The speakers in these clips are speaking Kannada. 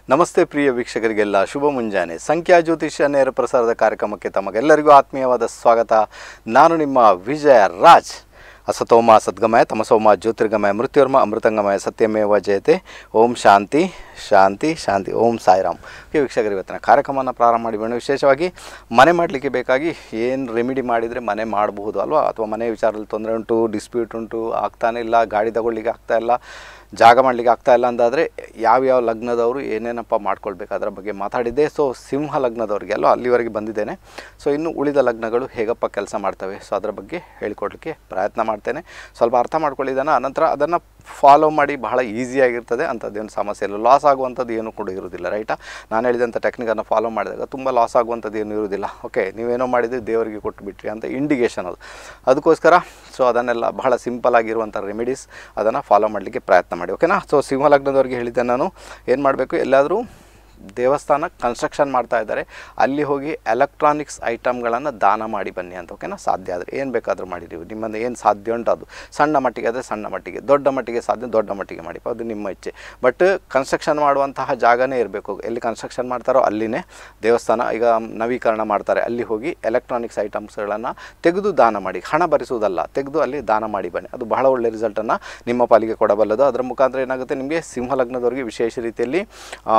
ನಮಸ್ತೆ ಪ್ರಿಯ ವೀಕ್ಷಕರಿಗೆಲ್ಲ ಶುಭ ಮುಂಜಾನೆ ಸಂಖ್ಯಾ ಜ್ಯೋತಿಷ್ಯ ನೇರ ಪ್ರಸಾರದ ಕಾರ್ಯಕ್ರಮಕ್ಕೆ ತಮಗೆಲ್ಲರಿಗೂ ಆತ್ಮೀಯವಾದ ಸ್ವಾಗತ ನಾನು ನಿಮ್ಮ ವಿಜಯ ರಾಜ್ ಅಸತೋಮ ಸದ್ಗಮಯ ತಮಸೋಮ ಜ್ಯೋತಿರ್ಗಮಯ ಮೃತ್ಯುರ್ಮ ಅಮೃತಂಗಮಯ ಸತ್ಯಮೇವ ಜಯತೆ ಓಂ ಶಾಂತಿ ಶಾಂತಿ ಶಾಂತಿ ಓಂ ಸಾಯಿರಾಮ್ ಓಕೆ ವೀಕ್ಷಕರು ಇವತ್ತಿನ ಕಾರ್ಯಕ್ರಮವನ್ನು ಪ್ರಾರಂಭ ಮಾಡಿಬೇಡ ವಿಶೇಷವಾಗಿ ಮನೆ ಮಾಡಲಿಕ್ಕೆ ಬೇಕಾಗಿ ಏನು ರೆಮಿಡಿ ಮಾಡಿದರೆ ಮನೆ ಮಾಡಬಹುದು ಅಲ್ವಾ ಅಥವಾ ಮನೆ ವಿಚಾರದಲ್ಲಿ ತೊಂದರೆ ಉಂಟು ಡಿಸ್ಪ್ಯೂಟ್ ಉಂಟು ಆಗ್ತಾನೆ ಇಲ್ಲ ಗಾಡಿ ತಗೊಳ್ಳಿಕ್ಕೆ ಆಗ್ತಾ ಇಲ್ಲ ಜಾಗ ಮಾಡಲಿಕ್ಕೆ ಆಗ್ತಾ ಇಲ್ಲ ಅಂದಾದರೆ ಯಾವ್ಯಾವ ಲಗ್ನದವರು ಏನೇನಪ್ಪ ಮಾಡ್ಕೊಳ್ಬೇಕು ಅದರ ಬಗ್ಗೆ ಮಾತಾಡಿದ್ದೆ ಸೊ ಸಿಂಹ ಲಗ್ನದವ್ರಿಗೆ ಅಲ್ಲೋ ಅಲ್ಲಿವರೆಗೆ ಬಂದಿದ್ದೇನೆ ಸೊ ಇನ್ನು ಉಳಿದ ಲಗ್ನಗಳು ಹೇಗಪ್ಪ ಕೆಲಸ ಮಾಡ್ತವೆ ಸೊ ಅದರ ಬಗ್ಗೆ ಹೇಳಿಕೊಡ್ಲಿಕ್ಕೆ ಪ್ರಯತ್ನ ಮಾಡ್ತೇನೆ ಸ್ವಲ್ಪ ಅರ್ಥ ಮಾಡ್ಕೊಳ್ಳಿದ್ದಾನ ಅನಂತರ ಅದನ್ನು ಫಾಲೋ ಮಾಡಿ ಬಹಳ ಈಸಿಯಾಗಿರ್ತದೆ ಅಂಥದ್ದೇನು ಸಮಸ್ಯೆ ಇಲ್ಲ ಲಾಸ್ ಆಗುವಂಥದ್ದು ಏನೂ ಕೂಡ ಇರೋದಿಲ್ಲ ರೈಟಾ ನಾನು ಹೇಳಿದಂಥ ಟೆಕ್ನಿಕನ್ನು ಫಾಲೋ ಮಾಡಿದಾಗ ತುಂಬ ಲಾಸ್ ಆಗುವಂಥದ್ದು ಏನೂ ಇರೋದಿಲ್ಲ ಓಕೆ ನೀವೇನೋ ಮಾಡಿದ್ರೆ ದೇವರಿಗೆ ಕೊಟ್ಟು ಬಿಟ್ರಿ ಅಂತ ಇಂಡಿಕೇಷನ್ ಅದು ಅದಕ್ಕೋಸ್ಕರ ಸೊ ಅದನ್ನೆಲ್ಲ ಬಹಳ ಸಿಂಪಲ್ ಆಗಿರುವಂಥ ರೆಮಿಡೀಸ್ ಅದನ್ನು ಫಾಲೋ ಮಾಡಲಿಕ್ಕೆ ಪ್ರಯತ್ನ ಮಾಡಿ ಓಕೆನಾ ಸೊ ಸಿಂಹ ಲಗ್ನದವ್ರಿಗೆ ಹೇಳಿದ್ದೆ ನಾನು ಏನು ಮಾಡಬೇಕು ಎಲ್ಲಾದರೂ ದೇವಸ್ಥಾನ ಕನ್ಸ್ಟ್ರಕ್ಷನ್ ಮಾಡ್ತಾ ಇದ್ದಾರೆ ಅಲ್ಲಿ ಹೋಗಿ ಎಲೆಕ್ಟ್ರಾನಿಕ್ಸ್ ಐಟಮ್ಗಳನ್ನು ದಾನ ಮಾಡಿ ಬನ್ನಿ ಅಂತ ಓಕೆನಾ ಸಾಧ್ಯ ಆದರೆ ಏನು ಬೇಕಾದರೂ ಮಾಡಿ ನೀವು ನಿಮ್ಮನ್ನು ಏನು ಸಾಧ್ಯ ಉಂಟು ಅದು ಸಣ್ಣ ಮಟ್ಟಿಗೆ ಆದರೆ ಸಣ್ಣ ಮಟ್ಟಿಗೆ ದೊಡ್ಡ ಮಟ್ಟಿಗೆ ಸಾಧ್ಯ ದೊಡ್ಡ ಮಟ್ಟಿಗೆ ಮಾಡಿ ಅದು ನಿಮ್ಮ ಇಚ್ಛೆ ಬಟ್ ಕನ್ಸ್ಟ್ರಕ್ಷನ್ ಮಾಡುವಂತಹ ಜಾಗನೇ ಇರಬೇಕು ಎಲ್ಲಿ ಕನ್ಸ್ಟ್ರಕ್ಷನ್ ಮಾಡ್ತಾರೋ ಅಲ್ಲಿನೇ ದೇವಸ್ಥಾನ ಈಗ ನವೀಕರಣ ಮಾಡ್ತಾರೆ ಅಲ್ಲಿ ಹೋಗಿ ಎಲೆಕ್ಟ್ರಾನಿಕ್ಸ್ ಐಟಮ್ಸ್ಗಳನ್ನು ತೆಗೆದು ದಾನ ಮಾಡಿ ಹಣ ಭರಿಸುವುದಲ್ಲ ತೆಗೆದು ಅಲ್ಲಿ ದಾನ ಮಾಡಿ ಬನ್ನಿ ಅದು ಬಹಳ ಒಳ್ಳೆಯ ರಿಸಲ್ಟನ್ನು ನಿಮ್ಮ ಪಾಲಿಗೆ ಕೊಡಬಲ್ಲದು ಅದರ ಮುಖಾಂತರ ಏನಾಗುತ್ತೆ ನಿಮಗೆ ಸಿಂಹ ಲಗ್ನದವರಿಗೆ ವಿಶೇಷ ರೀತಿಯಲ್ಲಿ ಆ,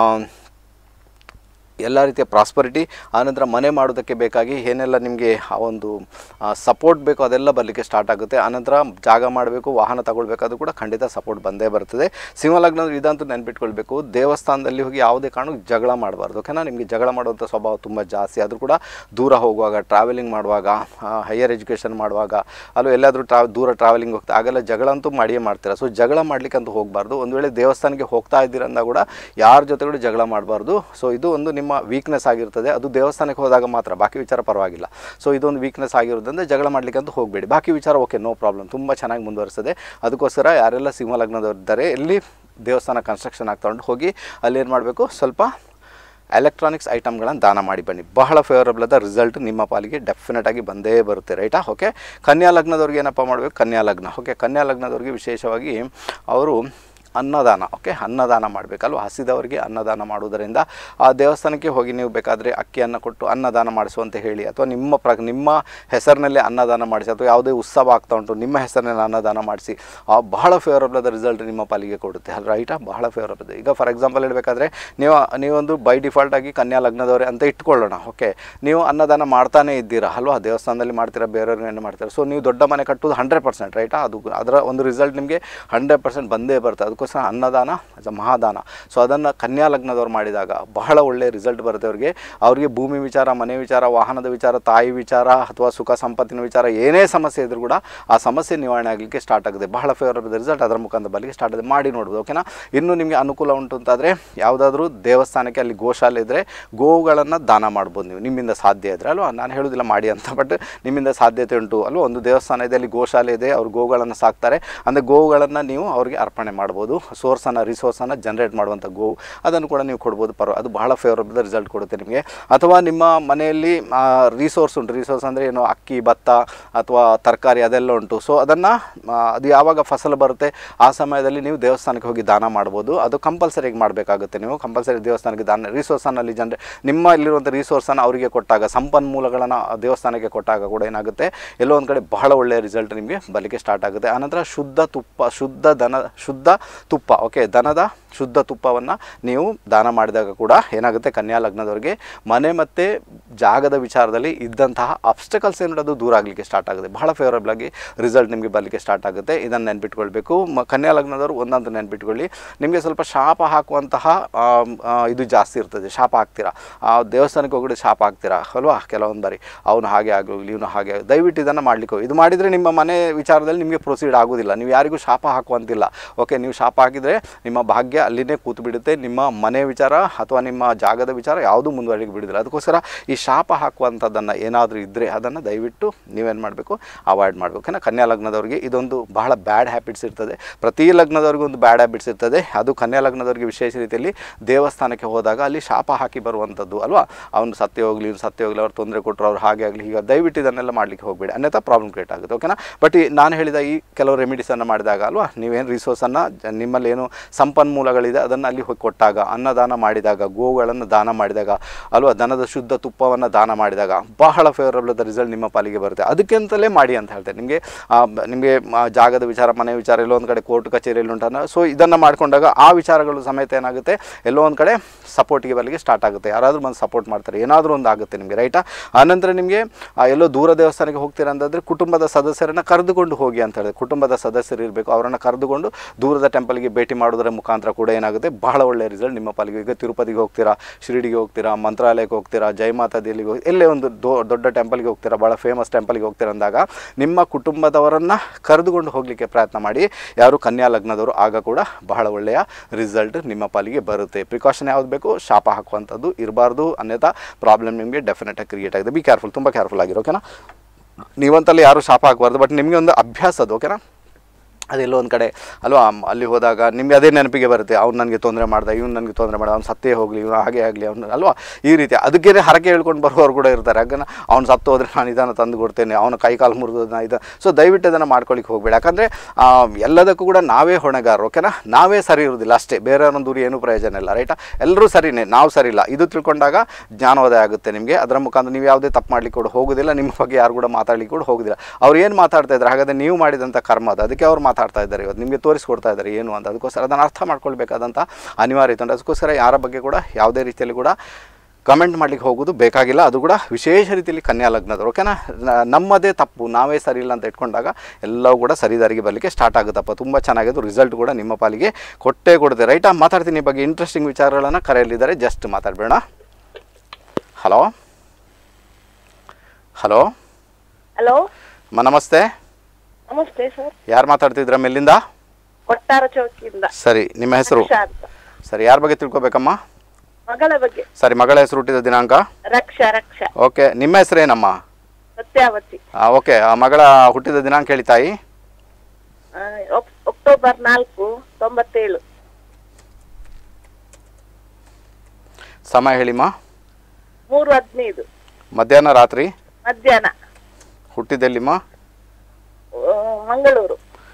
ಎಲ್ಲ ರೀತಿಯ ಪ್ರಾಸ್ಪರಿಟಿ ಆನಂತರ ಮನೆ ಮಾಡೋದಕ್ಕೆ ಬೇಕಾಗಿ ಏನೆಲ್ಲ ನಿಮಗೆ ಆ ಒಂದು ಸಪೋರ್ಟ್ ಬೇಕೋ ಅದೆಲ್ಲ ಬರಲಿಕ್ಕೆ ಸ್ಟಾರ್ಟ್ ಆಗುತ್ತೆ ಆನಂತರ ಜಾಗ ಮಾಡಬೇಕು ವಾಹನ ತಗೊಳ್ಬೇಕಾದ್ರೂ ಕೂಡ ಖಂಡಿತ ಸಪೋರ್ಟ್ ಬಂದೇ ಬರ್ತದೆ ಸಿಂಹಲಗ್ನ ಇದಂತೂ ನೆನ್ಪಿಟ್ಕೊಳ್ಬೇಕು ದೇವಸ್ಥಾನದಲ್ಲಿ ಹೋಗಿ ಯಾವುದೇ ಕಾರಣಕ್ಕೆ ಜಗಳ ಮಾಡಬಾರ್ದು ಓಕೆನಾ ನಿಮಗೆ ಜಗಳ ಮಾಡುವಂಥ ಸ್ವಭಾವ ತುಂಬ ಜಾಸ್ತಿ ಆದರೂ ಕೂಡ ದೂರ ಹೋಗುವಾಗ ಟ್ರಾವೆಲಿಂಗ್ ಮಾಡುವಾಗ ಹೈಯರ್ ಎಜುಕೇಷನ್ ಮಾಡುವಾಗ ಅಲ್ಲೂ ಎಲ್ಲಾದರೂ ಟ್ರಾ ದೂರ ಟ್ರಾವೆಲಿಂಗ್ ಹೋಗ್ತಾ ಆಗೆಲ್ಲ ಜಗಳ ಅಂತೂ ಮಾಡಿಯೇ ಮಾಡ್ತೀರಾ ಸೊ ಜಗಳ ಮಾಡ್ಲಿಕ್ಕೆ ಅಂತೂ ಹೋಗಬಾರ್ದು ಒಂದು ವೇಳೆ ದೇವಸ್ಥಾನಕ್ಕೆ ಹೋಗ್ತಾ ಇದ್ದೀರಂದಾಗ ಕೂಡ ಯಾರ ಜೊತೆ ಕೂಡ ಜಗಳ ಮಾಡಬಾರ್ದು ಸೊ ಇದು ಒಂದು ನಿಮ್ಮ ವೀಕ್ನೆಸ್ ಆಗಿರ್ತದೆ ಅದು ದೇವಸ್ಥಾನಕ್ಕೆ ಹೋದಾಗ ಮಾತ್ರ ಬಾಕಿ ವಿಚಾರ ಪರವಾಗಿಲ್ಲ ಸೊ ಇದೊಂದು ವೀಕ್ನೆಸ್ ಆಗಿರೋದ್ರಿಂದ ಜಗಳ ಮಾಡ್ಲಿಕ್ಕೆ ಅಂತೂ ಹೋಗಬೇಡಿ ಬಾಕಿ ವಿಚಾರ ಓಕೆ ನೋ ಪ್ರಾಬ್ಲಮ್ ತುಂಬ ಚೆನ್ನಾಗಿ ಮುಂದುವರಿಸ್ತದೆ ಅದಕ್ಕೋಸ್ಕರ ಯಾರೆಲ್ಲ ಸಿಂಹ ಲಗ್ನದವರಿದ್ದಾರೆ ಎಲ್ಲಿ ದೇವಸ್ಥಾನ ಕನ್ಸ್ಟ್ರಕ್ಷನ್ ಆಗ್ತಾ ಉಂಟು ಹೋಗಿ ಅಲ್ಲಿ ಏನು ಮಾಡಬೇಕು ಸ್ವಲ್ಪ ಎಲೆಕ್ಟ್ರಾನಿಕ್ಸ್ ಐಟಮ್ಗಳನ್ನು ದಾನ ಮಾಡಿ ಬನ್ನಿ ಬಹಳ ಫೇವರಬಲ್ ಆದ ರಿಸಲ್ಟ್ ನಿಮ್ಮ ಪಾಲಿಗೆ ಡೆಫಿನೆಟ್ ಆಗಿ ಬಂದೇ ಬರುತ್ತೆ ರೈಟಾ ಓಕೆ ಕನ್ಯಾ ಲಗ್ನದವ್ರಿಗೆ ಏನಪ್ಪ ಮಾಡಬೇಕು ಕನ್ಯಾ ಲಗ್ನ ಓಕೆ ಕನ್ಯಾ ಲಗ್ನದವ್ರಿಗೆ ವಿಶೇಷವಾಗಿ ಅವರು ಅನ್ನದಾನ ಓಕೆ ಅನ್ನದಾನ ಮಾಡಬೇಕಲ್ವ ಹಸಿದವರಿಗೆ ಅನ್ನದಾನ ಮಾಡುವುದರಿಂದ ಆ ದೇವಸ್ಥಾನಕ್ಕೆ ಹೋಗಿ ನೀವು ಬೇಕಾದರೆ ಅಕ್ಕಿಯನ್ನು ಕೊಟ್ಟು ಅನ್ನದಾನ ಮಾಡಿಸುವಂತ ಹೇಳಿ ಅಥವಾ ನಿಮ್ಮ ಪ್ರ ನಿಮ್ಮ ಹೆಸರಿನಲ್ಲಿ ಅನ್ನದಾನ ಮಾಡಿಸಿ ಅಥವಾ ಯಾವುದೇ ಉತ್ಸವ ಆಗ್ತಾ ಉಂಟು ನಿಮ್ಮ ಹೆಸರಿನಲ್ಲಿ ಅನ್ನದಾನ ಮಾಡಿಸಿ ಆ ಬಹಳ ಫೇವರಬಲ್ ಆದ ರಿಸಲ್ಟ್ ನಿಮ್ಮ ಪಾಲಿಗೆ ಕೊಡುತ್ತೆ ರೈಟಾ ಬಹಳ ಫೇವರಬಲ್ ಈಗ ಫಾರ್ ಎಕ್ಸಾಂಪಲ್ ಹೇಳಬೇಕಾದ್ರೆ ನೀವು ನೀವೊಂದು ಬೈ ಡಿಫಾಲ್ಟ್ ಆಗಿ ಕನ್ಯಾ ಲಗ್ನದವರೇ ಅಂತ ಇಟ್ಕೊಳ್ಳೋಣ ಓಕೆ ನೀವು ಅನ್ನದಾನ ಮಾಡ್ತಾನೆ ಇದ್ದೀರಾ ಅಲ್ವಾ ದೇವಸ್ಥಾನದಲ್ಲಿ ಮಾಡ್ತೀರಾ ಬೇರೆಯವ್ರಿಗೆ ಏನು ಮಾಡ್ತೀರಾ ಸೊ ನೀವು ದೊಡ್ಡ ಮನೆ ಕಟ್ಟೋದು ಹಂಡ್ರೆಡ್ ಪರ್ಸೆಂಟ್ ರೈಟಾ ಅದು ಅದರ ಒಂದು ರಿಸಲ್ಟ್ ನಿಮಗೆ ಹಂಡ್ರೆಡ್ ಪರ್ಸೆಂಟ್ ಬಂದೇ ಬರುತ್ತೆ ಅದಕ್ಕೋಸ್ಕರ ಅನ್ನದಾನ as a ಮಹಾದಾನ ಸೊ ಅದನ್ನು ಕನ್ಯಾ ಲಗ್ನದವ್ರು ಮಾಡಿದಾಗ ಬಹಳ ಒಳ್ಳೆಯ ರಿಸಲ್ಟ್ ಬರುತ್ತೆ ಅವ್ರಿಗೆ ಅವರಿಗೆ ಭೂಮಿ ವಿಚಾರ ಮನೆ ವಿಚಾರ ವಾಹನದ ವಿಚಾರ ತಾಯಿ ವಿಚಾರ ಅಥವಾ ಸುಖ ಸಂಪತ್ತಿನ ವಿಚಾರ ಏನೇ ಸಮಸ್ಯೆ ಇದ್ರೂ ಕೂಡ ಆ ಸಮಸ್ಯೆ ನಿವಾರಣೆ ಆಗಲಿಕ್ಕೆ ಸ್ಟಾರ್ಟ್ ಆಗುತ್ತೆ ಬಹಳ ಫೇವರಬಲ್ ರಿಸಲ್ಟ್ ಅದರ ಮುಖಾಂತರ ಬರಲಿಕ್ಕೆ ಸ್ಟಾರ್ಟ್ ಆಗುತ್ತೆ ಮಾಡಿ ನೋಡ್ಬೋದು ಓಕೆನಾ ಇನ್ನು ನಿಮಗೆ ಅನುಕೂಲ ಉಂಟು ಅಂತಾದರೆ ಯಾವುದಾದ್ರೂ ದೇವಸ್ಥಾನಕ್ಕೆ ಅಲ್ಲಿ ಗೋಶಾಲೆ ಇದ್ದರೆ ಗೋವುಗಳನ್ನು ದಾನ ಮಾಡ್ಬೋದು ನೀವು ನಿಮ್ಮಿಂದ ಸಾಧ್ಯ ಇದ್ದರೆ ಅಲ್ವಾ ನಾನು ಹೇಳೋದಿಲ್ಲ ಮಾಡಿ ಅಂತ ಬಟ್ ನಿಮ್ಮಿಂದ ಸಾಧ್ಯತೆ ಉಂಟು ಅಲ್ವಾ ಒಂದು ದೇವಸ್ಥಾನ ಇದೆ ಅಲ್ಲಿ ಗೋಶಾಲೆ ಇದೆ ಅವ್ರು ಗೋವುಗಳನ್ನು ಸಾಕ್ತಾರೆ ಅಂದರೆ ಗೋವುಗಳನ್ನು ನೀವು ಅವ್ರಿಗೆ ಅರ್ಪಣೆ ಮಾಡ್ಬೋದು ಸೋರ್ಸನ್ನು ರಿಸೋರ್ಸನ್ನು ಜನರೇಟ್ ಮಾಡುವಂಥ ಗೋವು ಅದನ್ನು ಕೂಡ ನೀವು ಕೊಡ್ಬೋದು ಪರ್ವ ಅದು ಬಹಳ ಫೇವರಬಲ್ ರಿಸಲ್ಟ್ ಕೊಡುತ್ತೆ ನಿಮಗೆ ಅಥವಾ ನಿಮ್ಮ ಮನೆಯಲ್ಲಿ ರಿಸೋರ್ಸ್ ಉಂಟು ರಿಸೋರ್ಸ್ ಅಂದರೆ ಏನು ಅಕ್ಕಿ ಭತ್ತ ಅಥವಾ ತರಕಾರಿ ಅದೆಲ್ಲ ಉಂಟು ಸೊ ಅದನ್ನು ಅದು ಯಾವಾಗ ಫಸಲು ಬರುತ್ತೆ ಆ ಸಮಯದಲ್ಲಿ ನೀವು ದೇವಸ್ಥಾನಕ್ಕೆ ಹೋಗಿ ದಾನ ಮಾಡ್ಬೋದು ಅದು ಕಂಪಲ್ಸರಿಯಾಗಿ ಮಾಡಬೇಕಾಗುತ್ತೆ ನೀವು ಕಂಪಲ್ಸರಿ ದೇವಸ್ಥಾನಕ್ಕೆ ದಾನ ರಿಸೋರ್ಸನ್ನಲ್ಲಿ ಜನರೆ ನಿಮ್ಮ ಇಲ್ಲಿರುವಂಥ ರಿಸೋರ್ಸನ್ನು ಅವರಿಗೆ ಕೊಟ್ಟಾಗ ಸಂಪನ್ಮೂಲಗಳನ್ನು ದೇವಸ್ಥಾನಕ್ಕೆ ಕೊಟ್ಟಾಗ ಕೂಡ ಏನಾಗುತ್ತೆ ಎಲ್ಲೋ ಒಂದು ಕಡೆ ಬಹಳ ಒಳ್ಳೆಯ ರಿಸಲ್ಟ್ ನಿಮಗೆ ಬರಲಿಕ್ಕೆ ಸ್ಟಾರ್ಟ್ ಆಗುತ್ತೆ ಆನಂತರ ಶುದ್ಧ ತುಪ್ಪ ಶುದ್ಧ ದನ ಶುದ್ಧ ತುಪ್ಪ ಓಕೆ ದನದ ಶುದ್ಧ ತುಪ್ಪವನ್ನು ನೀವು ದಾನ ಮಾಡಿದಾಗ ಕೂಡ ಏನಾಗುತ್ತೆ ಕನ್ಯಾ ಲಗ್ನದವ್ರಿಗೆ ಮನೆ ಮತ್ತು ಜಾಗದ ವಿಚಾರದಲ್ಲಿ ಇದ್ದಂತಹ ಅಬ್ಸ್ಟಕಲ್ಸ್ ಏನು ಅದು ದೂರ ಆಗಲಿಕ್ಕೆ ಸ್ಟಾರ್ಟ್ ಆಗುತ್ತೆ ಬಹಳ ಫೇವರಬಲ್ ಆಗಿ ರಿಸಲ್ಟ್ ನಿಮಗೆ ಬರಲಿಕ್ಕೆ ಸ್ಟಾರ್ಟ್ ಆಗುತ್ತೆ ಇದನ್ನು ನೆನ್ಪಿಟ್ಕೊಳ್ಬೇಕು ಮ ಕನ್ಯಾ ಲಗ್ನದವರು ಒಂದಂತ ನೆನ್ಪಿಟ್ಕೊಳ್ಳಿ ನಿಮಗೆ ಸ್ವಲ್ಪ ಶಾಪ ಹಾಕುವಂತಹ ಆಮ್, ಆ, ಇದು ಜಾಸ್ತಿ ಇರ್ತದೆ ಶಾಪ ಹಾಕ್ತೀರಾ ಆ ದೇವಸ್ಥಾನಕ್ಕೆ ಹೋಗಿ ಶಾಪ ಹಾಕ್ತೀರಾ ಅಲ್ವಾ ಕೆಲವೊಂದು ಬಾರಿ ಅವನು ಹಾಗೆ ಆಗೋಗ್ಲಿ ಇವನು ಹಾಗೆ ಆಗೋಗ್ಲಿ. ದಯವಿಟ್ಟು ಇದನ್ನು ಮಾಡಲಿಕ್ಕೆ ಹೋಗಿ. ಇದು ಮಾಡಿದರೆ ನಿಮ್ಮ ಮನೆ ವಿಚಾರದಲ್ಲಿ ನಿಮಗೆ ಪ್ರೊಸೀಡ್ ಆಗೋದಿಲ್ಲ ನೀವು ಯಾರಿಗೂ ಶಾಪ ಹಾಕುವಂತಿಲ್ಲ ಓಕೆ ನೀವು ಶಾಪ ಹಾಕಿದರೆ ನಿಮ್ಮ ಭಾಗ್ಯ ಅಲ್ಲಿನೇ ಕೂತು ಬಿಡುತ್ತೆ ನಿಮ್ಮ ಮನೆ ವಿಚಾರ ಅಥವಾ ನಿಮ್ಮ ಜಾಗದ ವಿಚಾರ ಯಾವುದೂ ಮುಂದುವರಿಕೆ ಬಿಡುದಿಲ್ಲ ಅದಕ್ಕೋಸ್ಕರ ಈ ಶಾಪ ಹಾಕುವಂಥದ್ದನ್ನು ಏನಾದರೂ ಇದ್ದರೆ ಅದನ್ನು ದಯವಿಟ್ಟು ನೀವೇನು ಮಾಡಬೇಕು ಅವಾಯ್ಡ್ ಮಾಡಬೇಕು ಏನ ಕನ್ಯಾ ಲಗ್ನದವ್ರಿಗೆ ಇದೊಂದು ಬಹಳ ಬ್ಯಾಡ್ ಹ್ಯಾಬಿಟ್ಸ್ ಇರ್ತದೆ ಪ್ರತಿ ಲಗ್ನದವ್ರಿಗೂ ಒಂದು ಬ್ಯಾಡ್ ಹ್ಯಾಬಿಟ್ಸ್ ಇರ್ತದೆ ಅದು ಕನ್ಯಾ ಲಗ್ನದವ್ರಿಗೆ ವಿಶೇಷ ರೀತಿಯಲ್ಲಿ ದೇವಸ್ಥಾನಕ್ಕೆ ಹೋದಾಗ ಅಲ್ಲಿ ಶಾಪ ಹಾಕಿ ಬರುವಂಥದ್ದು ಅಲ್ವಾ ಅವನು ಸತ್ಯ ಹೋಗಲಿ ಇವ್ನು ಸತ್ಯ ಹೋಗಲಿ ಅವ್ರು ತೊಂದರೆ ಕೊಟ್ಟರು ಅವ್ರು ಹಾಗೆ ಆಗಲಿ ಹೀಗೆ ದಯವಿಟ್ಟು ಇದನ್ನೆಲ್ಲ ಮಾಡಲಿಕ್ಕೆ ಹೋಗಬೇಡಿ ಅನ್ಯಥಾ ಪ್ರಾಬ್ಲಮ್ ಕ್ರಿಯೇಟ್ ಆಗುತ್ತೆ ಓಕೆನಾ ಬಟ್ ಈ ನಾನು ಹೇಳಿದ ಈ ಕೆಲವು ರೆಮಿಡೀಸನ್ನು ಮಾಡಿದಾಗ ಅಲ್ವಾ ನೀವೇನು ರಿಸೋರ್ಸನ್ನು ನಿಮ್ಮಲ್ಲಿ ಏನು ಸಂಪನ್ಮೂಲಗಳಿದೆ ಅದನ್ನು ಅಲ್ಲಿ ಹೋಗಿ ಕೊಟ್ಟಾಗ ಅನ್ನದಾನ ಮಾಡಿದಾಗ ಗೋವುಗಳನ್ನು ದಾನ ಮಾಡಿದಾಗ ಅಲ್ವಾ ದನದ ಶುದ್ಧ ತುಪ್ಪವನ್ನು ದಾನ ಮಾಡಿದಾಗ ಬಹಳ ಫೇವರಬಲ್ ಆದ ರಿಸಲ್ಟ್ ನಿಮ್ಮ ಪಾಲಿಗೆ ಬರುತ್ತೆ ಅದಕ್ಕೆಂತಲೇ ಮಾಡಿ ಅಂತ ಹೇಳ್ತೇನೆ ನಿಮಗೆ ನಿಮಗೆ ಜಾಗದ ವಿಚಾರ ಮನೆ ವಿಚಾರ ಎಲ್ಲೋ ಒಂದು ಕಡೆ ಕೋರ್ಟ್ ಕಚೇರಿಯಲ್ಲಿ ಉಂಟನ್ನ ಸೊ ಇದನ್ನು ಮಾಡ್ಕೊಂಡಾಗ ಆ ವಿಚಾರಗಳು ಸಮೇತ ಏನಾಗುತ್ತೆ ಎಲ್ಲೋ ಒಂದು ಕಡೆ ಸಪೋರ್ಟಿಗೆ ಬರಲಿಕ್ಕೆ ಸ್ಟಾರ್ಟ್ ಆಗುತ್ತೆ ಯಾರಾದರೂ ಬಂದು ಸಪೋರ್ಟ್ ಮಾಡ್ತಾರೆ ಏನಾದರೂ ಒಂದು ಆಗುತ್ತೆ ನಿಮಗೆ ರೈಟಾ ಆನಂತರ ನಿಮಗೆ ಆ, ಎಲ್ಲೋ ದೂರ ದೇವಸ್ಥಾನಕ್ಕೆ ಹೋಗ್ತೀರಾ ಅಂತಂದರೆ ಕುಟುಂಬದ ಸದಸ್ಯರನ್ನು ಕರೆದುಕೊಂಡು ಹೋಗಿ ಅಂತ ಹೇಳಿದೆ ಕುಟುಂಬದ ಸದಸ್ಯರು ಇರಬೇಕು ಅವರನ್ನು ಕರೆದುಕೊಂಡು ದೂರದ ಟೆಂಪಲ್ಗೆ ಭೇಟಿ ಮಾಡೋದರ ಮುಖಾಂತರ ಕೂಡ ಏನಾಗುತ್ತೆ ಬಹಳ ಒಳ್ಳೆಯ ರಿಸಲ್ಟ್ ನಿಮ್ಮ ಪಾಲಿಗೆ ಈಗ ತಿರುಪತಿಗೆ ಹೋಗ್ತೀರಾ ಶಿರಡಿಗೆ ಹೋಗ್ತೀರಾ ಮಂತ್ರಾಲಯಕ್ಕೆ ಹೋಗ್ತೀರಾ ಜಯಮಾತಾ ದೇಲಿಗೆ ಹೋಗಿ ಎಲ್ಲೇ ಒಂದು ದೊ- ದೊಡ್ಡ ಟೆಂಪಲ್ಗೆ ಹೋಗ್ತೀರಾ ಭಾಳ ಫೇಮಸ್ ಟೆಂಪಲ್ಗೆ ಹೋಗ್ತೀರಾ ಅಂದಾಗ ನಿಮ್ಮ ಕುಟುಂಬದವರನ್ನು ಕರೆದುಕೊಂಡು ಹೋಗಲಿಕ್ಕೆ ಪ್ರಯತ್ನ ಮಾಡಿ ಯಾರು ಕನ್ಯಾ ಲಗ್ನದವರು ಆಗ ಕೂಡ ಬಹಳ ಒಳ್ಳೆಯ ರಿಸಲ್ಟ್ ನಿಮ್ಮ ಪಾಲಿಗೆ ಬರುತ್ತೆ ಪ್ರಿಕಾಷನ್ ಯಾವ್ದು ಬೇಕು ಶಾಪ ಹಾಕುವಂಥದ್ದು ಇರಬಾರ್ದು ಅನ್ಯಥಾ ಪ್ರಾಬ್ಲಮ್ ನಿಮಗೆ ಡೆಫಿನೆಟಾಗಿ ಕ್ರಿಯೇಟ್ ಆಗಿದೆ ಬಿ ಕೇರ್ಫುಲ್ ತುಂಬ ಕೇರ್ಫುಲ್ ಆಗಿರೋ ಓಕೆನಾ ನೀವಂತಲ್ಲಿ ಯಾರು ಶಾಪ ಹಾಕಬಾರ್ದು ಬಟ್ ನಿಮಗೆ ಒಂದು ಅಭ್ಯಾಸ ಅದು ಓಕೆನಾ ಅದೆಲ್ಲೋ ಒಂದು ಕಡೆ ಅಲ್ವಾ ಮ್- ಅಲ್ಲಿ ಹೋದಾಗ ನಿಮಗೆ ಅದೇ ನೆನಪಿಗೆ ಬರುತ್ತೆ ಅವ್ನು ನನಗೆ ತೊಂದರೆ ಮಾಡ್ದ ಇವ್ನು ನನಗೆ ತೊಂದರೆ ಮಾಡ್ದ ಅವ್ನು ಸತ್ತೇ ಹೋಗಲಿ ಇವ್ನು ಹಾಗೆ ಆಗಲಿ ಅವ್ನು ಅಲ್ವಾ ಈ ರೀತಿ ಅದಕ್ಕೇ ಹರಕೆ ಹೇಳ್ಕೊಂಡು ಬರುವವರು ಕೂಡ ಇರ್ತಾರೆ ಯಾಕಂದ್ರೆ ಅವ್ನು ಸತ್ತು ಹೋದರೆ ನಾನು ಇದನ್ನು ತಂದು ಕೊಡ್ತೇನೆ ಅವನ ಕೈ ಕಾಲು ಮುರಿದು ನಾ ಇದು ಸೊ ದಯವಿಟ್ಟು ಇದನ್ನು ಮಾಡ್ಕೊಳ್ಳಿಕ್ಕೆ ಹೋಗಬೇಡಿ ಯಾಕಂದರೆ ಎಲ್ಲದಕ್ಕೂ ಕೂಡ ನಾವೇ ಹೊಣೆಗಾರರು ಓಕೆನಾ ನಾವೇ ಸರಿ ಇರೋದಿಲ್ಲ ಅಷ್ಟೇ ಬೇರೆಯವ್ರನ್ನ ದೂರಿ ಏನೂ ಪ್ರಯೋಜನ ಇಲ್ಲ ರೈಟಾ ಎಲ್ಲರೂ ಸರಿನೇ ನಾವು ಸರಿ ಇಲ್ಲ ಇದು ತಿಳ್ಕೊಂಡಾಗ ಜ್ಞಾನೋದಯ ಆಗುತ್ತೆ ನಿಮಗೆ ಅದರ ಮುಖಾಂತರ ನೀವು ಯಾವುದೇ ತಪ್ಪು ಮಾಡ್ಲಿಕ್ಕೆ ಕೂಡ ಹೋಗೋದಿಲ್ಲ ನಿಮ್ಮ ಬಗ್ಗೆ ಯಾರು ಕೂಡ ಮಾತಾಡ್ಲಿಕ್ಕೆ ಕೂಡ ಹೋಗೋದಿಲ್ಲ ಅವ್ರು ಏನು ಮಾತಾಡ್ತಾ ಇದ್ದಾರೆ ಹಾಗಾದ್ರೆ ನೀವು ಮಾಡಿದಂಥ ಕರ್ಮ ಅದು ಅದಕ್ಕೆ ಅವ್ರು ಮಾತಾಡ್ತಾ ಇದ್ದಾರೆ ಇವತ್ತು ನಿಮಗೆ ತೋರಿಸ್ಕೊಡ್ತಾ ಇದ್ದಾರೆ ಏನು ಅಂತ ಅದಕ್ಕೋಸ್ಕರ ಅದನ್ನು ಅರ್ಥ ಮಾಡ್ಕೊಳ್ಬೇಕಾದಂಥ ಅನಿವಾರ್ಯತೆ ಉಂಟು ಅದಕ್ಕೋಸ್ಕರ ಯಾರ ಬಗ್ಗೆ ಕೂಡ ಯಾವುದೇ ರೀತಿಯಲ್ಲಿ ಕೂಡ ಕಮೆಂಟ್ ಮಾಡ್ಲಿಕ್ಕೆ ಹೋಗೋದು ಬೇಕಾಗಿಲ್ಲ ಅದು ಕೂಡ ವಿಶೇಷ ರೀತಿಯಲ್ಲಿ ಕನ್ಯಾ ಲಗ್ನದವರು ಓಕೆನಾ ನ- ನಮ್ಮದೇ ತಪ್ಪು ನಾವೇ ಸರಿ ಇಲ್ಲ ಅಂತ ಇಟ್ಕೊಂಡಾಗ ಎಲ್ಲವೂ ಕೂಡ ಸರಿದಾರಿಗೆ ಬರಲಿಕ್ಕೆ ಸ್ಟಾರ್ಟ್ ಆಗುತ್ತಪ್ಪ ತುಂಬ ಚೆನ್ನಾಗಿದ್ದು ರಿಸಲ್ಟ್ ಕೂಡ ನಿಮ್ಮ ಪಾಲಿಗೆ ಕೊಟ್ಟೇ ಕೊಡುತ್ತೆ ರೈಟಾ ಮಾತಾಡ್ತೀನಿ ಈ ಬಗ್ಗೆ ಇಂಟ್ರೆಸ್ಟಿಂಗ್ ವಿಚಾರಗಳನ್ನು ಕರೆಯಲಿದ್ದಾರೆ ಜಸ್ಟ್ ಮಾತಾಡಬೇಡ ಹಲೋ ಹಲೋ ಹಲೋ ಅಮ್ಮ ನಮಸ್ತೆ ನಮಸ್ತೆ ಸರ್ ಯಾರು ಮಾತಾಡ್ತಿದ್ರ ಮೇಲಿಂದ ಕೊಟ್ಟಾರ ಚೌಕಿಯಿಂದ ಸರಿ ನಿಮ್ಮ ಹೆಸರು ರಕ್ಷಾ ಅಂತ ಸರಿ ಯಾರ ಬಗ್ಗೆ ತಿಳ್ಕೊಬೇಕಮ್ಮ ಮಗಳ ಬಗ್ಗೆ ಸರಿ ಮಗಳ ಹೆಸರು ಹುಟ್ಟಿದ ದಿನಾಂಕ ರಕ್ಷಾ ರಕ್ಷಾ ಓಕೆ ನಿಮ್ಮ ಹೆಸರೇನಮ್ಮ ಸತ್ಯಾವತಿ ಓಕೆ ಆ ಮಗಳ ಹುಟ್ಟಿದ ದಿನಾಂಕ ಹೇಳಿ ತಾಯಿ ಆ, ಒಕ್- ಅಕ್ಟೋಬರ್ ನಾಲ್ಕು ತೊಂಬತ್ತೇಳು ಸಮಯ ಹೇಳಿಮ್ಮ ಮೂರು ಹದಿನೈದು ಮಧ್ಯಾಹ್ನ ರಾತ್ರಿ ಮಧ್ಯಾಹ್ನ ಹುಟ್ಟಿದೆಲ್ಲಿಮ್ಮ ಆ, ಮಂಗಳೂರು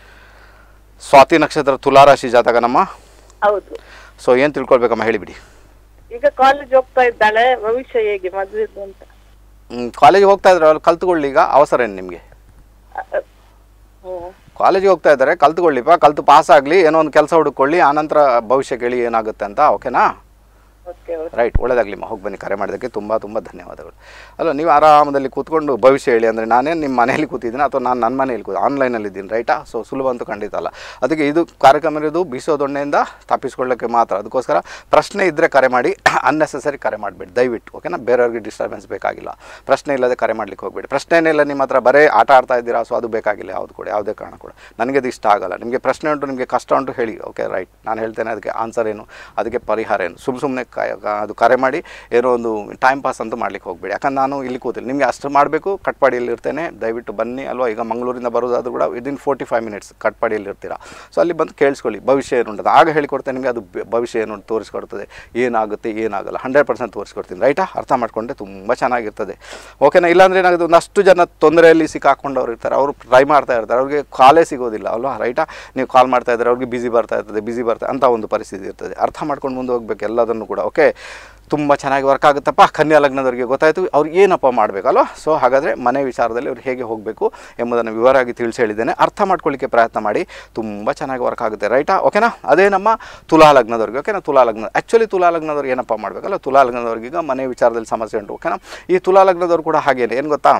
ಸ್ವಾತಿ ನಕ್ಷತ್ರ ತುಲಾರಾಶಿ ಜಾತಕನಮ್ಮ ಹೌದು ಸೊ ಏನು ತಿಳ್ಕೊಳ್ಬೇಕಮ್ಮ ಹೇಳಿಬಿಡಿ ಈಗ ಕಾಲೇಜ್ ಹೋಗ್ತಾ ಇದ್ದಾಳೆ ಭವಿಷ್ಯ ಹೇಗೆ ಮದುವೆದು ಅಂತ ಕಾಲೇಜಿಗೆ ಹೋಗ್ತಾ ಇದ್ರೆ ಅಲ್ಲಿ ಕಲ್ತ್ಕೊಳ್ಳಿ ಈಗ ಅವಸರ ಏನು ನಿಮಗೆ ಆ, ಆ, ಹ್ಮ್. ಕಾಲೇಜಿಗೆ ಹೋಗ್ತಾ ಇದ್ದಾರೆ ಕಲ್ತ್ಕೊಳ್ಳಿಪ್ಪ ಕಲ್ತು ಪಾಸ್ ಆಗಲಿ ಏನೋ ಒಂದು ಕೆಲಸ ಹುಡುಕೊಳ್ಳಿ ಆನಂತರ ಭವಿಷ್ಯ ಕೇಳಿ ಏನಾಗುತ್ತೆ ಅಂತ ಓಕೆನಾ ಓಕೆ ಓಕೆ ರೈಟ್ ಒಳ್ಳೇದಾಗಲಿಮ್ಮ ಹೋಗಿ ಬನ್ನಿ ಕರೆ ಮಾಡಿದ್ದಕ್ಕೆ ತುಂಬ ತುಂಬ ಧನ್ಯವಾದಗಳು ಅಲ್ಲ ನೀವು ಆರಾಮದಲ್ಲಿ ಕೂತ್ಕೊಂಡು ಭವಿಷ್ಯ ಹೇಳಿ ಅಂದರೆ ನಾನೇನು ನಿಮ್ಮ ಮನೆಯಲ್ಲಿ ಕೂತಿದ್ದೀನಿ ಅಥವಾ ನಾನು ನನ್ನ ಮನೆಯಲ್ಲಿ ಕೂತು ಆನ್ಲೈನಲ್ಲಿ ಇದ್ದೀನಿ ರೈಟಾ ಸೊ ಸುಲಭ ಅಂತೂ ಖಂಡಿತ ಅಲ್ಲ ಅದಕ್ಕೆ ಇದು ಕಾರ್ಯಕ್ರಮ ಇರೋದು ಬೀಸೋ ದೊಣ್ಣೆಯಿಂದ ತಪ್ಪಿಸ್ಕೊಳ್ಳೋಕ್ಕೆ ಮಾತ್ರ ಅದಕ್ಕೋಸ್ಕರ ಪ್ರಶ್ನೆ ಇದ್ದರೆ ಕರೆ ಮಾಡಿ ಅನ್ನೆಸೆಸರಿ ಕರೆ ಮಾಡಬೇಡಿ ದಯವಿಟ್ಟು ಓಕೆನಾ ಬೇರೆಯವ್ರಿಗೆ ಡಿಸ್ಟರ್ಬೆನ್ಸ್ ಬೇಕಾಗಿಲ್ಲ ಪ್ರಶ್ನೆ ಇಲ್ಲದೆ ಕರೆ ಮಾಡ್ಲಿಕ್ಕೆ ಹೋಗಬೇಡಿ ಪ್ರಶ್ನೆನೇ ಇಲ್ಲ ನಿಮ್ಮ ಹತ್ರ ಬರೇ ಆಟ ಆಡ್ತಾ ಇದ್ದೀರಾ ಸೊ ಅದು ಬೇಕಾಗಿಲ್ಲ ಯಾವುದು ಕೂಡ ಯಾವುದೇ ಕಾರಣ ಕೂಡ ನನಗೆ ಅದು ಇಷ್ಟ ಆಗಲ್ಲ ನಿಮಗೆ ಪ್ರಶ್ನೆ ಉಂಟು ನಿಮಗೆ ಕಷ್ಟ ಉಂಟು ಹೇಳಿ ಓಕೆ ರೈಟ್ ನಾನು ಹೇಳ್ತೇನೆ ಅದಕ್ಕೆ ಆನ್ಸರ್ ಏನು ಅದಕ್ಕೆ ಪರಿಹಾರ ಏನು ಸುಮ್ಮ ಸುಮ್ಮನೆ ಅದು ಕರೆ ಮಾಡಿ ಏನೋ ಒಂದು ಟೈಮ್ ಪಾಸ್ ಅಂತೂ ಮಾಡ್ಲಿಕ್ಕೆ ಹೋಗಬೇಡಿ ಯಾಕಂದ್ರೆ ನಾನು ಇಲ್ಲಿ ಕೂತಿಲ್ಲ ನಿಮಗೆ ಅಷ್ಟು ಮಾಡಬೇಕು ಕಟ್ಪಾಡಿಯಲ್ಲಿ ಇರ್ತೇನೆ ದಯವಿಟ್ಟು ಬನ್ನಿ ಅಲ್ವಾ ಈಗ ಮಂಗಳೂರಿಂದ ಬರೋದಾದ್ರೂ ಕೂಡ ವಿದಿನ್ ಫೋರ್ಟಿ ಫೈವ್ ಮಿನಿಟ್ಸ್ ಕಟ್ಪಾಡಿಯಲ್ಲಿ ಇರ್ತೀರಾ ಸೊ ಅಲ್ಲಿ ಬಂದು ಕೇಳಿಸ್ಕೊಳ್ಳಿ ಭವಿಷ್ಯ ಏನುಂಟು ಆಗ ಹೇಳಿಕೊಡ್ತೇನೆ ನಿಮಗೆ ಅದು ಬೆ- ಭವಿಷ್ಯ ಏನು ಅಂತ ತೋರಿಸ್ಕೊಡ್ತದೆ ಏನಾಗುತ್ತೆ ಏನಾಗಲ್ಲ ಹಂಡ್ರೆಡ್ ಪರ್ಸೆಂಟ್ ತೋರಿಸ್ಕೊಡ್ತೀನಿ ರೈಟಾ ಅರ್ಥ ಮಾಡ್ಕೊಂಡ್ರೆ ತುಂಬ ಚೆನ್ನಾಗಿರ್ತದೆ ಓಕೆನಾ ಇಲ್ಲಾಂದರೆ ಏನಾಗುತ್ತೆ ಒಂದಷ್ಟು ಜನ ತೊಂದರೆಯಲ್ಲಿ ಸಿಕ್ಕಾಕೊಂಡವ್ರು ಇರ್ತಾರೆ ಅವರು ಟ್ರೈ ಮಾಡ್ತಾ ಇರ್ತಾರೆ ಅವ್ರಿಗೆ ಕಾಲೇ ಸಿಗೋದಿಲ್ಲ ಅಲ್ವಾ ರೈಟಾ ನೀವು ಕಾಲ್ ಮಾಡ್ತಾ ಇದ್ದಾರೆ ಅವ್ರಿಗೆ ಬಿಸಿ ಬರ್ತಾ ಇರ್ತದೆ ಬಿಸಿ ಬರ್ತಾ ಅಂತ ಒಂದು ಪರಿಸ್ಥಿತಿ ಇರ್ತದೆ ಅರ್ಥ ಮಾಡ್ಕೊಂಡು ಮುಂದೆ ಹೋಗ್ಬೇಕು ಎಲ್ಲದನ್ನು ಕೂಡ ಓಕೆ ತುಂಬ ಚೆನ್ನಾಗಿ ವರ್ಕ್ ಆಗುತ್ತಪ್ಪ ಕನ್ಯಾ ಲಗ್ನದವ್ರಿಗೆ ಗೊತ್ತಾಯಿತು ಅವ್ರಿಗೆ ಏನಪ್ಪ ಮಾಡಬೇಕಲ್ವ ಸೊ ಹಾಗಾದರೆ ಮನೆ ವಿಚಾರದಲ್ಲಿ ಅವ್ರು ಹೇಗೆ ಹೋಗಬೇಕು ಎಂಬುದನ್ನು ವಿವರವಾಗಿ ತಿಳಿಸಿ ಹೇಳಿದ್ದೇನೆ ಅರ್ಥ ಮಾಡ್ಕೊಳ್ಳಿಕ್ಕೆ ಪ್ರಯತ್ನ ಮಾಡಿ ತುಂಬ ಚೆನ್ನಾಗಿ ವರ್ಕ್ ಆಗುತ್ತೆ ರೈಟಾ ಓಕೆನಾ ಅದೇ ನಮ್ಮ ತುಲಾ ಲಗ್ನದವ್ರಿಗೆ ಓಕೆನಾ ತುಲಾ ಲಗ್ನ ಆ್ಯಕ್ಚುಲಿ ತುಲಾ ಲಗ್ನದವ್ರು ಏನಪ್ಪ ಮಾಡಬೇಕಲ್ಲ ತುಲಾ ಲಗ್ನದವ್ರಿಗೆ ಈಗ ಮನೆ ವಿಚಾರದಲ್ಲಿ ಸಮಸ್ಯೆ ಉಂಟು ಓಕೆನಾ ಈ ತುಲಾ ಲಗ್ನದವ್ರು ಕೂಡ ಹಾಗೇನೆ ಏನು ಗೊತ್ತಾ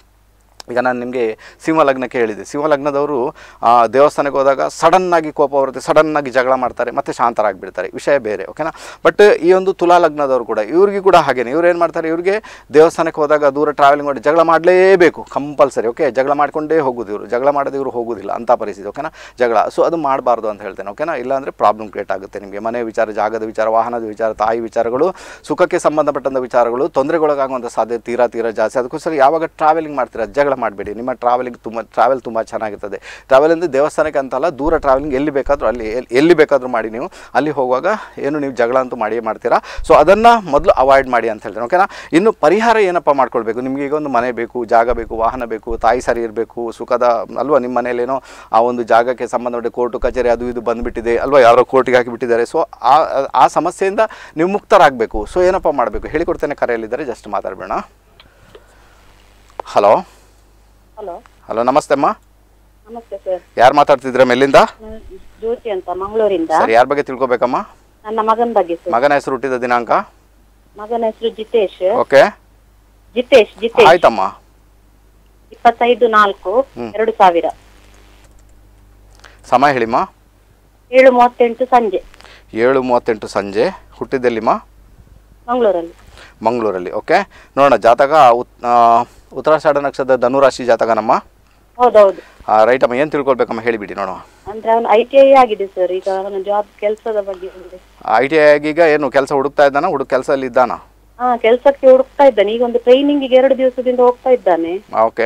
ಈಗ ನಾನು ನಿಮಗೆ ಸಿಂಹ ಲಗ್ನಕ್ಕೆ ಹೇಳಿದೆ ಸಿಂಹ ಲಗ್ನದವರು ಆ, ದೇವಸ್ಥಾನಕ್ಕೆ ಹೋದಾಗ ಸಡನ್ನಾಗಿ ಕೋಪ ಬರುತ್ತೆ ಸಡನ್ನಾಗಿ ಜಗಳ ಮಾಡ್ತಾರೆ ಮತ್ತು ಶಾಂತರಾಗಿಬಿಡ್ತಾರೆ ವಿಷಯ ಬೇರೆ ಓಕೆನಾ ಬಟ್ ಈ ಒಂದು ತುಲಾ ಲಗ್ನದವರು ಕೂಡ ಇವ್ರಿಗೆ ಕೂಡ ಹಾಗೇನೆ ಇವ್ರು ಏನು ಮಾಡ್ತಾರೆ ಇವ್ರಿಗೆ ದೇವಸ್ಥಾನಕ್ಕೆ ಹೋದಾಗ ದೂರ ಟ್ರಾವೆಲಿಂಗ್ ಮಾಡಿ ಜಗಳ ಮಾಡಲೇಬೇಕು ಕಂಪಲ್ಸರಿ ಓಕೆ ಜಗಳ ಮಾಡ್ಕೊಂಡೇ ಹೋಗೋದು ಇವರು ಜಗಳ ಮಾಡದೆ ಇವರು ಹೋಗೋದಿಲ್ಲ ಅಂಥ ಪರಿಸ್ಥಿತಿ ಓಕೆನಾ ಜಗಳ ಸೊ ಅದು ಮಾಡಬಾರ್ದು ಅಂತ ಹೇಳ್ತೇನೆ ಓಕೆನಾ ಇಲ್ಲಾಂದರೆ ಪ್ರಾಬ್ಲಮ್ ಕ್ರಿಯೇಟ್ ಆಗುತ್ತೆ ನಿಮಗೆ ಮನೆ ವಿಚಾರ ಜಾಗದ ವಿಚಾರ ವಾಹನದ ವಿಚಾರ ತಾಯಿ ವಿಚಾರಗಳು ಸುಖಕ್ಕೆ ಸಂಬಂಧಪಟ್ಟಂಥ ವಿಚಾರಗಳು ತೊಂದರೆಗೊಳಗಾಗುವಂಥ ಸಾಧ್ಯತೆ ತೀರಾ ತೀರಾ ಜಾಸ್ತಿ ಅದಕ್ಕೋಸ್ಕರ ಯಾವಾಗ ಟ್ರಾವೆಲಿಂಗ್ ಮಾಡ್ತೀರಾ ಜಗಳ ಮಾಡಬೇಡಿ ನಿಮ್ಮ ಟ್ರಾವೆಲಿಂಗ್ ತುಂಬ ಟ್ರಾವೆಲ್ ತುಂಬ ಚೆನ್ನಾಗಿರ್ತದೆ ಟ್ರಾವೆಲ್ ಅಂದರೆ ದೇವಸ್ಥಾನಕ್ಕೆ ಅಂತಲ್ಲ ದೂರ ಟ್ರಾವೆಲಿಂಗ್ ಎಲ್ಲಿ ಬೇಕಾದರೂ ಅಲ್ಲಿ ಎಲ್- ಎಲ್ಲಿ ಬೇಕಾದರೂ ಮಾಡಿ ನೀವು ಅಲ್ಲಿ ಹೋಗುವಾಗ ಏನು ನೀವು ಜಗಳ ಅಂತೂ ಮಾಡಿಯೇ ಮಾಡ್ತೀರಾ ಸೊ ಅದನ್ನು ಮೊದಲು ಅವಾಯ್ಡ್ ಮಾಡಿ ಅಂತ ಹೇಳ್ತೀನಿ ಓಕೆನಾ ಇನ್ನು ಪರಿಹಾರ ಏನಪ್ಪ ಮಾಡ್ಕೊಳ್ಬೇಕು ನಿಮಗೆ ಈಗ ಒಂದು ಮನೆ ಬೇಕು ಜಾಗ ಬೇಕು ವಾಹನ ಬೇಕು ತಾಯಿ ಸರಿ ಇರಬೇಕು ಸುಖದ ಅಲ್ವಾ ನಿಮ್ಮ ಮನೇಲೇನೋ ಆ ಒಂದು ಜಾಗಕ್ಕೆ ಸಂಬಂಧಪಟ್ಟ ಕೋರ್ಟು ಕಚೇರಿ ಅದು ಇದು ಬಂದುಬಿಟ್ಟಿದೆ ಅಲ್ವಾ ಯಾರೋ ಕೋರ್ಟಿಗೆ ಹಾಕಿಬಿಟ್ಟಿದ್ದಾರೆ ಸೊ ಆ ಆ ಸಮಸ್ಯೆಯಿಂದ ನೀವು ಮುಕ್ತರಾಗಬೇಕು ಸೊ ಏನಪ್ಪ ಮಾಡಬೇಕು ಹೇಳಿಕೊಡ್ತೇನೆ ಕರೆಯಲ್ಲಿದ್ದಾರೆ ಜಸ್ಟ್ ಮಾತಾಡಬೇಡ ಹಲೋ ಹಲೋ ಹಲೋ ನಮಸ್ತೆ ಅಮ್ಮ ನಮಸ್ತೆ ಸರ್ ಯಾರು ಮಾತಾಡ್ತಿದ್ರ ಎಲ್ಲಿಂದ ನಾನು ಜ್ಯೋತಿ ಅಂತ ಮಂಗಳೂರಿಂದ ಸರ್ ಯಾರ ಬಗ್ಗೆ ತಿಳ್ಕೊಬೇಕಮ್ಮ ನನ್ನ ಮಗನ ಬಗ್ಗೆ ಸರ್ ಮಗನ ಹೆಸರು ಹುಟ್ಟಿದ ದಿನಾಂಕ ಮಗನ ಹೆಸರು ಜಿತೇಶ್ ಓಕೆ ಜಿತೇಶ್ ಜಿತೇಶ್ ಆಯ್ತಮ್ಮ ಇಪ್ಪತ್ತೈದು ನಾಲ್ಕು ಎರಡು ಸಾವಿರ ಸಮಯ ಹೇಳಿಮ್ಮ ಏಳು ಮೂವತ್ತೆಂಟು ಸಂಜೆ ಏಳು ಮೂವತ್ತೆಂಟು ಸಂಜೆ ಹುಟ್ಟಿದ್ದೆಲ್ಲಿಮ್ಮ ಮಂಗಳೂರಲ್ಲಿ ಮಂಗಳೂರಲ್ಲಿ ಓಕೆ ನೋಡೋಣ ಜಾತಕ ಉತ್ ಆ, ಉತ್ತರಾಷಾಢ ನಕ್ಷತ್ರದ ಧನುರಾಶಿ ಜಾತಕನಮ್ಮ ಹೌದೌದು ರೈಟ್ ಅಮ್ಮ ಏನು ತಿಳ್ಕೊಳ್ಬೇಕಮ್ಮ ಹೇಳಿಬಿಡಿ ನೋಡುವ ಅಂದ್ರೆ ಅವನು ಐ ಟಿ ಐ ಆಗಿದೆ ಸರ್ ಈಗ ಅವನ ಜಾಬ್ ಕೆಲಸದ ಬಗ್ಗೆ ಒಂದು ಐ ಟಿ ಐ ಆಗೀಗ ಏನು ಕೆಲಸ ಹುಡುಕ್ತಾ ಇದ್ದಾನ ಹುಡುಗ ಕೆಲಸದಲ್ಲಿ ಇದ್ದಾನ ಹಾ ಕೆಲಸಕ್ಕೆ ಹುಡುಕ್ತಾ ಇದ್ದಾನೆ ಈಗ ಒಂದು ಟ್ರೈನಿಂಗಿಗೆ ಎರಡು ದಿವಸದಿಂದ ಹೋಗ್ತಾ ಇದ್ದಾನೆ ಓಕೆ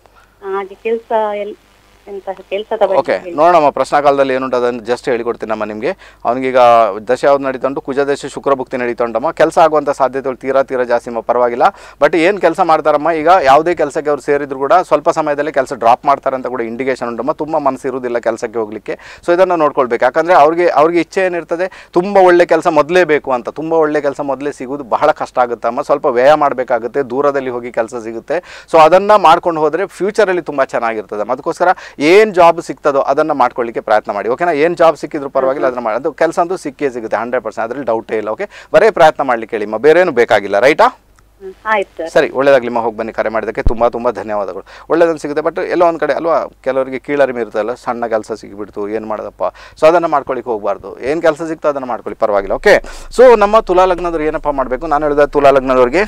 ಆ, ಹಾಗೆ ಕೆಲಸ ಎಲ್ ಎಂತ ಕೆಲಸದ ಬಗ್ಗೆ ಓಕೆ ಹೇಳಿ. ನೋಡೋಣ ಪ್ರಶ್ನಾಕಾಲದಲ್ಲಿ ಏನುಂಟು ಅದನ್ನು ಜಸ್ಟ್ ಹೇಳಿಕೊಡ್ತೀನಮ್ಮ ನಿಮಗೆ ಅವನಿಗೀಗ ದಶೆ ಯಾವ್ದು ನಡೀತಾ ಉಂಟು ಕುಜ ದಶೆ ಶುಕ್ರ ಭುಕ್ತಿ ನಡೀತಾ ಉಂಟಮ್ಮ ಕೆಲಸ ಆಗುವಂಥ ಸಾಧ್ಯತೆಗಳು ತೀರಾ ತೀರಾ ಜಾಸ್ತಿ ಅಮ್ಮ ಪರವಾಗಿಲ್ಲ ಬಟ್ ಏನು ಕೆಲಸ ಮಾಡ್ತಾರಮ್ಮ ಈಗ ಯಾವುದೇ ಕೆಲಸಕ್ಕೆ ಅವ್ರು ಸೇರಿದ್ರು ಕೂಡ ಸ್ವಲ್ಪ ಸಮಯದಲ್ಲಿ ಕೆಲಸ ಡ್ರಾಪ್ ಮಾಡ್ತಾರೆ ಅಂತ ಕೂಡ ಇಂಡಿಕೇಶನ್ ಉಂಟಮ್ಮ ತುಂಬ ಮನಸ್ಸು ಇರುವುದಿಲ್ಲ ಕೆಲಸಕ್ಕೆ ಹೋಗಲಿಕ್ಕೆ ಸೊ ಇದನ್ನು ನೋಡ್ಕೊಳ್ಬೇಕು ಯಾಕಂದರೆ ಅವ್ರಿಗೆ ಅವ್ರಿಗೆ ಇಚ್ಛೆ ಏನಿರ್ತದೆ ತುಂಬ ಒಳ್ಳೆ ಕೆಲಸ ಮೊದಲೇ ಬೇಕು ಅಂತ ತುಂಬ ಒಳ್ಳೆ ಕೆಲಸ ಮೊದಲೇ ಸಿಗೋದು ಬಹಳ ಕಷ್ಟ ಆಗುತ್ತಮ್ಮ ಸ್ವಲ್ಪ ವ್ಯಯ ಮಾಡಬೇಕಾಗುತ್ತೆ ದೂರದಲ್ಲಿ ಹೋಗಿ ಕೆಲಸ ಸಿಗುತ್ತೆ ಸೊ ಅದನ್ನು ಮಾಡ್ಕೊಂಡು ಹೋದರೆ ಫ್ಯೂಚರಲ್ಲಿ ತುಂಬ ಚೆನ್ನಾಗಿರ್ತದೆ ಅದಕ್ಕೋಸ್ಕರ ಏನು ಜಾಬ್ ಸಿಗ್ತದೋ ಅದನ್ನು ಮಾಡ್ಕೊಳ್ಳಿಕ್ಕೆ ಪ್ರಯತ್ನ ಮಾಡಿ ಓಕೆನಾ ಏನು ಜಾಬ್ ಸಿಕ್ಕಿದ್ರು ಪರವಾಗಿಲ್ಲ ಅದನ್ನು ಮಾಡಿ ಅದು ಕೆಲಸ ಅಂತೂ ಸಿಕ್ಕೇ ಸಿಗುತ್ತೆ ಹಂಡ್ರೆಡ್ ಪರ್ಸೆಂಟ್ ಅದರಲ್ಲಿ ಡೌಟೇ ಇಲ್ಲ ಓಕೆ ಬರೇ ಪ್ರಯತ್ನ ಮಾಡಲಿಕ್ಕೆ ಹೇಳಿಮ್ಮ ಬೇರೇನು ಬೇಕಾಗಿಲ್ಲ ರೈಟಾ ಹ್ಮ್, ಆಯ್ತು ಸರ್ ಸರಿ ಒಳ್ಳೇದಾಗ್ಲಿಮ್ಮ ಹೋಗಿ ಬನ್ನಿ ಕರೆ ಮಾಡಿದ್ದಕ್ಕೆ ತುಂಬ ತುಂಬ ಧನ್ಯವಾದಗಳು ಒಳ್ಳೇದನ್ನು ಸಿಗುತ್ತೆ ಬಟ್ ಎಲ್ಲೋ ಒಂದು ಕಡೆ ಅಲ್ವಾ ಕೆಲವರಿಗೆ ಕೀಳರಿಮೆ ಇರುತ್ತಲ್ಲ ಸಣ್ಣ ಕೆಲಸ ಸಿಕ್ಬಿಡ್ತು ಏನು ಮಾಡೋದಪ್ಪ ಸೊ ಅದನ್ನು ಮಾಡ್ಕೊಳ್ಳಿಕ್ಕೆ ಹೋಗಬಾರ್ದು ಏನು ಕೆಲಸ ಸಿಗ್ತೋ ಅದನ್ನು ಮಾಡ್ಕೊಳ್ಳಿ ಪರವಾಗಿಲ್ಲ ಓಕೆ ಸೊ ನಮ್ಮ ತುಲಾ ಲಗ್ನದವ್ರು ಏನಪ್ಪ ಮಾಡಬೇಕು ನಾನು ಹೇಳಿದ ತುಲಾ ಲಗ್ನದವ್ರಿಗೆ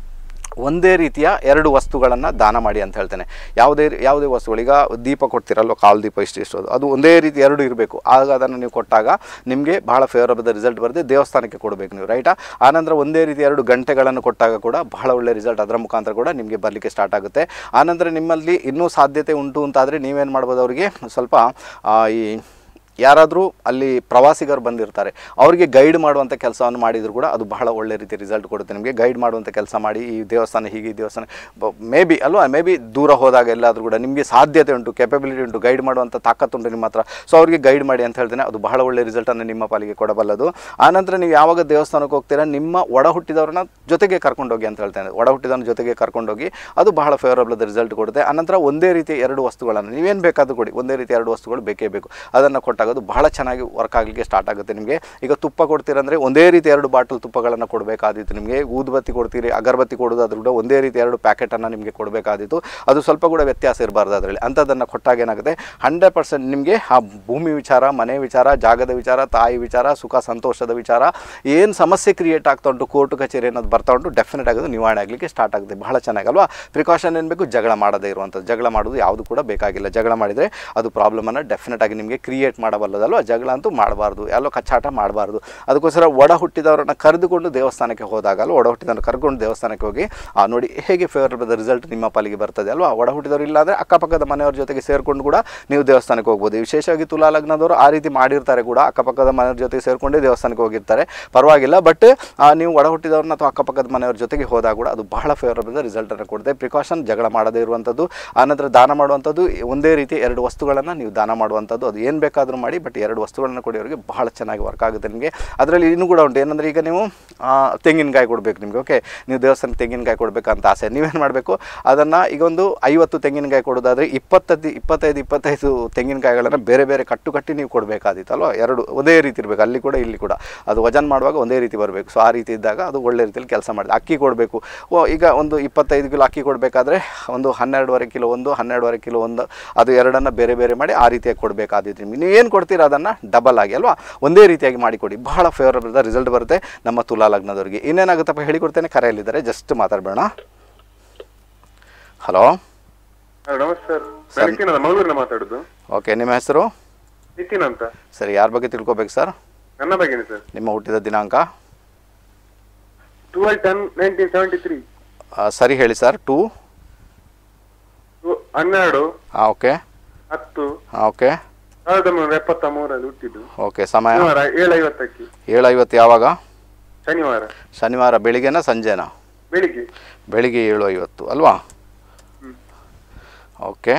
ಒಂದೇ ರೀತಿಯ ಎರಡು ವಸ್ತುಗಳನ್ನು ದಾನ ಮಾಡಿ ಅಂತ ಹೇಳ್ತೇನೆ ಯಾವುದೇ ಯಾವುದೇ ವಸ್ತುಗಳು ಈಗ ದೀಪ ಕೊಡ್ತೀರಲ್ವ ಕಾಲು ದೀಪ ಇಷ್ಟು ಇಷ್ಟು ಅದು. ಅದು ಒಂದೇ ರೀತಿ ಎರಡು ಇರಬೇಕು ಆಗ ಅದನ್ನು ನೀವು ಕೊಟ್ಟಾಗ ನಿಮಗೆ ಬಹಳ ಫೇವರಬಲ್ ರಿಸಲ್ಟ್ ಬರುತ್ತೆ ದೇವಸ್ಥಾನಕ್ಕೆ ಕೊಡಬೇಕು ನೀವು ರೈಟಾ ಆನಂತರ ಒಂದೇ ರೀತಿ ಎರಡು ಗಂಟೆಗಳನ್ನು ಕೊಟ್ಟಾಗ ಕೂಡ ಬಹಳ ಒಳ್ಳೆ ರಿಸಲ್ಟ್ ಅದರ ಮುಖಾಂತರ ಕೂಡ ನಿಮಗೆ ಬರಲಿಕ್ಕೆ ಸ್ಟಾರ್ಟ್ ಆಗುತ್ತೆ ಆನಂತರ ನಿಮ್ಮಲ್ಲಿ ಇನ್ನೂ ಸಾಧ್ಯತೆ ಉಂಟು ಅಂತಾದರೆ ನೀವೇನು ಮಾಡ್ಬೋದು ಅವರಿಗೆ ಸ್ವಲ್ಪ ಆ, ಈ ಯಾರಾದರೂ ಅಲ್ಲಿ ಪ್ರವಾಸಿಗರು ಬಂದಿರ್ತಾರೆ ಅವರಿಗೆ ಗೈಡ್ ಮಾಡುವಂಥ ಕೆಲಸವನ್ನು ಮಾಡಿದರೂ ಕೂಡ ಅದು ಬಹಳ ಒಳ್ಳೆ ರೀತಿ ರಿಸಲ್ಟ್ ಕೊಡುತ್ತೆ ನಿಮಗೆ ಗೈಡ್ ಮಾಡುವಂಥ ಕೆಲಸ ಮಾಡಿ ಈ ದೇವಸ್ಥಾನ ಹೀಗೆ ಈ ದೇವಸ್ಥಾನ ಮೇ ಬಿ ಅಲ್ವಾ ಮೇ ಬಿ ದೂರ ಹೋದಾಗ ಎಲ್ಲಾದರೂ ಕೂಡ ನಿಮಗೆ ಸಾಧ್ಯತೆ ಉಂಟು ಕೆಪಬಿಲಿಟಿ ಉಂಟು ಗೈಡ್ ಮಾಡುವಂಥ ತಾಕತ್ತುಂಟು ನಿಮ್ಮ ಹತ್ರ ಸೊ ಅವರಿಗೆ ಗೈಡ್ ಮಾಡಿ ಅಂತ ಹೇಳ್ತೇನೆ ಅದು ಬಹಳ ಒಳ್ಳೆ ರಿಸಲ್ಟನ್ನು ನಿಮ್ಮ ಪಾಲಿಗೆ ಕೊಡಬಲ್ಲದು ಆನಂತರ ನೀವು ಯಾವಾಗ ದೇವಸ್ಥಾನಕ್ಕೆ ಹೋಗ್ತೀರಾ ನಿಮ್ಮ ಒಡ ಹುಟ್ಟಿದವ್ರನ್ನ ಜೊತೆಗೆ ಕರ್ಕೊಂಡೋಗಿ ಅಂತ ಹೇಳ್ತೇನೆ ಒಡ ಹುಟ್ಟಿದವ್ರನ್ನ ಜೊತೆಗೆ ಕರ್ಕೊಂಡೋಗಿ ಅದು ಬಹಳ ಫೇವರಬಲ್ ರಿಸಲ್ಟ್ ಕೊಡುತ್ತೆ ಆನಂತರ ಒಂದೇ ರೀತಿಯ ಎರಡು ವಸ್ತುಗಳನ್ನು ನೀವೇನು ಬೇಕಾದರೂ ಕೊಡಿ ಒಂದೇ ರೀತಿ ಎರಡು ವಸ್ತುಗಳು ಬೇಕೇ ಬೇಕು ಅದನ್ನು ಕೊಟ್ಟಾಗ ಅದು ಬಹಳ ಚೆನ್ನಾಗಿ ವರ್ಕ್ ಆಗಲಿಕ್ಕೆ ಸ್ಟಾರ್ಟ್ ಆಗುತ್ತೆ ನಿಮಗೆ ಈಗ ತುಪ್ಪ ಕೊಡ್ತೀರಂದರೆ ಒಂದೇ ರೀತಿ ಎರಡು ಬಾಟಲ್ ತುಪ್ಪಗಳನ್ನು ಕೊಡಬೇಕಾದಿತ್ತು ನಿಮಗೆ ಊದುಬತ್ತಿ ಕೊಡ್ತೀರಿ ಅಗರಬತ್ತಿ ಕೊಡೋದಾದ್ರೂ ಕೂಡ ಒಂದೇ ರೀತಿ ಎರಡು ಪ್ಯಾಕೆಟನ್ನು ನಿಮಗೆ ಕೊಡಬೇಕಾದಿತ್ತು ಅದು ಸ್ವಲ್ಪ ಕೂಡ ವ್ಯತ್ಯಾಸ ಇರಬಾರ್ದು ಅದರಲ್ಲಿ ಅಂಥದ್ದನ್ನು ಕೊಟ್ಟಾಗ ಏನಾಗುತ್ತೆ ಹಂಡ್ರೆಡ್ ಪರ್ಸೆಂಟ್ ನಿಮಗೆ ಆ ಭೂಮಿ ವಿಚಾರ ಮನೆ ವಿಚಾರ ಜಾಗದ ವಿಚಾರ ತಾಯಿ ವಿಚಾರ ಸುಖ ಸಂತೋಷದ ವಿಚಾರ ಏನು ಸಮಸ್ಯೆ ಕ್ರಿಯೇಟ್ ಆಗ್ತಾ ಉಂಟು ಕೋರ್ಟು ಕಚೇರಿ ಅನ್ನೋದು ಬರ್ತಾ ಉಂಟು ಡೆಫಿನೆಟ್ ಆಗೋದು ನಿವಾರಣೆ ಆಗಲಿಕ್ಕೆ ಸ್ಟಾರ್ಟ್ ಆಗುತ್ತೆ ಬಹಳ ಚೆನ್ನಾಗಿ ಅಲ್ವಾ ಪ್ರಿಕಾಷನ್ ಏನು ಬೇಕು ಜಗಳ ಮಾಡದೇ ಇರುವಂಥದ್ದು ಜಗಳ ಮಾಡೋದು ಯಾವುದು ಕೂಡ ಬೇಕಾಗಿಲ್ಲ ಜಗಳ ಮಾಡಿದರೆ ಅದು ಪ್ರಾಬ್ಲಮನ್ನು ಡೆಫಿನೆಟ್ ಆಗಿ ನಿಮಗೆ ಕ್ರಿಯೇಟ್ ಮಾಡಬಲ್ಲದಲ್ವ ಜಗಳ ಅಂತೂ ಮಾಡಬಾರ್ದು ಎಲ್ಲೋ ಕಚ್ಚಾಟ ಮಾಡಬಾರ್ದು ಅದಕ್ಕೋಸ್ಕರ ಒಡ ಹುಟ್ಟಿದವರನ್ನ ಕರೆದುಕೊಂಡು ದೇವಸ್ಥಾನಕ್ಕೆ ಹೋದಾಗ ಅಲ್ವಾ ಒಡ ಹುಟ್ಟಿದವ್ರನ್ನ ಕರ್ಕೊಂಡು ದೇವಸ್ಥಾನಕ್ಕೆ ಹೋಗಿ ಆ ನೋಡಿ ಹೇಗೆ ಫೇವರಬಲ್ ರಿಸಲ್ಟ್ ನಿಮ್ಮ ಪಾಲಿಗೆ ಬರ್ತದೆ ಅಲ್ವಾ ಒಡ ಹುಟ್ಟಿದವರು ಇಲ್ಲ ಅಂದರೆ ಅಕ್ಕಪಕ್ಕದ ಮನೆಯವ್ರ ಜೊತೆಗೆ ಸೇರಿಕೊಂಡು ಕೂಡ ನೀವು ದೇವಸ್ಥಾನಕ್ಕೆ ಹೋಗ್ಬೋದು ವಿಶೇಷವಾಗಿ ತುಲಾ ಲಗ್ನದವರು ಆ ರೀತಿ ಮಾಡಿರ್ತಾರೆ ಕೂಡ ಅಕ್ಕಪಕ್ಕದ ಮನೆಯವ್ರ ಜೊತೆಗೆ ಸೇರಿಕೊಂಡೇ ದೇವಸ್ಥಾನಕ್ಕೆ ಹೋಗಿರ್ತಾರೆ ಪರವಾಗಿಲ್ಲ ಬಟ್ ನೀವು ಒಡ ಹುಟ್ಟಿದವ್ರನ್ನ ಅಥವಾ ಅಕ್ಕಪಕ್ಕದ ಮನೆಯವ್ರ ಜೊತೆಗೆ ಹೋದಾಗ ಕೂಡ ಅದು ಬಹಳ ಫೇವರಬಲ್ ರಿಸಲ್ಟನ್ನು ಕೊಡುತ್ತೆ ಪ್ರಿಕಾಷನ್ ಜಗಳ ಮಾಡದೇ ಇರುವಂಥದ್ದು ಆನಂತರ ದಾನ ಮಾಡುವಂಥದ್ದು ಒಂದೇ ರೀತಿ ಎರಡು ವಸ್ತುಗಳನ್ನು ನೀವು ದಾನ ಮಾಡುವಂಥದ್ದು ಅದು ಏನು ಬೇಕಾದರೂ ಮಾಡಿ ಬಟ್ ಎರಡು ವಸ್ತುಗಳನ್ನು ಕೊಡಿ ಅವರಿಗೆ ಬಹಳ ಚೆನ್ನಾಗಿ ವರ್ಕ್ ಆಗುತ್ತೆ ನಿಮಗೆ ಅದರಲ್ಲಿ ಇನ್ನೂ ಕೂಡ ಉಂಟು ಏನಂದರೆ ಈಗ ನೀವು ಆ, ತೆಂಗಿನಕಾಯಿ ಕೊಡಬೇಕು ನಿಮಗೆ ಓಕೆ ನೀವು ದೇವಸ್ಥಾನಕ್ಕೆ ತೆಂಗಿನಕಾಯಿ ಕೊಡಬೇಕಂತ ಆಸೆ ನೀವೇನು ಮಾಡಬೇಕು ಅದನ್ನು ಈಗ ಒಂದು ಐವತ್ತು ತೆಂಗಿನಕಾಯಿ ಕೊಡೋದಾದರೆ ಇಪ್ಪತ್ತೈದು ಇಪ್ಪತ್ತೈದು ಇಪ್ಪತ್ತೈದು ತೆಂಗಿನಕಾಯಿಗಳನ್ನು ಬೇರೆ ಬೇರೆ ಕಟ್ಟು ಕಟ್ಟಿ ನೀವು ಕೊಡಬೇಕಾದಿತ್ತು ಅಲ್ವಾ ಎರಡು ಒಂದೇ ರೀತಿ ಇರಬೇಕು ಅಲ್ಲಿ ಕೂಡ ಇಲ್ಲಿ ಕೂಡ ಅದು ವಜನ್ ಮಾಡುವಾಗ ಒಂದೇ ರೀತಿ ಬರಬೇಕು ಸೊ ಆ ರೀತಿ ಇದ್ದಾಗ ಅದು ಒಳ್ಳೆ ರೀತಿಯಲ್ಲಿ ಕೆಲಸ ಮಾಡಿದೆ ಅಕ್ಕಿ ಕೊಡಬೇಕು ಓ ಈಗ ಒಂದು ಇಪ್ಪತ್ತೈದು ಕಿಲೋ ಅಕ್ಕಿ ಕೊಡಬೇಕಾದ್ರೆ ಒಂದು ಹನ್ನೆರಡುವರೆ ಕಿಲೋ ಒಂದು ಹನ್ನೆರಡುವರೆ ಕಿಲೋ ಒಂದು ಅದು ಎರಡನ್ನು ಬೇರೆ ಬೇರೆ ಮಾಡಿ ಆ ರೀತಿಯಾಗಿ ಕೊಡಬೇಕಾದಿತ್ತು ನಿಮಗೆ ನೀವು ಏನು ಕೊಡ್ತೀರಾ ಅದನ್ನು ಡಬಲ್ ಆಗಿ ಅಲ್ವಾ ಒಂದೇ ರೀತಿಯಾಗಿ ಮಾಡಿಕೊಡಿ ಬಹಳ ಫೇವರಬಲ್ ರಿಸಲ್ಟ್ ಬರುತ್ತೆ ನಮ್ಮ ತುಲಾ ಲಗ್ನದವರಿಗೆ ಇನ್ನೇನಾಗುತ್ತಪ್ಪ ಹೇಳಿಕೊಡ್ತೇನೆ ಕರೆಯಲ್ಲಿದ್ದಾರೆ ಜಸ್ಟ್ ಮಾತಾಡಬೇಡ ಹಲೋ ಹಲೋ ನಮಸ್ತೆ ಸರ್ ನಾನು ನಿತಿನ್ ಅಂತ ಮಂಗಳೂರಿನ ಮಾತಾಡುದು ಓಕೆ ನಿಮ್ಮ ಹೆಸರು ನಿತಿನ್ ಅಂತ ಸರಿ ಯಾರ ಬಗ್ಗೆ ತಿಳ್ಕೊಬೇಕು ಸರ್ ನನ್ನ ಬಗ್ಗೆನೇ ಸರ್ ನಿಮ್ಮ ಹುಟ್ಟಿದ ದಿನಾಂಕ twelve ten nineteen seventy three ಆ, ಸರಿ ಹೇಳಿ ಸರ್ ಟೂ ಹನ್ನೆರಡು ಹಾಂ ಓಕೆ ಹತ್ತು ಹಾಂ ಓಕೆ ಸಾವಿರದ ಒಂಬೈನೂರ ಎಪ್ಪತ್ತ ಮೂರಲ್ಲಿ ಹುಟ್ಟಿದ್ದು ಓಕೆ ಸಮಯ ಶನಿವಾರ ಏಳು ಐವತ್ತಕ್ಕೆ ಏಳು ಐವತ್ತು ಯಾವಾಗ ಶನಿವಾರ ಶನಿವಾರ ಬೆಳಿಗ್ಗೆನಾ ಸಂಜೆನಾ ಬೆಳಿಗ್ಗೆ ಬೆಳಿಗ್ಗೆ ಏಳು ಐವತ್ತು ಅಲ್ವಾ ಹ್ಮ್. ಓಕೆ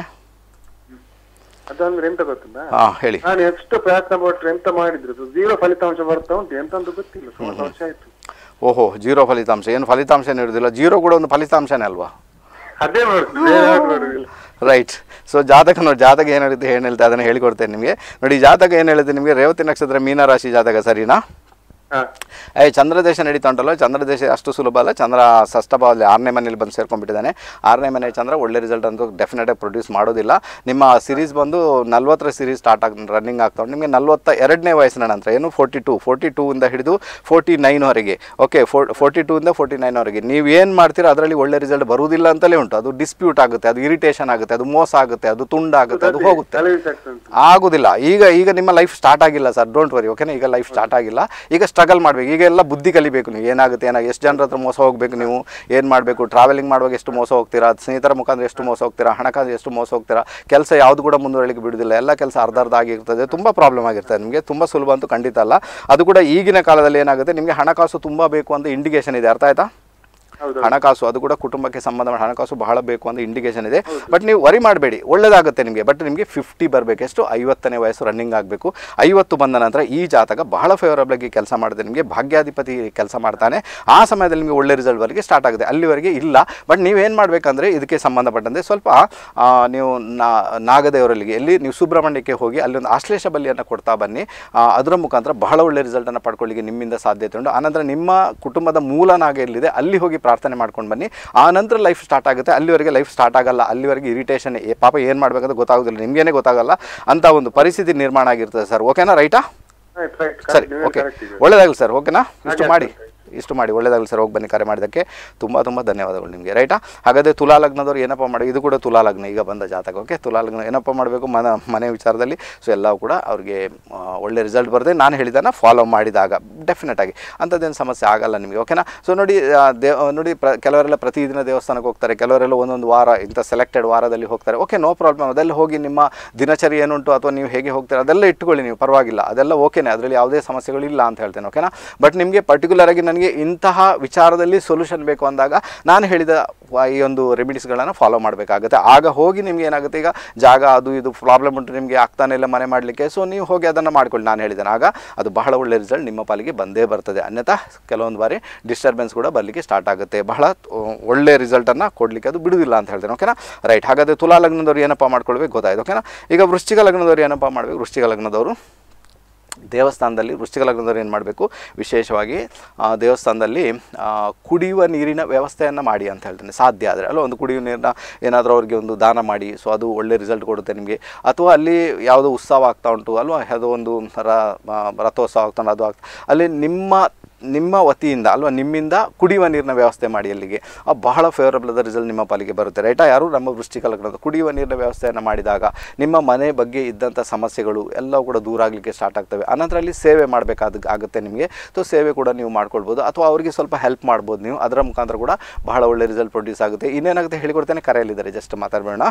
ಅದಂದ್ರೆ ಎಂತ ಗೊತ್ತುಂಟಾ ಹಾಂ ಹೇಳಿ ನಾನು ಎಷ್ಟು ಪ್ರಯತ್ನ ಪಟ್ರೆ ಎಂತ ಮಾಡಿದ್ರು ಜೀರೋ ಫಲಿತಾಂಶ ಬರ್ತಾ ಉಂಟು ಎಂತಂತ ಗೊತ್ತಿಲ್ಲ ಸುಮಾರು ವರ್ಷ ಆಯ್ತು ಓಹೋ ಜೀರೋ ಫಲಿತಾಂಶ ಏನು ಫಲಿತಾಂಶ ಇರೋದಿಲ್ಲ ಜೀರೋ ಕೂಡ ಒಂದು ಫಲಿತಾಂಶನೇ ಅಲ್ವಾ ಅದೇ ಮಾಡುದು ಬೇರೆ ಯಾವ್ದು ಮಾಡುದಿಲ್ಲ. ರೈಟ್ ಸೊ ಜಾತಕ ನೋಡಿ ಜಾತಕ ಏನು ಹೇಳುತ್ತೆ ಏನು ಹೇಳ್ತೆ ಅದನ್ನು ಹೇಳಿಕೊಡ್ತೇನೆ ನಿಮಗೆ ನೋಡಿ ಜಾತಕ ಏನು ಹೇಳುತ್ತೆ ನಿಮಗೆ ರೇವತಿ ನಕ್ಷತ್ರ ಮೀನರಾಶಿ ಜಾತಕ ಸರಿನಾ ಹಾ ಏ ಚಂದ್ರದೇಶ ನಡೀತಾ ಉಂಟಲ್ಲ ಚಂದ್ರದೇಶ ಅಷ್ಟು ಸುಲಭ ಅಲ್ಲ ಚಂದ್ರ ಷಷ್ಠಭಾವದಲ್ಲಿ ಆರನೇ ಮನೇಲಿ ಬಂದು ಸೇರ್ಕೊಂಡ್ಬಿಟ್ಟಿದ್ದಾನೆ ಆರನೇ ಮನೆ ಚಂದ್ರ ಒಳ್ಳೆ ರಿಸಲ್ಟ್ ಅಂತೂ ಡೆಫಿನೆಟಾಗಿ ಪ್ರೊಡ್ಯೂಸ್ ಮಾಡೋದಿಲ್ಲ ನಿಮ್ಮ ಸಿರೀಸ್ ಬಂದು ನಲ್ವತ್ತರ ಸಿರೀಸ್ ಸ್ಟಾರ್ಟ್ ಆಗಿ ರನ್ನಿಂಗ್ ಆಗ್ತಾ ಉಂಟು ನಿಮಗೆ ನಲ್ವತ್ತ ಎರಡನೇ ವಯಸ್ಸಿನ ನಂತರ ಏನು ಫೋರ್ಟಿ ಟು ಫೋರ್ಟಿ ಟೂ ಇಂದ ಹಿಡಿದು ಫೋರ್ಟಿ ನೈನ್ವರೆಗೆ ಓಕೆ ಫೋರ್ ಫೋರ್ಟಿ ಟೂ ಇಂದ ಫೋರ್ಟಿ ನೈನ್ವರೆಗೆ ನೀವು ಏನು ಮಾಡ್ತೀರೋ ಅದರಲ್ಲಿ ಒಳ್ಳೆ ರಿಸಲ್ಟ್ ಬರುವುದಿಲ್ಲ ಅಂತಲೇ ಉಂಟು ಅದು ಡಿಸ್ಪ್ಯೂಟ್ ಆಗುತ್ತೆ ಅದು ಇರಿಟೇಷನ್ ಆಗುತ್ತೆ ಅದು ಮೋಸ ಆಗುತ್ತೆ ಅದು ತುಂಡಾಗುತ್ತೆ ಅದು ಹೋಗುತ್ತೆ ತಲೆ ಬಿಸಿ ಆಗ್ತಾ ಉಂಟು ಆಗುದಿಲ್ಲ ಈಗ ಈಗ ನಿಮ್ಮ ಲೈಫ್ ಸ್ಟಾರ್ಟ್ ಆಗಿಲ್ಲ ಸರ್ ಡೋಂಟ್ ವರಿ ಓಕೆನಾ ಈಗ ಲೈಫ್ ಸ್ಟಾರ್ಟ್ ಆಗಿಲ್ಲ ಈಗ ಸ್ಟ್ರಗಲ್ ಮಾಡಬೇಕು ಈಗ ಎಲ್ಲ ಬುದ್ಧಿ ಕಲಿಬೇಕು ನೀವು ಏನಾಗುತ್ತೆ ಏನಾಗ ಎಷ್ಟು ಜನರ ಹತ್ರ ಮೋಸ ಹೋಗಬೇಕು ನೀವು ಏನು ಮಾಡಬೇಕು ಟ್ರಾವೆಲಿಂಗ್ ಮಾಡುವಾಗ ಎಷ್ಟು ಮೋಸ ಹೋಗ್ತೀರಾ ಸ್ನೇಹಿತರ ಮುಖಾಂತರ ಎಷ್ಟು ಮೋಸ ಹೋಗ್ತೀರಾ ಹಣಕಾಸು ಎಷ್ಟು ಮೋಸ ಹೋಗ್ತೀರಾ ಕೆಲಸ ಯಾವುದು ಕೂಡ ಮುಂದುವರಲಿಕ್ಕೆ ಬಿಡುವುದಿಲ್ಲ ಎಲ್ಲ ಕೆಲಸ ಅರ್ಧ ಅರ್ಧ ಆಗಿರ್ತದೆ ತುಂಬ ಪ್ರಾಬ್ಲಮ್ ಆಗಿರ್ತದೆ ನಿಮಗೆ ತುಂಬ ಸುಲಭ ಅಂತೂ ಖಂಡಿತ ಅಲ್ಲ ಅದು ಕೂಡ ಈಗಿನ ಕಾಲದಲ್ಲಿ ಏನಾಗುತ್ತೆ ನಿಮಗೆ ಹಣಕಾಸು ತುಂಬ ಬೇಕು ಅಂತ ಇಂಡಿಕೇಶನ್ ಇದೆ ಅರ್ಥ ಆಯ್ತಾ ಹೌದು ಹಣಕಾಸು ಅದು ಕೂಡ ಕುಟುಂಬಕ್ಕೆ ಸಂಬಂಧ ಮಾಡಿ ಹಣಕಾಸು ಬಹಳ ಬೇಕು ಅಂತ ಇಂಡಿಕೇಶನ್ ಇದೆ ಬಟ್ ನೀವು ವರಿ ಮಾಡಬೇಡಿ ಒಳ್ಳೇದಾಗುತ್ತೆ ನಿಮಗೆ ಬಟ್ ನಿಮಗೆ ಫಿಫ್ಟಿ ಬರಬೇಕು ಎಷ್ಟು ಐವತ್ತನೇ ವಯಸ್ಸು ರನ್ನಿಂಗ್ ಆಗಬೇಕು ಐವತ್ತು ಬಂದ ನಂತರ ಈ ಜಾತಕ ಬಹಳ ಫೇವರಬಲ್ ಆಗಿ ಕೆಲಸ ಮಾಡುತ್ತೆ ನಿಮಗೆ ಭಾಗ್ಯಾಧಿಪತಿ ಕೆಲಸ ಮಾಡ್ತಾನೆ ಆ ಸಮಯದಲ್ಲಿ ನಿಮಗೆ ಒಳ್ಳೆ ರಿಸಲ್ಟ್ ವರೆಗೆ ಸ್ಟಾರ್ಟ್ ಆಗುತ್ತೆ ಅಲ್ಲಿವರೆಗೆ ಇಲ್ಲ ಬಟ್ ನೀವೇನು ಮಾಡಬೇಕಂದ್ರೆ ಇದಕ್ಕೆ ಸಂಬಂಧಪಟ್ಟಂತೆ ಸ್ವಲ್ಪ ಆ, ನೀವು ನಾ ನಾಗದೇವರಲ್ಲಿಗೆ ಎಲ್ಲಿ ನೀವು ಸುಬ್ರಹ್ಮಣ್ಯಕ್ಕೆ ಹೋಗಿ ಅಲ್ಲಿ ಒಂದು ಆಶ್ಲೇಷ ಬಲಿಯನ್ನು ಕೊಡ್ತಾ ಬನ್ನಿ ಆ, ಅದರ ಮುಖಾಂತರ ಬಹಳ ಒಳ್ಳೆ ರಿಸಲ್ಟನ್ನು ಪಡ್ಕೊಳ್ಳಿಕ್ಕೆ ನಿಮ್ಮಿಂದ ಸಾಧ್ಯತೆ ಉಂಟು ಆನಂತರ ನಿಮ್ಮ ಕುಟುಂಬದ ಮೂಲ ನಾಗ ಎಲ್ಲಿದೆ ಅಲ್ಲಿ ಹೋಗಿ ಪ್ರಾರ್ಥನೆ ಮಾಡ್ಕೊಂಡು ಬನ್ನಿ ಆ ನಂತರ ಲೈಫ್ ಸ್ಟಾರ್ಟ್ ಆಗುತ್ತೆ ಅಲ್ಲಿವರೆಗೆ ಲೈಫ್ ಸ್ಟಾರ್ಟ್ ಆಗಲ್ಲ ಅಲ್ಲಿವರೆಗೆ ಇರಿಟೇಷನ್ ಪಾಪ ಏನು ಮಾಡಬೇಕಂತ ಗೊತ್ತಾಗೋದಿಲ್ಲ ನಿಮಗೇನೆ ಗೊತ್ತಾಗಲ್ಲ ಅಂತ ಒಂದು ಪರಿಸ್ಥಿತಿ ನಿರ್ಮಾಣ ಆಗಿರ್ತದೆ ಸರ್ ಓಕೆನಾ ರೈಟಾ ಆಯ್ತು ರೈಟ್ ಸರಿ ಕರೆಕ್ಟ್ ಓಕೆ ಕರೆಕ್ಟ್ ಇದೆ ಒಳ್ಳೇದಾಗಲಿ ಸರ್ ಓಕೆನಾ ಇಷ್ಟು ಹಾಗೆ ಮಾಡಿ ಇಷ್ಟು ಮಾಡಿ ಒಳ್ಳೇದಾಗಲಿ ಸರ್ ಹೋಗಿ ಬನ್ನಿ ಕರೆ ಮಾಡಿದ್ದಕ್ಕೆ ತುಂಬ ತುಂಬ ಧನ್ಯವಾದಗಳು ನಿಮಗೆ ರೈಟಾ ಹಾಗಾದರೆ ತುಲಾ ಲಗ್ನದವ್ರು ಏನಪ್ಪ ಮಾಡಿ ಇದು ಕೂಡ ತುಲಾ ಲಗ್ನ ಈಗ ಬಂದ ಜಾತಕ ಓಕೆ ತುಲಾ ಲಗ್ನ ಏನಪ್ಪ ಮಾಡಬೇಕು ಮನ ಮನೆ ವಿಚಾರದಲ್ಲಿ ಸೊ ಎಲ್ಲವೂ ಕೂಡ ಅವ್ರಿಗೆ ಆ, ಒಳ್ಳೆ ರಿಸಲ್ಟ್ ಬರುತ್ತೆ ನಾನು ಹೇಳಿದ್ದನ್ನು ಫಾಲೋ ಮಾಡಿದಾಗ ಡೆಫಿನೆಟ್ ಆಗಿ ಅಂಥದ್ದೇನು ಸಮಸ್ಯೆ ಆಗಲ್ಲ ನಿಮಗೆ ಓಕೆನಾ ಸೊ ನೋಡಿ ಆ, ದೇವ್ ನೋಡಿ ಪ್ರ ಕೆಲವರೆಲ್ಲ ಪ್ರತಿದಿನ ದೇವಸ್ಥಾನಕ್ಕೆ ಹೋಗ್ತಾರೆ ಕೆಲವರೆಲ್ಲ ಒಂದೊಂದು ವಾರ ಇಂಥ ಸೆಲೆಕ್ಟೆಡ್ ವಾರದಲ್ಲಿ ಹೋಗ್ತಾರೆ ಓಕೆ ನೋ ಪ್ರಾಬ್ಲಮ್ ಅದೆಲ್ಲ ಹೋಗಿ ನಿಮ್ಮ ದಿನಚರಿ ಏನುಂಟು ಅಥವಾ ನೀವು ಹೇಗೆ ಹೋಗ್ತೀರಾ ಅದೆಲ್ಲ ಇಟ್ಕೊಳ್ಳಿ ನೀವು ಪರವಾಗಿಲ್ಲ ಅದೆಲ್ಲ ಓಕೆನೇ ಅದರಲ್ಲಿ ಯಾವುದೇ ಸಮಸ್ಯೆಗಳಿಲ್ಲ ಅಂತ ಹೇಳ್ತೇನೆ ಓಕೆನಾ ಬಟ್ ನಿಮಗೆ ಪರ್ಟಿಕ್ಯುಲರ್ ಆಗಿ ನನಗೆ ಇಂತಹ ವಿಚಾರದಲ್ಲಿ ಸೊಲ್ಯೂಷನ್ ಬೇಕು ಅಂದಾಗ ನಾನು ಹೇಳಿದ ವ- ಈ ಒಂದು ರೆಮಿಡೀಸ್ಗಳನ್ನು ಫಾಲೋ ಮಾಡಬೇಕಾಗುತ್ತೆ ಆಗ ಹೋಗಿ ನಿಮ್ಗೆ ಏನಾಗುತ್ತೆ ಈಗ ಜಾಗ ಅದು ಇದು ಪ್ರಾಬ್ಲಮ್ ಉಂಟು ನಿಮಗೆ ಆಗ್ತಾನೆ ಇಲ್ಲ ಮನೆ ಮಾಡಲಿಕ್ಕೆ ಸೊ ನೀವು ಹೋಗಿ ಅದನ್ನು ಮಾಡ್ಕೊಳ್ಳಿ ನಾನು ಹೇಳಿದ್ದೇನೆ ಆಗ ಅದು ಬಹಳ ಒಳ್ಳೆ ರಿಸಲ್ಟ್ ನಿಮ್ಮ ಪಾಲಿಗೆ ಬಂದೇ ಬರ್ತದೆ ಅನ್ಯಥಾ ಕೆಲವೊಂದು ಬಾರಿ ಡಿಸ್ಟರ್ಬೆನ್ಸ್ ಕೂಡ ಬರಲಿಕ್ಕೆ ಸ್ಟಾರ್ಟ್ ಆಗುತ್ತೆ ಬಹಳ ಆ, ಒಳ್ಳೆ ರಿಸಲ್ಟನ್ನು ಕೊಡಲಿಕ್ಕೆ ಅದು ಬಿಡುವುದಿಲ್ಲ ಅಂತ ಹೇಳ್ತೇನೆ ಓಕೆನಾ ರೈಟ್ ಹಾಗಾದರೆ ತುಲಾ ಲಗ್ನದವ್ರು ಏನಪ್ಪ ಮಾಡ್ಕೊಳ್ಬೇಕು ಗೊತ್ತಾಯ್ತು ಓಕೆನಾ ಈಗ ವೃಶ್ಚಿಕ ಲಗ್ನದವ್ರು ಏನಪ್ಪ ಮಾಡಬೇಕು ವೃಶ್ಚಿಕ ಲಗ್ನದವರು ದೇವಸ್ಥಾನದಲ್ಲಿ ವೃಶ್ಚಿಕ ಲಗ್ನದವ್ರು ಏನು ಮಾಡಬೇಕು ವಿಶೇಷವಾಗಿ ಆ, ದೇವಸ್ಥಾನದಲ್ಲಿ ಆ, ಕುಡಿಯುವ ನೀರಿನ ವ್ಯವಸ್ಥೆಯನ್ನು ಮಾಡಿ ಅಂತ ಹೇಳ್ತೇನೆ ಸಾಧ್ಯ ಆದರೆ ಅಲ್ಲ ಒಂದು ಕುಡಿಯುವ ನೀರನ್ನ ಏನಾದರೂ ಅವ್ರಿಗೆ ಒಂದು ದಾನ ಮಾಡಿ ಸೊ ಅದು ಒಳ್ಳೆ ರಿಸಲ್ಟ್ ಕೊಡುತ್ತೆ ನಿಮಗೆ ಅಥವಾ ಅಲ್ಲಿ ಯಾವುದೋ ಉತ್ಸವ ಆಗ್ತಾ ಉಂಟು ಅಲ್ವಾ ಯಾವುದೋ ಒಂದು ರ ಆ, ರಥೋತ್ಸವ ಆಗ್ತಾ ಉಂಟು ಅದು ಆಗ್ತಾ ಅಲ್ಲಿ ನಿಮ್ಮ ನಿಮ್ಮ ವತಿಯಿಂದ ಅಲ್ವಾ ನಿಮ್ಮಿಂದ ಕುಡಿಯುವ ನೀರಿನ ವ್ಯವಸ್ಥೆ ಮಾಡಿ ಅಲ್ಲಿಗೆ ಆ ಬಹಳ ಫೇವರಬಲ್ ಆದ ರಿಸಲ್ಟ್ ನಿಮ್ಮ ಪಾಲಿಗೆ ಬರುತ್ತೆ ರೈಟಾ ಯಾರು ನಮ್ಮ ವೃಶ್ಚಿಕ ಲಗ್ನದ ಕುಡಿಯುವ ನೀರಿನ ವ್ಯವಸ್ಥೆಯನ್ನು ಮಾಡಿದಾಗ ನಿಮ್ಮ ಮನೆ ಬಗ್ಗೆ ಇದ್ದಂಥ ಸಮಸ್ಯೆಗಳು ಎಲ್ಲವೂ ಕೂಡ ದೂರ ಆಗಲಿಕ್ಕೆ ಸ್ಟಾರ್ಟ್ ಆಗ್ತವೆ ಅನಂತರ ಅಲ್ಲಿ ಸೇವೆ ಮಾಡಬೇಕಾದ ಆಗುತ್ತೆ ನಿಮಗೆ ಸೊ ಸೇವೆ ಕೂಡ ನೀವು ಮಾಡ್ಕೊಳ್ಬೋದು ಅಥವಾ ಅವರಿಗೆ ಸ್ವಲ್ಪ ಹೆಲ್ಪ್ ಮಾಡ್ಬೋದು ನೀವು ಅದರ ಮುಖಾಂತರ ಕೂಡ ಬಹಳ ಒಳ್ಳೆ ರಿಸಲ್ಟ್ ಪ್ರೊಡ್ಯೂಸ್ ಆಗುತ್ತೆ ಇನ್ನೇನಾಗುತ್ತೆ ಹೇಳಿಕೊಡ್ತೇನೆ ಕರೆಯಲ್ಲಿದ್ದಾರೆ ಜಸ್ಟ್ ಮಾತಾಡಬೇಡ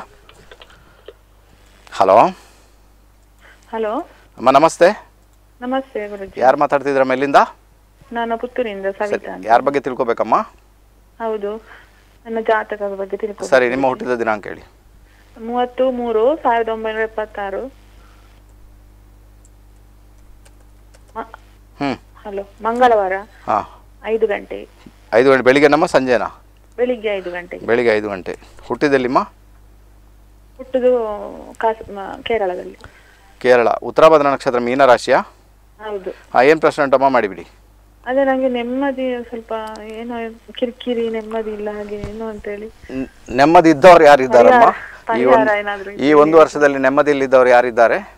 ಹಲೋ ಹಲೋ ಅಮ್ಮ ನಮಸ್ತೆ ನಮಸ್ತೆ ಗುರುಜಿ ಯಾರು ಮಾತಾಡ್ತಿದ್ರ ಮೇಲಿಂದ ನಾನು ಪುತ್ತೂರಿಂದ ಸರಿ ಸವಿತಾ ಅಂತ ಯಾರ ಬಗ್ಗೆ ತಿಳ್ಕೊಬೇಕಮ್ಮ ಹೌದು ನನ್ನ ಜಾತಕದ ಬಗ್ಗೆ ತಿಳ್ಕೊ ಸರಿ ನಿಮ್ಮ ಹುಟ್ಟಿದ ದಿನಾಂಕ ಹೇಳಿ ಮೂವತ್ತು ಮೂರು ಸಾವಿರದ ಒಂಬೈನೂರ ಎಪ್ಪತ್ತಾರು ಹ್ಞೂ ಹಲೋ ಮಂಗಳವಾರ ಹಾಂ ಐದು ಗಂಟೆ ಐದು ಗಂಟೆ ಬೆಳಿಗ್ಗೆ ನಮ್ಮ ಸಂಜೆನಾ ಬೆಳಿಗ್ಗೆ ಐದು ಗಂಟೆಗೆ ಬೆಳಿಗ್ಗೆ ಐದು ಗಂಟೆ ಹುಟ್ಟಿದೆಲ್ಲಿಮ್ಮ ಹುಟ್ಟುದು ಕಾಸ್ ಮ- ಕೇರಳದಲ್ಲಿ ಕೇರಳ ಉತ್ತರಾಭದ್ರ ನಕ್ಷತ್ರ ಮೀನರಾಶಿಯ ಹೌದು ಹಾಂ ಏನು ಪ್ರಶ್ನೆ ಉಂಟಮ್ಮ ಮಾಡಿಬಿಡಿ ಅದೇ ನಂಗೆ ನೆಮ್ಮದಿ ಸ್ವಲ್ಪ ಏನೋ ಕಿರಿಕಿರಿ ನೆಮ್ಮದಿ ಇಲ್ಲ ಹಾಗೆ ಏನು ಅಂತೇಳಿ ನ್- ನೆಮ್ಮದಿ ಇದ್ದವ್ರು ಯಾರಿದ್ದಾರಮ್ಮ ಪರಿಹಾರ- ಈ ಪರಿಹಾರ ಒಂದು ಏನಾದ್ರು ಈ ಒಂದು ವರ್ಷದಲ್ಲಿ ನೆಮ್ಮದಿಯಲ್ಲಿದ್ದವ್ರು ಯಾರಿದ್ದಾರೆ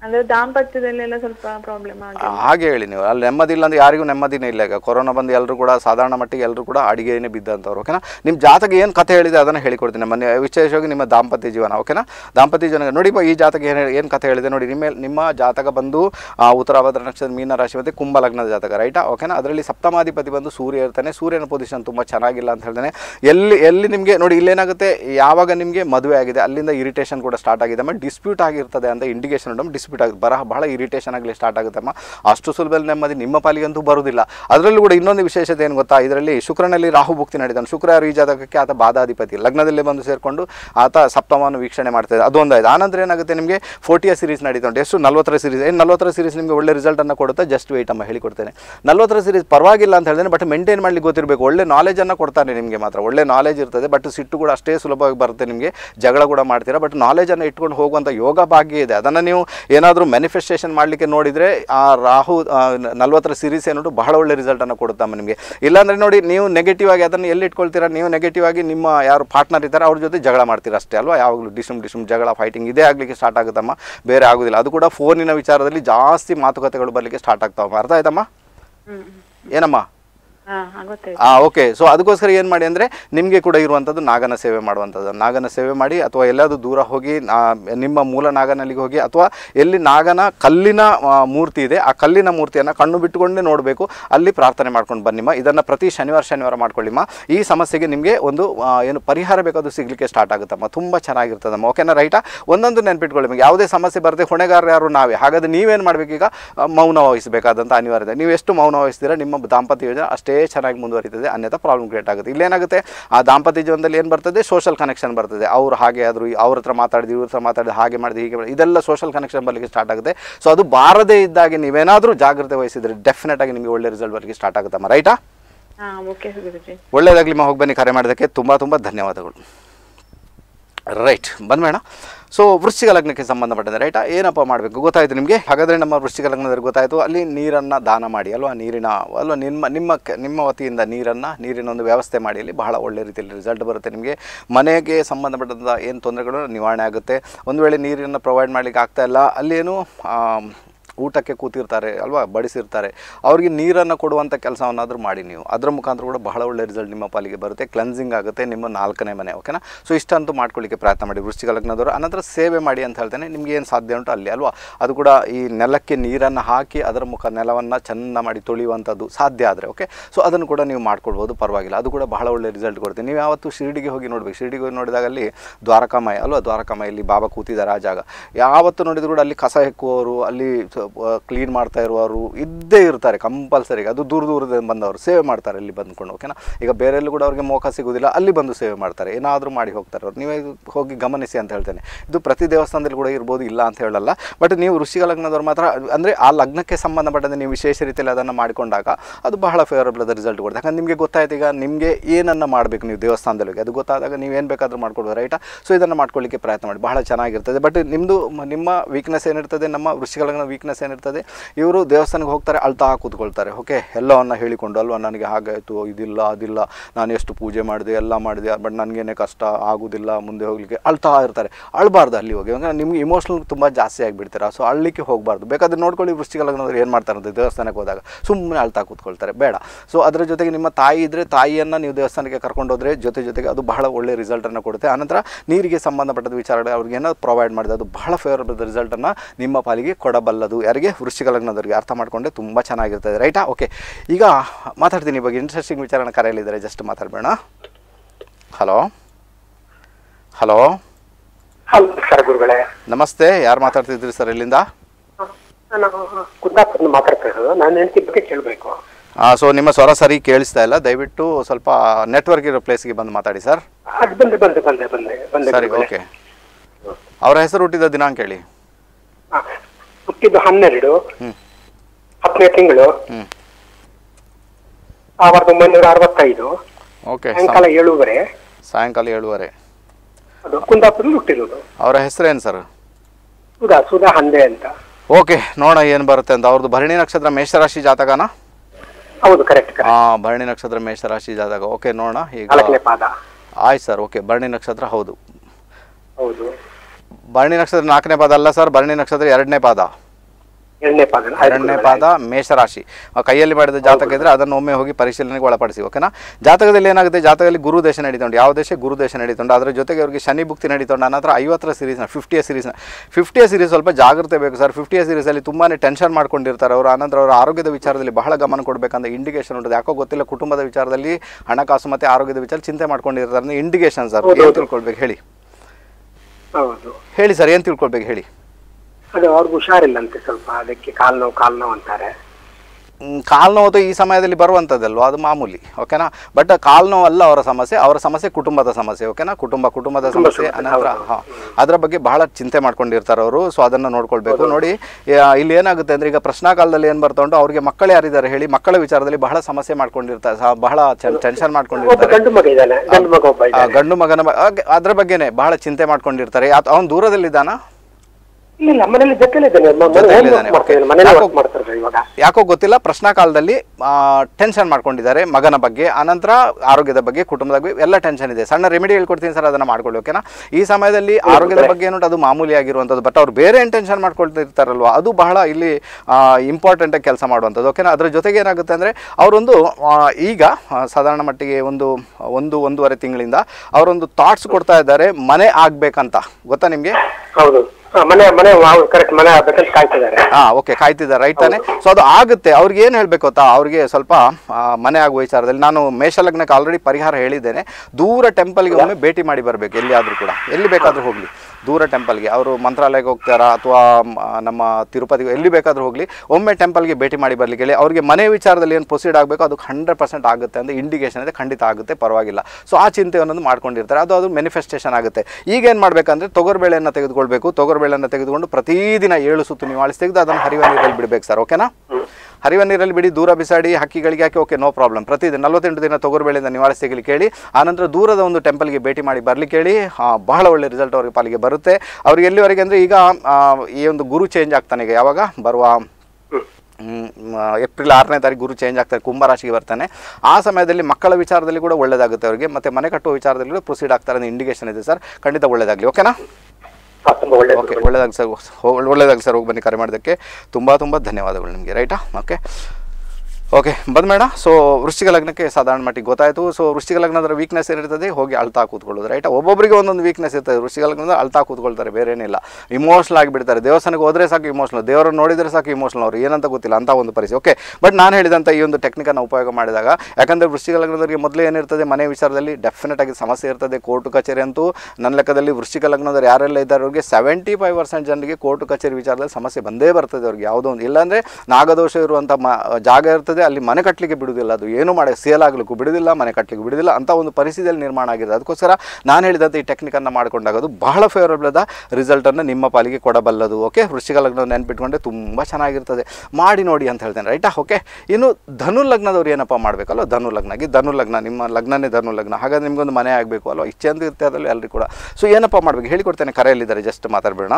ಅಂದ್ರೆ ದಾಂಪತ್ಯದಲ್ಲೆಲ್ಲ ಸ್ವಲ್ಪ ಪ್ರಾಬ್ಲಮ್ ಆಗಿದೆ ಹಾಗೆ ಹೇಳಿ ನೀವು ಅಲ್ಲಿ ನೆಮ್ಮದಿ ಇಲ್ಲ ಅಂದ್ರೆ ಯಾರಿಗೂ ನೆಮ್ಮದಿನೇ ಇಲ್ಲ ಈಗ ಕೊರೋನಾ ಬಂದು ಎಲ್ಲರೂ ಕೂಡ ಸಾಧಾರಣ ಮಟ್ಟಿಗೆ ಎಲ್ಲರೂ ಕೂಡ ಅಡಿಗೆನೇ ಬಿದ್ದಂಥವ್ರು ಓಕೆನಾ ನಿಮ್ಮ ಜಾತಕ ಏನು ಕಥೆ ಹೇಳಿದೆ ಅದನ್ನು ಹೇಳಿಕೊಡ್ತೀನಿ ಮೊನ್ನೆ ವಿಶೇಷವಾಗಿ ನಿಮ್ಮ ದಾಂಪತ್ಯ ಜೀವನ ಓಕೆನಾ ದಾಂಪತ್ಯ ಜೀವನ ನೋಡಿ ಬಾ ಈ ಜಾತಕ ಏನು ಏನು ಕಥೆ ಹೇಳಿದೆ ನೋಡಿ ನಿಮ್ಮ ನಿಮ್ಮ ಜಾತಕ ಬಂದು ಆ, ಉತ್ತರಾಭದ್ರ ನಕ್ಷತ್ರ ಮೀನ ರಾಶಿ ಮತ್ತು ಕುಂಭ ಲಗ್ನದ ಜಾತಕ ರೈಟಾ ಓಕೆನಾ ಅದರಲ್ಲಿ ಸಪ್ತಮಾಧಿಪತಿ ಬಂದು ಸೂರ್ಯ ಇರ್ತಾನೆ ಸೂರ್ಯನ ಪೊಸಿಷನ್ ತುಂಬ ಚೆನ್ನಾಗಿಲ್ಲ ಅಂತ ಹೇಳ್ತಾನೆ ಎಲ್ಲಿ ಎಲ್ಲಿ ನಿಮಗೆ ನೋಡಿ ಇಲ್ಲೇನಾಗುತ್ತೆ ಯಾವಾಗ ನಿಮಗೆ ಮದುವೆ ಆಗಿದೆ ಅಲ್ಲಿಂದ ಇರಿಟೇಷನ್ ಕೂಡ ಸ್ಟಾರ್ಟ್ ಆಗಿದೆ ಆಮೇಲೆ ಡಿಸ್ಪ್ಯೂಟ್ ಆಗಿರ್ತದೆ ಅಂತ ಇಂಡಿಕೇಶನ್ ಉಂಟು ಡಿಸ್ಪ್ಯೂಟ್ ಆಗುತ್ತೆ ಬರಹ ಬಹಳ ಇರಿಟೇಷನ್ ಆಗಲಿ ಸ್ಟಾರ್ಟ್ ಆಗುತ್ತಮ್ಮ ಅಷ್ಟು ಸುಲಭದಲ್ಲಿ ನೆಮ್ಮದಿ ನಿಮ್ಮ ಪಾಲಿಗಂತೂ ಬರುವುದಿಲ್ಲ ಅದರಲ್ಲೂ ಕೂಡ ಇನ್ನೊಂದು ವಿಶೇಷತೆ ಏನು ಗೊತ್ತಾ ಇದರಲ್ಲಿ ಶುಕ್ರನಲ್ಲಿ ರಾಹು ಭುಕ್ತಿ ನಡೀತಾನೆ ಶುಕ್ರ ಯಾರು ಈ ಜಾತಕಕ್ಕೆ ಆತ ಬಾಧಾಧಿಪತಿ ಲಗ್ನದಲ್ಲಿ ಬಂದು ಸೇರಿಕೊಂಡು ಆತ ಸಪ್ತಮವನ್ನು ವೀಕ್ಷಣೆ ಮಾಡ್ತಾ ಅದೊಂದಾಯ್ತು ಆನಂತರ ಏನಾಗುತ್ತೆ ನಿಮಗೆ ಫೋರ್ಟಿಯ ಸೀರೀಸ್ ನಡೀತಾ ಉಂಟು ಎಷ್ಟು ನಲ್ವತ್ತರ ಸೀರೀಸ್ ಏನು ನಲ್ವತ್ತರ ಸೀರೀಸ್ ನಿಮಗೆ ಒಳ್ಳೆ ರಿಸಲ್ಟನ್ನು ಕೊಡುತ್ತೆ ಜಸ್ಟ್ ವೆಯ್ಟ್ ಅಮ್ಮ ಹೇಳಿಕೊಡ್ತೇನೆ ನಲ್ವತ್ತರ ಸೀರೀಸ್ ಪರವಾಗಿಲ್ಲ ಅಂತ ಹೇಳಿದ್ರೆ ಬಟ್ ಮೇಂಟೈನ್ ಮಾಡ್ಲಿಕ್ಕೆ ಗೊತ್ತಿರಬೇಕು ಒಳ್ಳೆ ನಾಲೆಜನ್ನು ಕೊಡ್ತಾನೆ ನಿಮಗೆ ಮಾತ್ರ ಒಳ್ಳೆ ನಾಲೆಜ್ ಇರ್ತದೆ ಬಟ್ ಸಿಟ್ಟು ಕೂಡ ಅಷ್ಟೇ ಸುಲಭವಾಗಿ ಬರುತ್ತೆ ನಿಮಗೆ ಜಗಳ ಕೂಡ ಮಾಡ್ತೀರಾ ಬಟ್ ನಾಲೆಜನ್ನು ಇಟ್ಕೊಂಡು ಹೋಗುವಂಥ ಯೋಗ ಭಾಗ್ಯ ಇದೆ ಅದನ್ನು ನೀವು ಏನಾದರೂ ಮ್ಯಾನಿಫೆಸ್ಟೇಷನ್ ಮಾಡಲಿಕ್ಕೆ ನೋಡಿದರೆ ಆ ರಾಹು ನಲ್ವತ್ತರ ಸೀರೀಸ್ ಏನುಂಟು ಬಹಳ ಒಳ್ಳೆ ರಿಸಲ್ಟನ್ನು ಕೊಡುತ್ತಮ್ಮ ನಿಮಗೆ ಇಲ್ಲಾಂದರೆ ನೋಡಿ ನೀವು ನೆಗೆಟಿವ್ ಆಗಿ ಅದನ್ನು ಎಲ್ಲಿ ಇಟ್ಕೊಳ್ತೀರಾ ನೀವು ನೆಗೆಟಿವ್ ಆಗಿ ನಿಮ್ಮ ಯಾರು ಪಾರ್ಟ್ನರ್ ಇದ್ದಾರೆ ಅವ್ರ ಜೊತೆ ಜಗಳ ಮಾಡ್ತೀರಾ ಅಷ್ಟೇ ಅಲ್ವಾ ಯಾವಾಗಲೂ ಡಿಸುಮ್ ಡಿಸುಮ್ ಜಗಳ ಫೈಟಿಂಗ್ ಇದೇ ಆಗಲಿಕ್ಕೆ ಸ್ಟಾರ್ಟ್ ಆಗುತ್ತಮ್ಮ ಬೇರೆ ಆಗೋದಿಲ್ಲ ಅದು ಕೂಡ ಫೋನಿನ ವಿಚಾರದಲ್ಲಿ ಜಾಸ್ತಿ ಮಾತುಕತೆಗಳು ಬರಲಿಕ್ಕೆ ಸ್ಟಾರ್ಟ್ ಆಗ್ತಾವಮ್ಮ ಅರ್ಥ ಆಯ್ತಮ್ಮ ಹ್ಮ್ ಏನಮ್ಮ ಹಾ ಗೊತ್ತಾಯ್ತು ಆ ಓಕೆ ಸೊ ಅದಕ್ಕೋಸ್ಕರ ಏನು ಮಾಡಿ ಅಂದರೆ ನಿಮಗೆ ಕೂಡ ಇರುವಂಥದ್ದು ನಾಗನ ಸೇವೆ ಮಾಡುವಂಥದ್ದು ನಾಗನ ಸೇವೆ ಮಾಡಿ ಅಥವಾ ಎಲ್ಲಾದರೂ ದೂರ ಹೋಗಿ ನಾ- ನಿಮ್ಮ ಮೂಲ ನಾಗನಲ್ಲಿಗೆ ಹೋಗಿ ಅಥವಾ ಎಲ್ಲಿ ನಾಗನ ಕಲ್ಲಿನ ಆ, ಮೂರ್ತಿ ಇದೆ ಆ ಕಲ್ಲಿನ ಮೂರ್ತಿಯನ್ನು ಕಣ್ಣು ಬಿಟ್ಟುಕೊಂಡೇ ನೋಡಬೇಕು ಅಲ್ಲಿ ಪ್ರಾರ್ಥನೆ ಮಾಡ್ಕೊಂಡು ಬನ್ನಿಮ್ಮ ಇದನ್ನು ಪ್ರತಿ ಶನಿವಾರ ಶನಿವಾರ ಮಾಡ್ಕೊಳ್ಳಿಮ್ಮ ಈ ಸಮಸ್ಯೆಗೆ ನಿಮಗೆ ಒಂದು ಆ, ಏನು ಪರಿಹಾರ ಬೇಕಾದರೂ ಸಿಗಲಿಕ್ಕೆ ಸ್ಟಾರ್ಟ್ ಆಗುತ್ತಮ್ಮ ತುಂಬ ಚೆನ್ನಾಗಿರ್ತದಮ್ಮ ಓಕೆನಾ ರೈಟಾ ಒಂದೊಂದು ನೆನ್ಪಿಟ್ಕೊಳ್ಳಿ ನಿಮಗೆ ಯಾವುದೇ ಸಮಸ್ಯೆ ಬರದೆ ಹೊಣೆಗಾರ ಯಾರು ನಾವೇ ಹಾಗಾದ್ರೆ ನೀವೇನು ಮಾಡಬೇಕೀಗ ಮೌನ ವಹಿಸಬೇಕಾದಂಥ ಅನಿವಾರ್ಯತೆ ನೀವು ಎಷ್ಟು ಮೌನ ವಹಿಸ್ತೀರಾ ನಿಮ್ಮ ದಾಂಪತ್ಯ ಯೋಜನೆ ಅಷ್ಟೇ ಚೆನ್ನಾಗಿ ಮುಂದುವರಿತದೆ ಅನ್ಯथा ಪ್ರಾಬ್ಲಮ್ ಕ್ರಿಯೇಟ್ ಆಗುತ್ತೆ ಇಲ್ಲೇನಾಗುತ್ತೆ ಆ ದಾಂಪತ್ಯ ಜೀವನದಲ್ಲಿ ಏನು ಬರ್ತದೆ ಸೋಷಲ್ ಕನೆಕ್ಷನ್ ಬರ್ತದೆ ಅವ್ರು ಹಾಗೆ ಆದರು ಅವ್ರ ಹತ್ರ ಮಾತಾಡಿದ್ರು ಇವ್ರ ಹತ್ರ ಮಾತಾಡಿದ್ರು ಹಾಗೆ ಮಾಡಿದ್ರು ಹೀಗೆ ಮಾಡಿದ್ರು ಇದೆಲ್ಲ ಸೋಷಲ್ ಕನೆಕ್ಷನ್ ಬರಲಿಕ್ಕೆ ಸ್ಟಾರ್ಟ್ ಆಗುತ್ತೆ ಸೊ ಅದು ಬಾರದೇ ಇದ್ದಾಗೆ ನೀವೇನಾದರೂ ಜಾಗ್ರತೆ ವಹಿಸಿದ್ರೆ ಡೆಫಿನೆಟ್ ಆಗಿ ನಿಮಗೆ ಒಳ್ಳೆ ರಿಸಲ್ಟ್ ಬರಲಿಕ್ಕೆ ಸ್ಟಾರ್ಟ್ ಆಗುತ್ತಮ್ಮ ರೈಟಾ ಹಾ ಓಕೆ ಗುರುಜಿ ಒಳ್ಳೆಯದಾಗಲಿ ಹೋಗಿ ಬನ್ನಿ ಕರೆ ಮಾಡೋದಕ್ಕೆ ತುಂಬ ತುಂಬ ಧನ್ಯವಾದಗಳು ರೈಟ್ ಬಂದ್ಬೇಡ ಸೊ ವೃಶ್ಚಿಕ ಲಗ್ನಕ್ಕೆ ಸಂಬಂಧಪಟ್ಟಂತೆ ರೈಟಾ ಏನಪ್ಪ ಮಾಡಬೇಕು ಗೊತ್ತಾಯಿತು ನಿಮಗೆ ಹಾಗಾದರೆ ನಮ್ಮ ವೃಶ್ಚಿಕ ಲಗ್ನದಲ್ಲಿ ಗೊತ್ತಾಯಿತು ಅಲ್ಲಿ ನೀರನ್ನು ದಾನ ಮಾಡಿ ಅಲ್ವಾ ನೀರಿನ ಅಲ್ವಾ ನಿಮ್ಮ ನಿಮ್ಮ ಕ- ನಿಮ್ಮ ವತಿಯಿಂದ ನೀರನ್ನು ನೀರಿನ ಒಂದು ವ್ಯವಸ್ಥೆ ಮಾಡಿ ಅಲ್ಲಿ ಬಹಳ ಒಳ್ಳೆ ರೀತಿಯಲ್ಲಿ ರಿಸಲ್ಟ್ ಬರುತ್ತೆ ನಿಮಗೆ ಮನೆಗೆ ಸಂಬಂಧಪಟ್ಟಂಥ ಏನು ತೊಂದರೆಗಳು ನಿವಾರಣೆ ಆಗುತ್ತೆ ಒಂದು ವೇಳೆ ನೀರನ್ನು ಪ್ರೊವೈಡ್ ಮಾಡಲಿಕ್ಕೆ ಆಗ್ತಾ ಇಲ್ಲ ಅಲ್ಲೇನು ಆಮ್, ಊಟಕ್ಕೆ ಕೂತಿರ್ತಾರೆ ಅಲ್ವಾ ಬಡಿಸಿರ್ತಾರೆ ಅವ್ರಿಗೆ ನೀರನ್ನು ಕೊಡುವಂಥ ಕೆಲಸವನ್ನಾದರೂ ಮಾಡಿ ನೀವು ಅದರ ಮುಖಾಂತರ ಕೂಡ ಬಹಳ ಒಳ್ಳೆ ರಿಸಲ್ಟ್ ನಿಮ್ಮ ಪಾಲಿಗೆ ಬರುತ್ತೆ ಕ್ಲೆನ್ಸಿಂಗ್ ಆಗುತ್ತೆ ನಿಮ್ಮ ನಾಲ್ಕನೇ ಮನೆ ಓಕೆನಾ ಸೊ ಇಷ್ಟಂತೂ ಮಾಡ್ಕೊಳ್ಳಿಕ್ಕೆ ಪ್ರಯತ್ನ ಮಾಡಿ ವೃಶ್ಚಿಕ ಲಗ್ನದವರು ಅನಂತರ ಸೇವೆ ಮಾಡಿ ಅಂತ ಹೇಳ್ತೇನೆ ನಿಮ್ಗೆ ಏನು ಸಾಧ್ಯ ಉಂಟು ಅಲ್ಲಿ ಅಲ್ವಾ ಅದು ಕೂಡ ಈ ನೆಲಕ್ಕೆ ನೀರನ್ನು ಹಾಕಿ ಅದರ ಮುಖ ನೆಲವನ್ನು ಚೆಂದ ಮಾಡಿ ತೊಳೆಯುವಂಥದ್ದು ಸಾಧ್ಯ ಆದರೆ ಓಕೆ ಸೊ ಅದನ್ನು ಕೂಡ ನೀವು ಮಾಡ್ಕೊಳ್ಬೋದು ಪರವಾಗಿಲ್ಲ ಅದು ಕೂಡ ಬಹಳ ಒಳ್ಳೆ ರಿಸಲ್ಟ್ ಕೊಡುತ್ತೆ ನೀವು ಯಾವತ್ತು ಶಿರಡಿಗೆ ಹೋಗಿ ನೋಡ್ಬೇಕು ಶಿರಡಿಗೆ ಹೋಗಿ ನೋಡಿದಾಗ ಅಲ್ಲಿ ದ್ವಾರಕಾಮಾಯಿ ಅಲ್ವಾ ದ್ವಾರಕಾಮಾಯಲ್ಲಿ ಬಾಬಾ ಕೂತಿದ್ದಾರೆ ಆ ಜಾಗ ಯಾವತ್ತು ನೋಡಿದ್ರು ಕೂಡ ಅಲ್ಲಿ ಕಸ ಹೆಕ್ಕುವವರು ಅಲ್ಲಿ ಕ್ಲೀನ್ ಮಾಡ್ತಾ ಇರುವವರು ಇದ್ದೇ ಇರ್ತಾರೆ ಕಂಪಲ್ಸರಿ ಅದು ದೂರ ದೂರದಿಂದ ಬಂದವರು ಸೇವೆ ಮಾಡ್ತಾರೆ ಅಲ್ಲಿ ಬಂದ್ಕೊಂಡು ಓಕೆನಾ ಈಗ ಬೇರೆಲ್ಲೂ ಕೂಡ ಅವ್ರಿಗೆ ಮೋಕ ಸಿಗೋದಿಲ್ಲ ಅಲ್ಲಿ ಬಂದು ಸೇವೆ ಮಾಡ್ತಾರೆ ಏನಾದರೂ ಮಾಡಿ ಹೋಗ್ತಾರೆ ಅವ್ರು ನೀವೇ ಹೋಗಿ ಗಮನಿಸಿ ಅಂತ ಹೇಳ್ತೇನೆ ಇದು ಪ್ರತಿ ದೇವಸ್ಥಾನದಲ್ಲಿ ಕೂಡ ಇರ್ಬೋದು ಇಲ್ಲ ಅಂತ ಹೇಳಲ್ಲ ಬಟ್ ನೀವು ಋಷಿಕ ಲಗ್ನದವ್ರು ಮಾತ್ರ ಅಂದರೆ ಆ ಲಗ್ನಕ್ಕೆ ಸಂಬಂಧಪಟ್ಟಂತೆ ನೀವು ವಿಶೇಷ ರೀತಿಯಲ್ಲಿ ಅದನ್ನು ಮಾಡಿಕೊಂಡಾಗ ಅದು ಬಹಳ ಫೇವರಬಲ್ ಆದ ರಿಸಲ್ಟ್ ಕೊಡುತ್ತೆ ಯಾಕಂದ್ರೆ ನಿಮಗೆ ಗೊತ್ತಾಯ್ತು ಈಗ ನಿಮಗೆ ಏನನ್ನು ಮಾಡಬೇಕು ನೀವು ದೇವಸ್ಥಾನದಲ್ಲಿ ಹೋಗಿ ಅದು ಗೊತ್ತಾದಾಗ ನೀವು ಏನು ಬೇಕಾದರೂ ಮಾಡ್ಕೊಡ್ಬೋದು ರೈಟಾ ಸೊ ಇದನ್ನು ಮಾಡ್ಕೊಳ್ಳಿಕ್ಕೆ ಪ್ರಯತ್ನ ಮಾಡಿ ಬಹಳ ಚೆನ್ನಾಗಿರ್ತದೆ ಬಟ್ ನಿಮ್ಮದು ನಿಮ್ಮ ವೀಕ್ನೆಸ್ ಏನಿರ್ತದೆ ನಮ್ಮ ವೃಶ್ಚಿಕ ಲಗ್ನ ವೀಕ್ನೆಸ್ ಏನಿರ್ತದೆ ಇವರು ದೇವಸ್ಥಾನಕ್ಕೆ ಹೋಗ್ತಾರೆ ಅಳ್ತಾ ಕೂತ್ಕೊಳ್ತಾರೆ ಓಕೆ ಎಲ್ಲವನ್ನ ಹೇಳಿಕೊಂಡು ಅಲ್ವಾ ನನಗೆ ಹಾಗಾಯಿತು ಇದಿಲ್ಲ ಅದಿಲ್ಲ ನಾನು ಎಷ್ಟು ಪೂಜೆ ಮಾಡಿದೆ ಎಲ್ಲ ಮಾಡಿದೆ ಬಟ್ ನನಗೇನೆ ಕಷ್ಟ ಆಗೋದಿಲ್ಲ ಮುಂದೆ ಹೋಗಲಿಕ್ಕೆ ಅಳ್ತಾ ಇರ್ತಾರೆ ಅಳಬಾರ್ದು ಅಲ್ಲಿ ಹೋಗಿ ಯಾಕಂದ್ರೆ ನಿಮ್ಗೆ ಇಮೋಷ್ನಲ್ ತುಂಬ ಜಾಸ್ತಿ ಆಗಿಬಿಡ್ತೀರಾ ಸೊ ಅಳ್ಲಿಕ್ಕೆ ಹೋಗಬಾರ್ದು ಬೇಕಾದ್ರೆ ನೋಡ್ಕೊಳ್ಳಿ ವೃಶ್ಚಿಕ ಲಗ್ನದವ್ರು ಏನು ಮಾಡ್ತಾರೆ ಅಂತ ದೇವಸ್ಥಾನಕ್ಕೆ ಹೋದಾಗ ಸುಮ್ಮನೆ ಅಳ್ತಾ ಕೂತ್ಕೊಳ್ತಾರೆ ಬೇಡ ಸೊ ಅದರ ಜೊತೆಗೆ ನಿಮ್ಮ ತಾಯಿ ಇದ್ದರೆ ತಾಯಿಯನ್ನು ನೀವು ದೇವಸ್ಥಾನಕ್ಕೆ ಕರ್ಕೊಂಡು ಹೋದರೆ ಜೊತೆ ಜೊತೆಗೆ ಅದು ಬಹಳ ಒಳ್ಳೆ ರಿಸಲ್ಟನ್ನು ಕೊಡುತ್ತೆ ಆನಂತರ ನೀರಿಗೆ ಸಂಬಂಧಪಟ್ಟದ ವಿಚಾರಗಳು ಅವ್ರಿಗೆ ಏನೋ ಪ್ರೊವೈಡ್ ಮಾಡಿದೆ ಅದು ಬಹಳ ಫೇವರಬಲ್ ರಿಸಲ್ಟನ್ನು ನಿಮ್ಮ ಪಾಲಿಗೆ ಕೊಡಬಲ್ಲದು ಯಾರಿಗೆ ವೃಶ್ಚಿಕ ಲಗ್ನದವರಿಗೆ ಅರ್ಥ ಮಾಡಿಕೊಂಡೆ ತುಂಬ ಚೆನ್ನಾಗಿರ್ತದೆ ರೈಟಾ ಓಕೆ ಈಗ ಮಾತಾಡ್ತೀನಿ ಇವಾಗ ಇಂಟ್ರೆಸ್ಟಿಂಗ್ ವಿಚಾರನ ಕರೆಯಲಿದ್ದಾರೆ ಜಸ್ಟ್ ಮಾತಾಡಬೇಡ ಹಲೋ ಹಲೋ ಹಲೋ ಸರ್ ಗುರುಗಳೇ ನಮಸ್ತೆ ಯಾರು ಮಾತಾಡ್ತಿದ್ರಿ ಸರ್ ಇಲ್ಲಿಂದ ನಾನು ಕುಂದಾಪುರ ಮಾತಾಡ್ತಾ ಇರೋದು ನಾನು ಹೆಂಡತಿ ಬಗ್ಗೆ ಕೇಳಬೇಕು ಸೊ ನಿಮ್ಮ ಸ್ವರ ಸರಿ ಕೇಳಿಸ್ತಾ ಇಲ್ಲ ದಯವಿಟ್ಟು ಸ್ವಲ್ಪ ನೆಟ್ವರ್ಕ್ ಇರೋ ಪ್ಲೇಸ್ಗೆ ಬಂದು ಮಾತಾಡಿ ಸರ್ ಅದು ಬಂದೆ ಬಂದೆ ಬಂದೆ ಬಂದೆ ಬಂದೆ ಸರಿ ಗುರುಗಳೇ. ಓಕೆ ಅವರ ಹೆಸರು ಹುಟ್ಟಿದ ದಿನಾಂಕ ಹೇಳಿ ಹಾ. ಹುಟ್ಟಿದ್ದು ಹನ್ನೆರಡು ಹ್ಮ್. ಹತ್ತನೇ ತಿಂಗಳು ಹ್ಞೂ ಸಾವಿರದ ಒಂಬೈನೂರ ಅರವತ್ತೈದು ಓಕೆ ಸಾಯಂಕಾಲ ಏಳುವರೆ ಸಾಯಂಕಾಲ ಏಳುವರೆ ಅದು ಕುಂದಾಪುರ ಹುಟ್ಟಿರೋದು ಅವರ ಹೆಸರೇನು ಸರ್ ಸುಧಾ ಸುಧಾ ಹಂದೆ ಅಂತ ಓಕೆ ನೋಡೋಣ ಏನು ಬರುತ್ತೆ ಅಂತ ಅವ್ರದ್ದು ಭರಣಿ ನಕ್ಷತ್ರ ಮೇಷರಾಶಿ ಜಾತಕನಾ ಹೌದು ಕರೆಕ್ಟ್ ಕರೆಕ್ಟ್ ಹಾಂ ಭರಣಿ ನಕ್ಷತ್ರ ಮೇಷರಾಶಿ ಜಾತಕ ಓಕೆ ನೋಡೋಣ ಈಗ ನಾಲ್ಕನೇ ಪಾದ ಆಯ್ತು ಸರ್ ಓಕೆ ಭರಣಿ ನಕ್ಷತ್ರ ಹೌದು ಹೌದು ಭರಣಿ ನಕ್ಷತ್ರ ನಾಲ್ಕನೇ ಪಾದ ಅಲ್ಲ ಸರ್ ಭರಣಿ ನಕ್ಷತ್ರ ಎರಡನೇ ಪಾದ ಎರಡನೇ ಪಾದ ಎರಡನೇ ಪಾದ ಮೇಷರಾಶಿ ಆ ಕೈಯಲ್ಲಿ ಮಾಡಿದ ಜಾತಕ ಇದ್ರೆ ಅದನ್ನು ಒಮ್ಮೆ ಹೋಗಿ ಪರಿಶೀಲನೆಗೆ ಒಳಪಡಿಸಿ ಓಕೆನಾ ಜಾತಕದಲ್ಲಿ ಏನಾಗುತ್ತೆ ಜಾತಕದಲ್ಲಿ ಗುರು ದೇಶ ನಡೀತುಂಟು ಯಾವ ದೇಶ ಗುರು ದೇಶ ನಡೀತುಂಟು ಅದರ ಜೊತೆಗೆ ಅವರಿಗೆ ಶನಿ ಭುಕ್ತಿ ನಡೀತುಂಟು ನನ್ನ ಹತ್ರ ಐವತ್ತರ ಸೀರೀಸ್ನ ಫಿಫ್ಟಿಯ ಸೀರೀಸ್ನ ಫಿಫ್ಟಿಯ ಸೀರೀಸ್ ಸ್ವಲ್ಪ ಜಾಗ್ರತೆ ಬೇಕು ಸರ್ ಫಿಫ್ಟಿಯ ಸೀರೀಸಲ್ಲಿ ತುಂಬಾ ಟೆನ್ಷನ್ ಮಾಡ್ಕೊಂಡಿರ್ತಾರೆ ಅವರು ಆನಂತರ ಅವರ ಆರೋಗ್ಯದ ವಿಚಾರದಲ್ಲಿ ಬಹಳ ಗಮನ ಕೊಡಬೇಕಂತ ಇಂಡಿಕೇಶನ್ ಉಂಟು ಯಾಕೋ ಗೊತ್ತಿಲ್ಲ ಕುಟುಂಬದ ವಿಚಾರದಲ್ಲಿ ಹಣಕಾಸು ಮತ್ತು ಆರೋಗ್ಯದ ವಿಚಾರ ಚಿಂತೆ ಮಾಡ್ಕೊಂಡಿರ್ತಾರೆ ಇಂಡಿಕೇಶನ್ ಸರ್ ಏನು ತಿಳ್ಕೊಳ್ಬೇಕು ಹೇಳಿ ಹೌದು ಹೇಳಿ ಸರ್ ಏನು ತಿಳ್ಕೊಳ್ಬೇಕು ಹೇಳಿ ಅದು ಅವ್ರಿಗೆ ಹುಷಾರಿಲ್ಲಂತೆ ಸ್ವಲ್ಪ ಅದಕ್ಕೆ ಕಾಲ್ ನೋವು ಕಾಲ್ ನೋವು ಅಂತಾರೆ ಮ್, ಕಾಲು ನೋವು ಈ ಸಮಯದಲ್ಲಿ ಬರುವಂಥದ್ದಲ್ವ ಅದು ಮಾಮೂಲಿ ಓಕೆನಾ ಬಟ್ ಕಾಲು ನೋವು ಅಲ್ಲ ಅವರ ಸಮಸ್ಯೆ ಅವರ ಸಮಸ್ಯೆ ಕುಟುಂಬದ ಸಮಸ್ಯೆ ಓಕೆನಾ ಕುಟುಂಬ ಕುಟುಂಬದ ಸಮಸ್ಯೆ ಅನಂತರ ಹಾಂ ಅದರ ಬಗ್ಗೆ ಬಹಳ ಚಿಂತೆ ಮಾಡ್ಕೊಂಡಿರ್ತಾರೆ ಅವರು ಸೊ ಅದನ್ನು ನೋಡ್ಕೊಳ್ಬೇಕು ನೋಡಿ ಯಾ- ಇಲ್ಲಿ ಏನಾಗುತ್ತೆ ಅಂದರೆ ಈಗ ಪ್ರಶ್ನಾಕಾಲದಲ್ಲಿ ಏನು ಬರ್ತಾ ಉಂಟು ಅವ್ರಿಗೆ ಮಕ್ಕಳು ಯಾರಿದ್ದಾರೆ ಹೇಳಿ ಮಕ್ಕಳ ವಿಚಾರದಲ್ಲಿ ಬಹಳ ಸಮಸ್ಯೆ ಮಾಡ್ಕೊಂಡಿರ್ತಾರೆ ಸ- ಬಹಳ ಟೆನ್ಷನ್ ಒಬ್ಬ ಮಾಡ್ಕೊಂಡಿರ್ತಾರೆ ಗಂಡು ಮಗ ಇದ್ದಾನೆ ಗಂಡು ಮಗ ಒಬ್ಬ ಆ, ಇದ್ದಾನೆ ಗಂಡು ಮಗನ ಬ- ಆಗ್- ಅದ್ರ ಬಗ್ಗೆನೇ ಬಹಳ ಚಿಂತೆ ಮಾಡ್ಕೊಂಡಿರ್ತಾರೆ ಅವನು ದೂರದಲ್ಲಿದ್ದಾನ ಇಲ್ಲ ಇಲ್ಲ ಮನೇಲಿ ಜೊತೆಲಿ ಇದ್ದಾನೆ ಮ- ಮನೆ ಜೊತೆಲಿದ್ದಾನೆ, work ಮಾಡ್ತಾ ಇದ್ದಾನೆ. ಮನೇಲಿ ಯಾಕೋ- ವರ್ಕ್ ಮಾಡ್ತಾರೆ ಇವಾಗ ಯಾಕೋ ಗೊತ್ತಿಲ್ಲ ಪ್ರಶ್ನಾಕಾಲದಲ್ಲಿ ಟೆನ್ಷನ್ ಮಾಡ್ಕೊಂಡಿದ್ದಾರೆ ಮಗನ ಬಗ್ಗೆ ಆನಂತರ ಆರೋಗ್ಯದ ಬಗ್ಗೆ ಕುಟುಂಬದ ಬಗ್ಗೆ ಎಲ್ಲ ಟೆನ್ಷನ್ ಇದೆ ಸಣ್ಣ ರೆಮಿಡಿ ಹೇಳ್ಕೊಡ್ತೀನಿ ಸರ್ ಅದನ್ನು ಮಾಡ್ಕೊಳ್ಳಿ ಓಕೆನಾ ಈ ಸಮಯದಲ್ಲಿ ಆರೋಗ್ಯದ ಬಗ್ಗೆ ಏನುಂಟು ಅದು ಮಾಮೂಲಿ ಆಗಿರುವಂಥದ್ದು ಬಟ್ ಅವ್ರು ಬೇರೆ ಏನು ಟೆನ್ಷನ್ ಮಾಡ್ಕೊಳ್ತಿರ್ತಾರಲ್ವ ಅದು ಬಹಳ ಇಲ್ಲಿ ಇಂಪಾರ್ಟೆಂಟಾಗಿ ಕೆಲಸ ಮಾಡುವಂಥದ್ದು ಓಕೆನಾ ಅದ್ರ ಜೊತೆಗೆ ಏನಾಗುತ್ತೆ ಅಂದರೆ ಅವರೊಂದು ಆ, ಈಗ ಆ, ಸಾಧಾರಣ ಮಟ್ಟಿಗೆ ಒಂದು ಒಂದು ಒಂದೂವರೆ ತಿಂಗಳಿಂದ ಅವರೊಂದು ಥಾಟ್ಸ್ ಕೊಡ್ತಾ ಇದ್ದಾರೆ ಮನೆ ಆಗ್ಬೇಕಂತ ಗೊತ್ತಾ ನಿಮಗೆ ಹೌದು ಹಾ, ಮನೆ ಮನೆ ಕರೆಕ್ಟ್ ಮನೆ ಆಗ್ಬೇಕಂತ ಕಾಯ್ತಿದ್ದಾರೆ ಹಾ ಓಕೆ ಕಾಯ್ತಿದ್ದಾರೆ ರೈಟ್ ತಾನೆ ಸೊ ಅದು ಆಗುತ್ತೆ ಅವ್ರಿಗೆ ಏನು ಹೇಳಬೇಕು ಗೊತ್ತಾ ಅವ್ರಿಗೆ ಸ್ವಲ್ಪ ಆ, ಮನೆ ಆಗುವ ವಿಚಾರದಲ್ಲಿ ನಾನು ಮೇಷಲಗ್ನಕ್ಕೆ ಆಲ್ರೆಡಿ ಪರಿಹಾರ ಹೇಳಿದ್ದೇನೆ ದೂರ ಟೆಂಪಲ್ಗೆ ಒಮ್ಮೆ ಭೇಟಿ ಮಾಡಿ ಬರಬೇಕು ಎಲ್ಲಿಯಾದರೂ ಕೂಡ ಎಲ್ಲಿ ಬೇಕಾದರೂ ಹೋಗಲಿ ದೂರ ಟೆಂಪಲ್ಗೆ ಅವರು ಮಂತ್ರಾಲಯಕ್ಕೆ ಹೋಗ್ತಾರಾ ಅಥವಾ ನಮ್ಮ ತಿರುಪತಿಗೆ ಎಲ್ಲಿ ಬೇಕಾದರೂ ಹೋಗಲಿ ಒಮ್ಮೆ ಟೆಂಪಲ್ಗೆ ಭೇಟಿ ಮಾಡಿ ಬರ್ಲಿಕ್ಕೆ ಹೇಳಿ ಅವ್ರಿಗೆ ಮನೆ ವಿಚಾರದಲ್ಲಿ ಏನು ಪ್ರೊಸೀಡ್ ಆಗಬೇಕು ಅದು ಹಂಡ್ರೆಡ್ ಪರ್ಸೆಂಟ್ ಆಗುತ್ತೆ ಅಂತ ಇಂಡಿಕೇಶನ್ ಇದೆ ಖಂಡಿತ ಆಗುತ್ತೆ ಪರವಾಗಿಲ್ಲ ಸೊ ಆ ಚಿಂತೆಯನ್ನು ಮಾಡ್ಕೊಂಡಿರ್ತಾರೆ ಅದು ಅದು ಮ್ಯಾನಿಫೆಸ್ಟೇಷನ್ ಆಗುತ್ತೆ ಈಗ ಏನು ಮಾಡಬೇಕಂದ್ರೆ ತೊಗರ್ಬೇಳೆಯನ್ನು ತೆಗೆದುಕೊಳ್ಬೇಕು ತೊಗರ್ಬೇಳೆಯನ್ನು ತೆಗೆದುಕೊಂಡು ಪ್ರತಿದಿನ ಏಳು ಸುತ್ತು ನಿವಾಳಿಸಿ ತೆಗೆದು ಅದನ್ನು ಹರಿವ ನೀರಲ್ಲಿ ಬಿಡಬೇಕು ಸರ್ ಓಕೆನಾ ಹರಿವ ನೀರಲ್ಲಿ ಬಿಡಿ ದೂರ ಬಿಸಾಡಿ ಹಕ್ಕಿಗಳಿಗೆ ಹಾಕಿ ಓಕೆ ನೋ ಪ್ರಾಬ್ಲಮ್ ಪ್ರತಿದಿನ ನಲವತ್ತೆಂಟು ದಿನ ತೊಗರ್ಬೇಳೆಯಿಂದ ನಿವಾಳಿಸಿ ತೆಗಿಲಿಕ್ಕೆ ಹೇಳಿ ಆನಂತರ ದೂರದ ಒಂದು ಟೆಂಪಲ್ಗೆ ಭೇಟಿ ಮಾಡಿ ಬರ್ಲಿಕ್ಕೆ ಹೇಳಿ ಆ, ಬಹಳ ಒಳ್ಳೆ ರಿಸಲ್ಟ್ ಅವ್ರಿಗೆ ಪಾಲಿಗೆ ಬರುತ್ತೆ ಅವ್ರಿಗೆ ಎಲ್ಲಿವರೆಗೆ ಅಂದರೆ ಈಗ ಆ, ಈ ಒಂದು ಗುರು ಚೇಂಜ್ ಆಗ್ತಾನೆ ಈಗ ಯಾವಾಗ ಬರುವ ಹ್ಮ್, ಮ, ಏಪ್ರಿಲ್ ಆರನೇ ತಾರೀಕು ಗುರು ಚೇಂಜ್ ಆಗ್ತಾರೆ ಕುಂಭರಾಶಿಗೆ ಬರ್ತಾನೆ ಆ ಸಮಯದಲ್ಲಿ ಮಕ್ಕಳ ವಿಚಾರದಲ್ಲಿ ಕೂಡ ಒಳ್ಳೇದಾಗುತ್ತೆ ಅವರಿಗೆ ಮತ್ತೆ ಮನೆ ಕಟ್ಟುವ ವಿಚಾರದಲ್ಲಿ ಕೂಡ ಪ್ರೊಸೀಡ್ ಆಗ್ತಾರೆ ಅನ್ನೋ ಇಂಡಿಕೇಶನ್ ಇದೆ ಸರ್ ಖಂಡಿತ ಒಳ್ಳೇದಾಗಲಿ ಓಕೆನಾ ಹಾ, ತುಂಬಾ ಒಳ್ಳೇದು ಓಕೆ ಒಳ್ಳೇದಾಗಲಿ ಸರ್ ಒಳ್ಳೇದಾಗಲಿ ಸರ್ ಹೋಗಿ ಬನ್ನಿ ಕರೆ ಮಾಡೋದಕ್ಕೆ ತುಂಬ ತುಂಬ ಧನ್ಯವಾದಗಳು ನಿಮಗೆ ರೈಟಾ ಓಕೆ ಓಕೆ ಬಂದ ಮೇಡ ಸೊ ವೃಶ್ಚಿಕ ಲಗ್ನಕ್ಕೆ ಸಾಧಾರಣ ಮಟ್ಟಿಗೆ ಗೊತ್ತಾಯಿತು ಸೊ ವೃಶ್ಚಿಕ ಲಗ್ನದ ವೀಕ್ನೆಸ್ ಏನಿರ್ತದೆ ಹೋಗಿ ಅಳ್ತಾ ಕೂತ್ಕೊಳ್ಳೋದು ರೈಟ್ ಒಬ್ಬೊಬ್ಬರಿಗೆ ಒಂದೊಂದು ವೀಕ್ನೆಸ್ ಇರ್ತದೆ ವೃಶ್ಚಿಕ ಲಗ್ನದ ಅಳ್ತಾ ಕೂತ್ಕೊಳ್ತಾರೆ ಬೇರೆ ಏನಿಲ್ಲ ಇಮೋಷ್ನಲ್ ಆಗಿಬಿಡ್ತಾರೆ ದೇವಸ್ಥಾನಕ್ಕೆ ಹೋದರೆ ಸಾಕು ಇಮೋಷ್ನಲ್ ದೇವರನ್ನು ನೋಡಿದರೆ ಸಾಕು ಇಮೋಷ್ನಲ್ ಅವರು ಏನಂತ ಗೊತ್ತಿಲ್ಲ ಅಂತ ಒಂದು ಪರಿಸ್ಥಿತಿ ಓಕೆ ಬಟ್ ನಾನು ಹೇಳಿದಂಥ ಈ ಒಂದು ಟೆಕ್ನಿಕನ್ನು ಉಪಯೋಗ ಮಾಡಿದಾಗ ಯಾಕಂದರೆ ವೃಶ್ಚಿಕ ಲಗ್ನದವರಿಗೆ ಮೊದಲೇ ಏನಿರ್ತದೆ ಮನೆ ವಿಚಾರದಲ್ಲಿ ಡೆಫಿನೆಟ್ ಆಗಿ ಸಮಸ್ಯೆ ಇರ್ತದೆ ಕೋರ್ಟು ಕಚೇರಿ ಅಂತೂ ನನ್ನ ಲೆಕ್ಕದಲ್ಲಿ ವೃಶ್ಚಿಕ ಲಗ್ನದವ್ರು ಯಾರೆಲ್ಲ ಇದ್ದಾರೆ ಅವ್ರಿಗೆ ಸೆವೆಂಟಿ ಫೈವ್ ಪರ್ಸೆಂಟ್ ಜನರಿಗೆ ಕೋರ್ಟು ಕಚೇರಿ ವಿಚಾರದಲ್ಲಿ ಸಮಸ್ಯೆ ಬಂದೇ ಬರ್ತದೆ ಅವ್ರಿಗೆ ಯಾವುದೋ ಒಂದು ಇಲ್ಲಾಂದರೆ ನಾಗದೋಷ ಇರುವಂಥ ಮ ಜಾಗ ಇರ್ತದೆ ಅಲ್ಲಿ ಮನೆ ಕಟ್ಟಲಿಕ್ಕೆ ಬಿಡುವುದಿಲ್ಲ ಅದು ಏನು ಮಾಡಿ ಸೇಲ್ ಆಗಲಿಕ್ಕೂ ಬಿಡುವುದಿಲ್ಲ ಮನೆ ಕಟ್ಟಲಿಕ್ಕೆ ಬಿಡುವುದಿಲ್ಲ ಅಂತ ಒಂದು ಪರಿಸ್ಥಿತಿಯಲ್ಲಿ ನಿರ್ಮಾಣ ಆಗಿದೆ ಅದಕ್ಕೋಸ್ಕರ ನಾನು ಹೇಳಿದಂಥ ಈ ಟೆಕ್ನಿಕನ್ನು ಮಾಡ್ಕೊಂಡಾಗ ಅದು ಬಹಳ ಫೇವರಬಲ್ ಆದ ರಿಸಲ್ಟನ್ನು ನಿಮ್ಮ ಪಾಲಿಗೆ ಕೊಡಬಲ್ಲದು ಓಕೆ ವೃಶ್ಚಿಕ ಲಗ್ನ ನೆನ್ಪಿಟ್ಕೊಂಡ್ರೆ ತುಂಬ ಚೆನ್ನಾಗಿರ್ತದೆ ಮಾಡಿ ನೋಡಿ ಅಂತ ಹೇಳ್ತೇನೆ ರೈಟಾ ಓಕೆ ಇನ್ನು ಧನು ಲಗ್ನದವ್ರು ಏನಪ್ಪ ಮಾಡಬೇಕಲ್ವ ಧನು ಲಗ್ನಗೆ ಧನು ಲಗ್ನ ನಿಮ್ಮ ಲಗ್ನನೇ ಧನು ಲಗ್ನ ಹಾಗಾದ್ರೆ ನಿಮ್ಗೊಂದು ಮನೆ ಆಗಬೇಕು ಅಲ್ವಾ ಇಚ್ಛೆ ಅಂತ ಇರುತ್ತೆ ಅದರಲ್ಲಿ ಎಲ್ಲರಿಗೂ ಕೂಡ ಸೊ ಏನಪ್ಪ ಮಾಡಬೇಕು ಹೇಳಿಕೊಡ್ತೇನೆ ಕರೆಯಲ್ಲಿದ್ದಾರೆ ಜಸ್ಟ್ ಮಾತಾಡಬೇಡ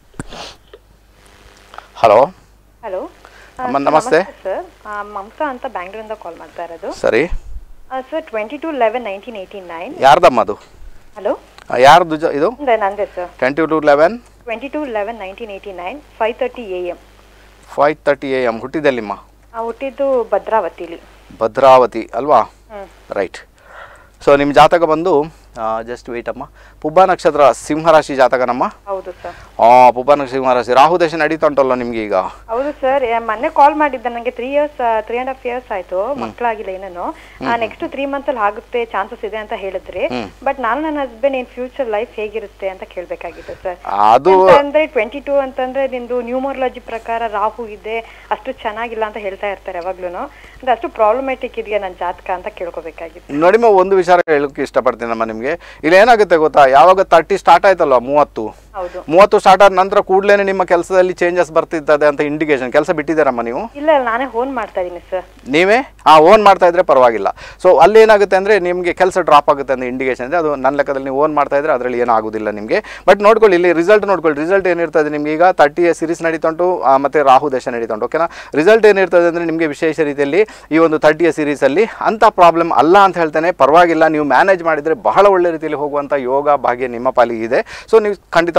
ಹಲೋ ಹಲೋ ಅಮ್ಮ, ನಮಸ್ತೆ. ಸರ್ ಮಮತಾ ಅಂತ ಬ್ಯಾಂಗ್ಳೂರಿಂದ ಕಾಲ್ ಮಾಡ್ತಾ ಇರೋದು ಸರಿ sir twenty two eleven nineteen eighty nine ಯಾರ್ದಮ್ಮ ಅದು ಹಲೋ ಆ, ಯಾರ್ದು ಜ ಇದು ನಂದೇ sir twenty two eleven twenty two eleven nineteen eighty nine five thirty A M five thirty A M ಹುಟ್ಟಿದೆಲ್ಲಿಮ್ಮ ಹುಟ್ಟಿದ್ದು ಭದ್ರಾವತಿಲಿ ಭದ್ರಾವತಿ ಅಲ್ವಾ ಹ್ಞೂ ರೈಟ್ ಸೊ ನಿಮ್ಮ ಜಾತಕ ಬಂದು ಜಸ್ಟ್ ವೇಟ್ ಅಮ್ಮ ಪುಬ್ಬ ನಕ್ಷತ್ರ ಸಿಂಹರಾಶಿ ಜಾತಕನಮ್ಮ ಹೌದು ಸರ್ ಹಾಂ ಪುಬ್ಬ ನಕ್ಷತ್ರ ಸಿಂಹರಾಶಿ ರಾಹು ದೇಶ ನಡೀತಾ ಉಂಟಲ್ಲ ನಿಮಗೆ ಈಗ ಹೌದು ಸರ್ ಮೊನ್ನೆ ಕಾಲ್ ಮಾಡಿದ್ದೆ ನನಗೆ three years three and half years ಆಯ್ತು ಮಕ್ಕಳಾಗಿಲ್ಲ ಏನೇನು ನೆಕ್ಸ್ಟ್ ತ್ರೀ ಮಂತ್ ಅಲ್ಲಿ ಆಗುತ್ತೆ ಚಾನ್ಸಸ್ ಇದೆ ಅಂತ ಹೇಳಿದ್ರಿ ಬಟ್ ನಾನು ನನ್ನ ಹಸ್ಬೆಂಡ್ ಏನ್ ಫ್ಯೂಚರ್ ಲೈಫ್ ಹೇಗಿರುತ್ತೆ ಅಂತ ಕೇಳ್ಬೇಕಾಗಿತ್ತು ಸರ್ ಅದು ಅಂದ್ರೆ ಟ್ವೆಂಟಿ ಟೂ ಅಂತಂದ್ರೆ ನಿಮ್ದು ನ್ಯೂಮರಾಲಜಿ ಪ್ರಕಾರ ರಾಹು ಇದೆ ಅಷ್ಟು ಚೆನ್ನಾಗಿಲ್ಲ ಅಂತ ಹೇಳ್ತಾ ಇರ್ತಾರೆ ಯಾವಾಗ್ಲೂನು ಅಂದ್ರೆ ಅಷ್ಟು ಪ್ರಾಬ್ಲಮೆಟಿಕ್ ಇದೆಯಾ ನನ್ನ ಜಾತಕ ಅಂತ ಕೇಳ್ಕೊಬೇಕಾಗಿತ್ತು ನೋಡಿಮ್ಮ ಒಂದು ವಿಚಾರ ಹೇಳೋಕ್ಕೆ ಇಷ್ಟಪಡ್ತೀನಮ್ಮ ನಿಮಗೆ ಇಲ್ಲಿ ಏನಾಗುತ್ತೆ ಗೊತ್ತಾ ಯಾವಾಗ ತರ್ಟಿ ಸ್ಟಾರ್ಟ್ ಆಯ್ತಲ್ವ ಮೂವತ್ತು ಹೌದು ಮೂವತ್ತು ಸ್ಟಾರ್ಟ್ ಆದ ನಂತರ ಕೂಡಲೇ ನಿಮ್ಮ ಕೆಲಸದಲ್ಲಿ ಚೇಂಜಸ್ ಬರ್ತಿರ್ತದೆ ಅಂತ ಇಂಡಿಕೇಶನ್ ಕೆಲಸ ಬಿಟ್ಟಿದ್ದೀರಮ್ಮ ನೀವು ಇಲ್ಲ ಇಲ್ಲ, ನಾನೇ ಓನ್ ಮಾಡ್ತಾ ಇದೀನಿ ಸರ್ ನೀವೇ ಆ ಓನ್ ಮಾಡ್ತಾ ಇದ್ರೆ ಪರವಾಗಿಲ್ಲ ಸೊ ಅಲ್ಲಿ ಏನಾಗುತ್ತೆ ಅಂದರೆ ನಿಮಗೆ ಕೆಲಸ ಡ್ರಾಪ್ ಆಗುತ್ತೆ ಅಂತ ಇಂಡಿಕೇಶನ್ ಇದೆ ಅದು ನನ್ನ ಲೆಕ್ಕದಲ್ಲಿ ನೀವು ಓನ್ ಮಾಡ್ತಾ ಇದ್ರೆ ಅದರಲ್ಲಿ ಏನೂ ಆಗೋದಿಲ್ಲ ನಿಮಗೆ ಬಟ್ ನೋಡ್ಕೊಳ್ಳಿ ಇಲ್ಲಿ ರಿಸಲ್ಟ್ ನೋಡ್ಕೊಳ್ಳಿ ರಿಸಲ್ಟ್ ಏನಿರ್ತದೆ ನಿಮ್ಗೆ ಈಗ ತರ್ಟಿ ಸಿರೀಸ್ ನಡೀತುಂಟು ಆ, ಮತ್ತೆ ರಾಹು ದೇಶ ನಡೀತುಂಟು ಓಕೆನಾ ರಿಸಲ್ಟ್ ಏನಿರ್ತದೆ ಅಂದರೆ ನಿಮಗೆ ವಿಶೇಷ ರೀತಿಯಲ್ಲಿ ಈ ಒಂದು ತರ್ಟಿಯ ಸೀರೀಸಲ್ಲಿ ಅಂಥ ಪ್ರಾಬ್ಲಮ್ ಅಲ್ಲ ಅಂತ ಹೇಳ್ತೇನೆ ಪರವಾಗಿಲ್ಲ ನೀವು ಮ್ಯಾನೇಜ್ ಮಾಡಿದರೆ ಬಹಳ ಒಳ್ಳೆ ರೀತಿಯಲ್ಲಿ ಹೋಗುವಂಥ ಯೋಗ ಭಾಗ್ಯ ನಿಮ್ಮ ಪಾಲಿಗೆ ಇದೆ ಸೊ ನೀವು ಖಂಡಿತ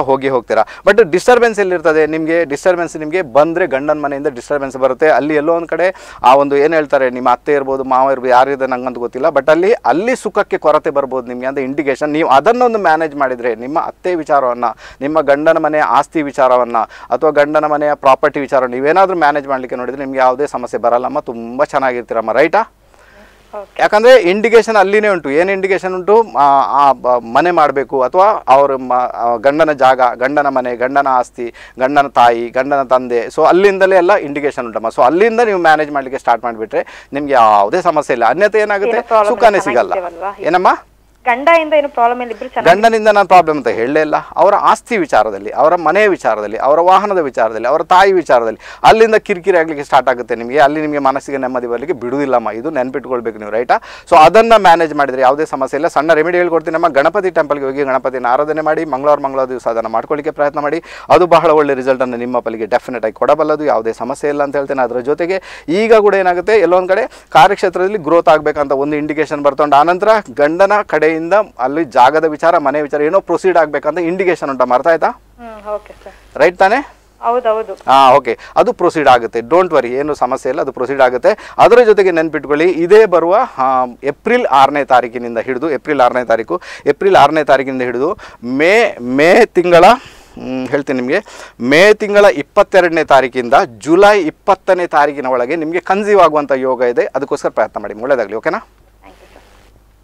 ಹೋಗಿ ಹೋಗ್ತೀರಾ ಬಟ್ ಡಿಸ್ಟರ್ಬೆನ್ಸ್ ಎಲ್ಲಿರ್ತದೆ ನಿಮಗೆ ಡಿಸ್ಟರ್ಬೆನ್ಸ್ ನಿಮಗೆ ಬಂದರೆ ಗಂಡನ ಮನೆಯಿಂದ ಡಿಸ್ಟರ್ಬೆನ್ಸ್ ಬರುತ್ತೆ ಅಲ್ಲಿ ಎಲ್ಲೋ ಒಂದು ಕಡೆ ಆ ಒಂದು ಏನು ಹೇಳ್ತಾರೆ ನಿಮ್ಮ ಅತ್ತೆ ಇರ್ಬೋದು ಮಾವ ಇರ್ಬೋದು ಯಾರಿದೆ ನಂಗಂತ ಗೊತ್ತಿಲ್ಲ ಬಟ್ ಅಲ್ಲಿ ಅಲ್ಲಿ ಸುಖಕ್ಕೆ ಕೊರತೆ ಬರ್ಬೋದು ನಿಮಗೆ ಅಂತ ಇಂಡಿಕೇಶನ್ ನೀವು ಅದನ್ನೊಂದು ಮ್ಯಾನೇಜ್ ಮಾಡಿದರೆ ನಿಮ್ಮ ಅತ್ತೆ ವಿಚಾರವನ್ನು ನಿಮ್ಮ ಗಂಡನ ಮನೆಯ ಆಸ್ತಿ ವಿಚಾರವನ್ನು ಅಥವಾ ಗಂಡನ ಮನೆಯ ಪ್ರಾಪರ್ಟಿ ವಿಚಾರ ನೀವೇನಾದರೂ ಮ್ಯಾನೇಜ್ ಮಾಡಲಿಕ್ಕೆ ನೋಡಿದರೆ ನಿಮಗೆ ಯಾವುದೇ ಸಮಸ್ಯೆ ಬರಲ್ಲಮ್ಮ ತುಂಬ ಚೆನ್ನಾಗಿರ್ತೀರಮ್ಮ ರೈಟಾ ಯಾಕಂದರೆ ಇಂಡಿಕೇಶನ್ ಅಲ್ಲಿನೇ ಉಂಟು ಏನು ಇಂಡಿಕೇಶನ್ ಉಂಟು ಆ, ಆ ಬ- ಮನೆ ಮಾಡಬೇಕು ಅಥವಾ ಅವ್ರ ಮ ಆ, ಗಂಡನ ಜಾಗ ಗಂಡನ ಮನೆ ಗಂಡನ ಆಸ್ತಿ ಗಂಡನ ತಾಯಿ ಗಂಡನ ತಂದೆ ಸೊ ಅಲ್ಲಿಂದಲೇ ಎಲ್ಲ ಇಂಡಿಕೇಶನ್ ಉಂಟಮ್ಮ ಸೊ ಅಲ್ಲಿಂದ ನೀವು ಮ್ಯಾನೇಜ್ ಮಾಡಲಿಕ್ಕೆ ಸ್ಟಾರ್ಟ್ ಮಾಡಿಬಿಟ್ರೆ ನಿಮ್ಗೆ ಯಾವುದೇ ಸಮಸ್ಯೆ ಇಲ್ಲ ಅನ್ಯತೆ ಏನಾಗುತ್ತೆ ಏನೋ problem ಸುಖನೇ ಇಲ್ಲ, ಸಿಗಲ್ಲ ಚೆನ್ನಾಗಿದ್ದೇವಲ್ವಾ? ಏನಮ್ಮ ಗಂಡಯಿಂದ ಏನು ಪ್ರಾಬ್ಲಮ್ ಇಲ್ಲ ಇಬ್ರು ಚೆನ್ನಾಗಿ ಗಂಡನಿಂದ ನಾನು ಪ್ರಾಬ್ಲಮ್ ಅಂತ ಹೇಳಲೇ ಇಲ್ಲ ಅವರ ಆಸ್ತಿ ವಿಚಾರದಲ್ಲಿ ಅವರ ಮನೆಯ ವಿಚಾರದಲ್ಲಿ ಅವರ ವಾಹನದ ವಿಚಾರದಲ್ಲಿ ಅವರ ತಾಯಿ ವಿಚಾರದಲ್ಲಿ ಅಲ್ಲಿಂದ ಕಿರಿಕಿರಿ ಆಗಲಿಕ್ಕೆ ಸ್ಟಾರ್ಟ್ ಆಗುತ್ತೆ ನಿಮಗೆ ಅಲ್ಲಿ ನಿಮಗೆ ಮನಸ್ಸಿಗೆ ನೆಮ್ಮದಿ ಬರಲಿಕ್ಕೆ ಬಿಡುವುದಿಲ್ಲಮ್ಮ ಇದು ನೆನ್ಪಿಟ್ಕೊಳ್ಬೇಕು ನೀವು ರೈಟಾ ಸೊ ಅದನ್ನು ಮ್ಯಾನೇಜ್ ಮಾಡಿದರೆ ಯಾವುದೇ ಸಮಸ್ಯೆ ಇಲ್ಲ ಸಣ್ಣ ರೆಮಿಡಿ ಹೇಳ್ಕೊಡ್ತೀನಿ ನಮ್ಮ ಗಣಪತಿ ಟೆಂಪಲ್ಗೆ ಹೋಗಿ ಗಣಪತಿನ ಆರಾಧನೆ ಮಾಡಿ ಮಂಗಳವಾರ ಮಂಗಳವಾರ ದಿವಸ ಅದನ್ನು ಮಾಡ್ಕೊಳ್ಳಿಕ್ಕೆ ಪ್ರಯತ್ನ ಮಾಡಿ ಅದು ಬಹಳ ಒಳ್ಳೆ ರಿಸಲ್ಟನ್ನು ನಿಮ್ಮ ಪಲ್ಲಿಗೆ ಡೆಫಿನೆಟ್ ಆಗಿ ಕೊಡಬಲ್ಲದು ಯಾವುದೇ ಸಮಸ್ಯೆ ಇಲ್ಲ ಅಂತ ಹೇಳ್ತೇನೆ ಅದರ ಜೊತೆಗೆ ಈಗ ಕೂಡ ಏನಾಗುತ್ತೆ ಎಲ್ಲೊಂದು ಕಡೆ ಕಾರ್ಯಕ್ಷೇತ್ರದಲ್ಲಿ ಗ್ರೋತ್ ಆಗಬೇಕಂತ ಒಂದು ಇಂಡಿಕೇಶನ್ ಬರ್ತೊಂಡು ಆನಂತರ ಗಂಡನ ಕಡೆಯಿಂದ ಅಲ್ಲಿ ಜಾಗದ ವಿಚಾರ ಮನೆ ವಿಚಾರ ಏನೋ ಪ್ರೊಸೀಡ್ ಆಗಬೇಕಂತ ಇಂಡಿಕೇಶನ್ ಉಂಟಾ ಅರ್ಥ ಆಯ್ತಾ ಹ್ಮ್ ಓಕೆ ಸರ್ ರೈಟ್ ತಾನೇ ಹೌದೌದು ಹಾಂ ಓಕೆ ಅದು ಪ್ರೊಸೀಡ್ ಆಗುತ್ತೆ ಡೋಂಟ್ ವರಿ ಏನು ಸಮಸ್ಯೆ ಇಲ್ಲ ಅದು ಪ್ರೊಸೀಡ್ ಆಗುತ್ತೆ ಅದರ ಜೊತೆಗೆ ನೆನ್ಪಿಟ್ಕೊಳ್ಳಿ ಇದೇ ಬರುವ ಆ, ಏಪ್ರಿಲ್ ಆರನೇ ತಾರೀಕಿನಿಂದ ಹಿಡಿದು ಏಪ್ರಿಲ್ ಆರನೇ ತಾರೀಕು ಏಪ್ರಿಲ್ ಆರನೇ ತಾರೀಕಿನಿಂದ ಹಿಡಿದು ಮೇ ಮೇ ತಿಂಗಳ ಮ್, ಹೇಳ್ತೀನಿ ನಿಮಗೆ ಮೇ ತಿಂಗಳ ಇಪ್ಪತ್ತೆರಡನೇ ತಾರೀಕಿಂದ ಜುಲೈ ಇಪ್ಪತ್ತನೇ ತಾರೀಕಿನ ಒಳಗೆ ನಿಮಗೆ ಕನ್ಸೀವ್ ಆಗುವಂಥ ಯೋಗ ಇದೆ ಅದಕ್ಕೋಸ್ಕರ ಪ್ರಯತ್ನ ಮಾಡಿ ಒಳ್ಳೆಯದಾಗಲಿ ಓಕೆನಾ ಥ್ಯಾಂಕ್ ಯು ಸರ್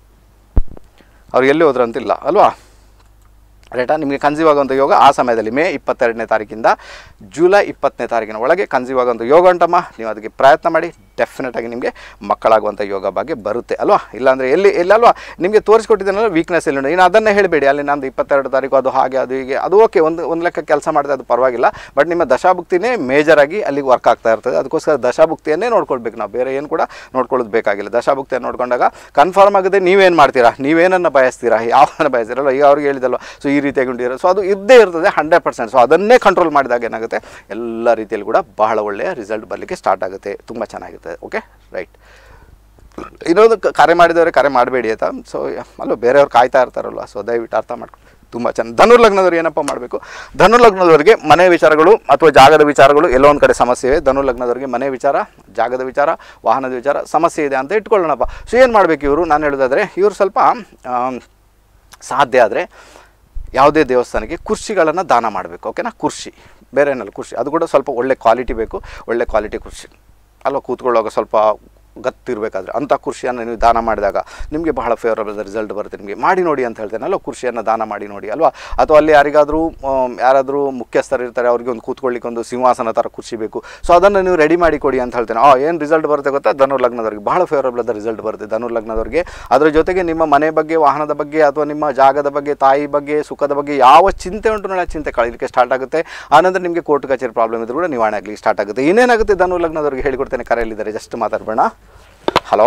ಅವ್ರು ಎಲ್ಲಿ ಹೋದ್ರು ಅಂತಿಲ್ಲ ಅಲ್ವಾ ರೈಟಾ ನಿಮಗೆ ಕನ್ಸೀವ್ ಆಗುವಂಥ ಯೋಗ ಆ ಸಮಯದಲ್ಲಿ ಮೇ ಇಪ್ಪತ್ತೆರಡನೇ ತಾರೀಕಿಂದ ಜುಲೈ ಇಪ್ಪತ್ತನೇ ತಾರೀಕಿನ ಒಳಗೆ ಕನ್ಸೀವ್ ಆಗುವಂಥ ಯೋಗ ಉಂಟಮ್ಮ ನೀವು ಅದಕ್ಕೆ ಪ್ರಯತ್ನ ಮಾಡಿ ಡೆಫಿನೆಟ್ ಆಗಿ ನಿಮಗೆ ಮಕ್ಕಳಾಗುವಂಥ ಯೋಗ ಬಗ್ಗೆ ಬರುತ್ತೆ ಅಲ್ವಾ ಇಲ್ಲಾಂದರೆ ಎಲ್ಲಿ ಎಲ್ಲಲ್ವಾ ನಿಮಗೆ ತೋರಿಸ್ಕೊಟ್ಟಿದ್ದೇನಲ್ಲ ವೀಕ್ನೆಸ್ ಎಲ್ಲಿ ಉಂಟು ಇನ್ನು ಅದನ್ನೇ ಹೇಳಬೇಡಿ ಅಲ್ಲಿ ನಂದು ಇಪ್ಪತ್ತೆರಡು ತಾರೀಕು ಅದು ಹಾಗೆ ಅದು ಹೀಗೆ ಅದು ಓಕೆ ಒಂದು ಒಂದು ಲೆಕ್ಕ ಕೆಲಸ ಮಾಡಿದೆ ಅದು ಪರವಾಗಿಲ್ಲ ಬಟ್ ನಿಮ್ಮ ದಶಾಭುಕ್ತಿನೇ ಮೇಜರ್ ಆಗಿ ಅಲ್ಲಿಗೆ ವರ್ಕ್ ಆಗ್ತಾ ಇರ್ತದೆ ಅದಕ್ಕೋಸ್ಕರ ದಶಾಭುಕ್ತಿಯನ್ನೇ ನೋಡ್ಕೊಳ್ಬೇಕು ನಾವು ಬೇರೆ ಏನು ಕೂಡ ನೋಡ್ಕೊಳ್ಳೋದು ಬೇಕಾಗಿಲ್ಲ ದಶಾಭುಕ್ತಿಯನ್ನು ನೋಡ್ಕೊಂಡಾಗ ಕನ್ಫರ್ಮ್ ಆಗದೆ ನೀವೇನು ಮಾಡ್ತೀರಾ ನೀವೇನನ್ನು ಬಯಸ್ತೀರಾ ಯಾವನ್ನ ಬಯಸ್ತೀರಲ್ಲ ಈಗ ಅವ್ರಿಗೆ ಹೇಳಿದಲ್ವ ಸೊ ಈ ರೀತಿಯಾಗಿ ಉಂಟಿರೋ ಸೊ ಅದು ಇದ್ದೇ ಇರ್ತದೆ ಹಂಡ್ರೆಡ್ ಪರ್ಸೆಂಟ್ ಸೊ ಅದನ್ನೇ ಕಂಟ್ರೋಲ್ ಮಾಡಿದಾಗ ಏನಾಗುತ್ತೆ ಎಲ್ಲ ರೀತಿಯಲ್ಲಿ ಕೂಡ ಬಹಳ ಒಳ್ಳೆಯ ರಿಸಲ್ಟ್ ಬರಲಿಕ್ಕೆ ಸ್ಟಾರ್ಟ್ ಆಗುತ್ತೆ ತುಂಬ ಚೆನ್ನಾಗಿರ್ತದೆ ಓಕೆ ರೈಟ್ ಇನ್ನೊಂದು ಕ- ಕರೆ ಮಾಡಿದವರೆ ಕರೆ ಮಾಡಬೇಡಿ ಆಯ್ತಾ ಸೊ ಅಲ್ಲೋ ಬೇರೆಯವ್ರು ಕಾಯ್ತಾ ಇರ್ತಾರಲ್ವ ಸೊ ದಯವಿಟ್ಟು ಅರ್ಥ ಮಾಡ್ಕೊಂಡು ತುಂಬ ಚೆನ್ನ ಧನುರ್ ಲಗ್ನದವ್ರು ಏನಪ್ಪ ಮಾಡಬೇಕು ಧನುರ್ ಲಗ್ನದವರಿಗೆ ಮನೆ ವಿಚಾರಗಳು ಅಥವಾ ಜಾಗದ ವಿಚಾರಗಳು ಎಲ್ಲೋ ಒಂದು ಕಡೆ ಸಮಸ್ಯೆ ಇದೆ ಧನುರ್ ಲಗ್ನದವರಿಗೆ ಮನೆ ವಿಚಾರ ಜಾಗದ ವಿಚಾರ ವಾಹನದ ವಿಚಾರ ಸಮಸ್ಯೆ ಇದೆ ಅಂತ ಇಟ್ಕೊಳ್ಳೋಣಪ್ಪ ಸೊ ಏನು ಮಾಡಬೇಕು ಇವರು ನಾನು ಹೇಳೋದಾದರೆ ಇವರು ಸ್ವಲ್ಪ ಆಮ್, ಸಾಧ್ಯ ಆದರೆ ಯಾವುದೇ ದೇವಸ್ಥಾನಕ್ಕೆ ಕುರ್ಚಿಗಳನ್ನು ದಾನ ಮಾಡಬೇಕು ಓಕೆನಾ ಕುರ್ಚಿ ಬೇರೆ ಏನಲ್ಲ ಕುರ್ಚಿ ಅದು ಕೂಡ ಸ್ವಲ್ಪ ಒಳ್ಳೆ ಕ್ವಾಲಿಟಿ ಬೇಕು ಒಳ್ಳೆ ಕ್ವಾಲಿಟಿ ಕುರ್ಚಿ ಅಲ್ವಾ ಕೂತ್ಕೊಳ್ಳುವಾಗ ಸ್ವಲ್ಪ ಗತ್ತಿರಬೇಕಾದ್ರೆ ಅಂಥ ಕುರ್ಚಿಯನ್ನು ನೀವು ದಾನ ಮಾಡಿದಾಗ ನಿಮಗೆ ಬಹಳ ಫೇವರಬಲ್ ರಿಸಲ್ಟ್ ಬರುತ್ತೆ ನಿಮಗೆ ಮಾಡಿ ನೋಡಿ ಅಂತ ಹೇಳ್ತೇನೆ ಅಲ್ವಾ ಕುರ್ಚಿಯನ್ನು ದಾನ ಮಾಡಿ ನೋಡಿ ಅಲ್ವಾ ಅಥವಾ ಅಲ್ಲಿ ಯಾರಿಗಾದರೂ ಯಾರಾದರೂ ಮುಖ್ಯಸ್ಥರು ಇರ್ತಾರೆ ಅವ್ರಿಗೆ ಒಂದು ಕೂತ್ಕೊಳ್ಳಿಕ್ಕೆ ಒಂದು ಸಿಂಹಾಸನ ಥರ ಕುರ್ಚಿ ಬೇಕು ಸೊ ಅದನ್ನು ನೀವು ರೆಡಿ ಮಾಡಿ ಕೊಡಿ ಅಂತ ಹೇಳ್ತೇನೆ ಆ ಏನು ರಿಸಲ್ಟ್ ಬರುತ್ತೆ ಗೊತ್ತಾ ಧನುರ್ ಲಗ್ನದವ್ರಿಗೆ ಬಹಳ ಫೇವರಬಲ್ ಆದ ರಿಸಲ್ಟ್ ಬರುತ್ತೆ ಧನುರ್ ಲಗ್ನದವ್ರಿಗೆ ಅದರ ಜೊತೆಗೆ ನಿಮ್ಮ ಮನೆ ಬಗ್ಗೆ ವಾಹನದ ಬಗ್ಗೆ ಅಥವಾ ನಿಮ್ಮ ಜಾಗದ ಬಗ್ಗೆ ತಾಯಿ ಬಗ್ಗೆ ಸುಖದ ಬಗ್ಗೆ ಯಾವ ಚಿಂತೆ ಉಂಟು ನೋಡಿ ಆ ಚಿಂತೆ ಕಳೀಲಿಕ್ಕೆ ಸ್ಟಾರ್ಟ್ ಆಗುತ್ತೆ ಆನಂತರ ನಿಮಗೆ ಕೋರ್ಟ್ ಕಚೇರಿ ಪ್ರಾಬ್ಲಮ್ ಇದ್ರೂ ಕೂಡ ನಿವಾರಣೆ ಆಗಲಿಕ್ಕೆ ಸ್ಟಾರ್ಟ್ ಆಗುತ್ತೆ ಇನ್ನೇನಾಗುತ್ತೆ ಧನು ಲಗ್ನದವ್ರಿಗೆ ಹೇಳಿಕೊಡ್ತೇನೆ ಕರೆಯಲ್ಲಿದ್ದಾರೆ ಜಸ್ಟ್ ಮಾತಾಡಬೇಡ ಹಲೋ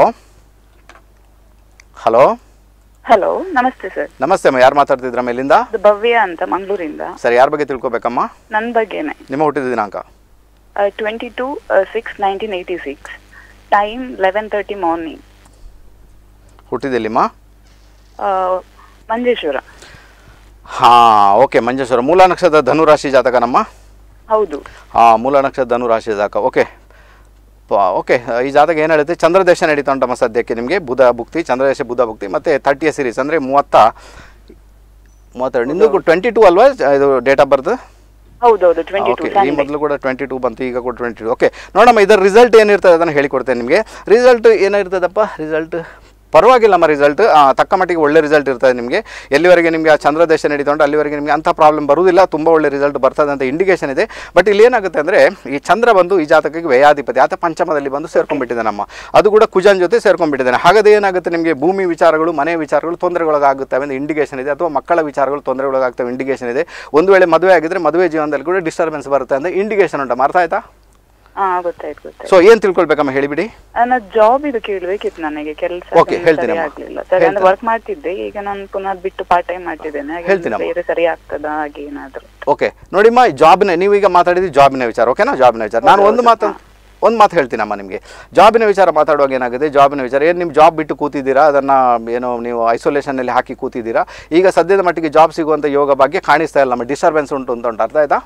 ಹಲೋ ಹಲೋ ನಮಸ್ತೆ ಸರ್ ನಮಸ್ತೆ ಅಮ್ಮ ಯಾರು ಮಾತಾಡ್ತಿದ್ರ ಮೇಲಿಂದ ಇದು ಭವ್ಯ ಅಂತ ಮಂಗಳೂರಿಂದ ಸರಿ ಯಾರ ಬಗ್ಗೆ ತಿಳ್ಕೊಬೇಕಮ್ಮ ನನ್ನ ಬಗ್ಗೆನೆ ನಿಮ್ಮ ಹುಟ್ಟಿದ ದಿನಾಂಕ twenty two six nineteen eighty six time eleven thirty morning ಹುಟ್ಟಿದೆಲ್ಲಿಮ್ಮ ಮಂಜೇಶ್ವರ ಹಾಂ ಓಕೆ ಮಂಜೇಶ್ವರ ಮೂಲ ನಕ್ಷತ್ರ ಧನುರಾಶಿ ಜಾತಕನಮ್ಮ ಹೌದು ಹಾಂ ಮೂಲ ನಕ್ಷತ್ರ ಧನುರಾಶಿ ಜಾತಕ ಓಕೆ ಓಕೆ ಈ ಜಾತಕ ಏನು ಹೇಳುತ್ತೆ ಚಂದ್ರದೇಶ ನಡೀತಾ ಉಂಟಮ್ಮ ಸದ್ಯಕ್ಕೆ ನಿಮಗೆ ಬುಧ ಭುಕ್ತಿ ಚಂದ್ರದೇಶ ಬುಧ ಭುಕ್ತಿ ಮತ್ತು ತರ್ಟಿಯ ಸೀರೀಸ್ ಅಂದರೆ ಮೂವತ್ತ ಮೂವತ್ತೆರಡು ನಿಮ್ಮದು ಟ್ವೆಂಟಿ ಟೂ ಅಲ್ವಾ ಇದು ಡೇಟ್ ಆಫ್ ಬರ್ತ್ ಹೌದೌದು ಟ್ವೆಂಟಿ ಟೂ ಓಕೆ ಈ ಮೊದಲು ಕೂಡ ಟ್ವೆಂಟಿ ಟೂ ಬಂತು ಈಗ ಕೂಡ ಟ್ವೆಂಟಿ ಟೂ ಓಕೆ ನೋಡಮ್ಮ ಇದರ ರಿಸಲ್ಟ್ ಏನಿರ್ತದೆ ಅದನ್ನು ಹೇಳಿಕೊಡ್ತೇನೆ ನಿಮಗೆ ರಿಸಲ್ಟ್ ಏನಿರ್ತದಪ್ಪ ರಿಸಲ್ಟ್ ಪರವಾಗಿಲ್ಲಮ್ಮ ರಿಸಲ್ಟ್ ತಕ್ಕ ಮಟ್ಟಿಗೆ ಒಳ್ಳೆ ರಿಸಲ್ಟ್ ಇರ್ತದೆ ನಿಮಗೆ ಎಲ್ಲಿವರೆಗೆ ನಿಮಗೆ ಆ ಚಂದ್ರದೇಶ ನಡೀತೊಂಡು ಅಲ್ಲಿವರೆಗೆ ನಿಮಗೆ ಅಂಥ ಪ್ರಾಬ್ಲಮ್ ಬರುವುದಿಲ್ಲ ತುಂಬ ಒಳ್ಳೆ ರಿಸಲ್ಟ್ ಬರ್ತದೆ ಅಂತ ಇಂಡಿಕೇಶನ್ ಇದೆ ಬಟ್ ಇಲ್ಲಿ ಏನಾಗುತ್ತೆ ಅಂದರೆ ಈ ಚಂದ್ರ ಬಂದು ಈ ಜಾತಕಕ್ಕೆ ವ್ಯಯಾಧಿಪತಿ ಆತ ಪಂಚಮದಲ್ಲಿ ಬಂದು ಸೇರ್ಕೊಂಡ್ಬಿಟ್ಟಿದ್ದಾನಮ್ಮ ಅದು ಕೂಡ ಕುಜನ್ ಜೊತೆ ಸೇರ್ಕೊಂಡ್ಬಿಟ್ಟಿದ್ದಾನೆ ಹಾಗಾದ್ರೆ ಏನಾಗುತ್ತೆ ನಿಮಗೆ ಭೂಮಿ ವಿಚಾರಗಳು ಮನೆ ವಿಚಾರಗಳು ತೊಂದರೆಗೊಳಗಾಗುತ್ತವೆ ಅಂತ ಇಂಡಿಕೇಶನ್ ಇದೆ ಅಥವಾ ಮಕ್ಕಳ ವಿಚಾರಗಳು ತೊಂದರೆಗೊಳಗಾಗ್ತವೆ ಇಂಡಿಕೇಶನ್ ಇದೆ ಒಂದು ವೇಳೆ ಮದುವೆ ಆಗಿದ್ರೆ ಮದುವೆ ಜೀವನದಲ್ಲಿ ಕೂಡ ಡಿಸ್ಟರ್ಬೆನ್ಸ್ ಬರುತ್ತೆ ಅಂತ ಇಂಡಿಕೇಶನ್ ಉಂಟು ಅರ್ಥ ಆಯ್ತಾ ಹಾ ಗೊತ್ತಾಯ್ತು ಗೊತ್ತಾಯ್ತು ಸೊ ಏನು ತಿಳ್ಕೊಳ್ಬೇಕಮ್ಮ ಹೇಳಿಬಿಡಿ ನನ್ನ ಜಾಬ್ ಇದು ಕೇಳ್ಬೇಕಿತ್ತು ನನಗೆ ಕೆಲಸ Okay, ಹೇಳ್ತೀನಿ ಅಮ್ಮ. ಆಗ್ಲಿಲ್ಲ ಸರಿ ಅಂದ್ರೆ ಹೇಳ್ತೀನಿ. ವರ್ಕ್ ಮಾಡ್ತಿದ್ದೆ ಈಗ ನಾನು ಪುನಃ ಬಿಟ್ಟು ಪಾರ್ಟ್ ಟೈಮ್ ಮಾಡ್ತಿದ್ದೇನೆ ಹಾಗೆ ಹೇಳ್ತೀನಮ್ಮ. ಬೇರೆ ಸರಿ ಆಗ್ತದಾ ಹಾಗೆ ಏನಾದ್ರು ಓಕೆ ನೋಡಿಮ್ಮ ಜಾಬ್ನ ನೀವೀಗ ಮಾತಾಡಿದ್ದು ಜಾಬಿನ ವಿಚಾರ ಓಕೆನಾ ಜಾಬಿನ ವಿಚಾರ ನಾನು ಒಂದು ಮಾತು ಒಂದು ಮಾತು ಹೇಳ್ತೀನಮ್ಮ ನಿಮಗೆ ಜಾಬಿನ ವಿಚಾರ ಮಾತಾಡುವಾಗ ಏನಾಗುತ್ತೆ ಜಾಬಿನ ವಿಚಾರ ಏನು ನಿಮ್ಮ ಜಾಬ್ ಬಿಟ್ಟು ಕೂತಿದ್ದೀರಾ ಅದನ್ನು ಏನೋ ನೀವು ಐಸೋಲೇಷನಲ್ಲಿ ಹಾಕಿ ಕೂತಿದ್ದೀರಾ ಈಗ ಸದ್ಯದ ಮಟ್ಟಿಗೆ ಜಾಬ್ ಸಿಗುವಂಥ ಯೋಗ ಬಗ್ಗೆ ಕಾಣಿಸ್ತಾ ಇಲ್ಲ ನಮ್ಮ ಡಿಸ್ಟರ್ಬೆನ್ಸ್ ಉಂಟು ಅಂತ ಉಂಟು ಅರ್ಥ ಆಯ್ತಾ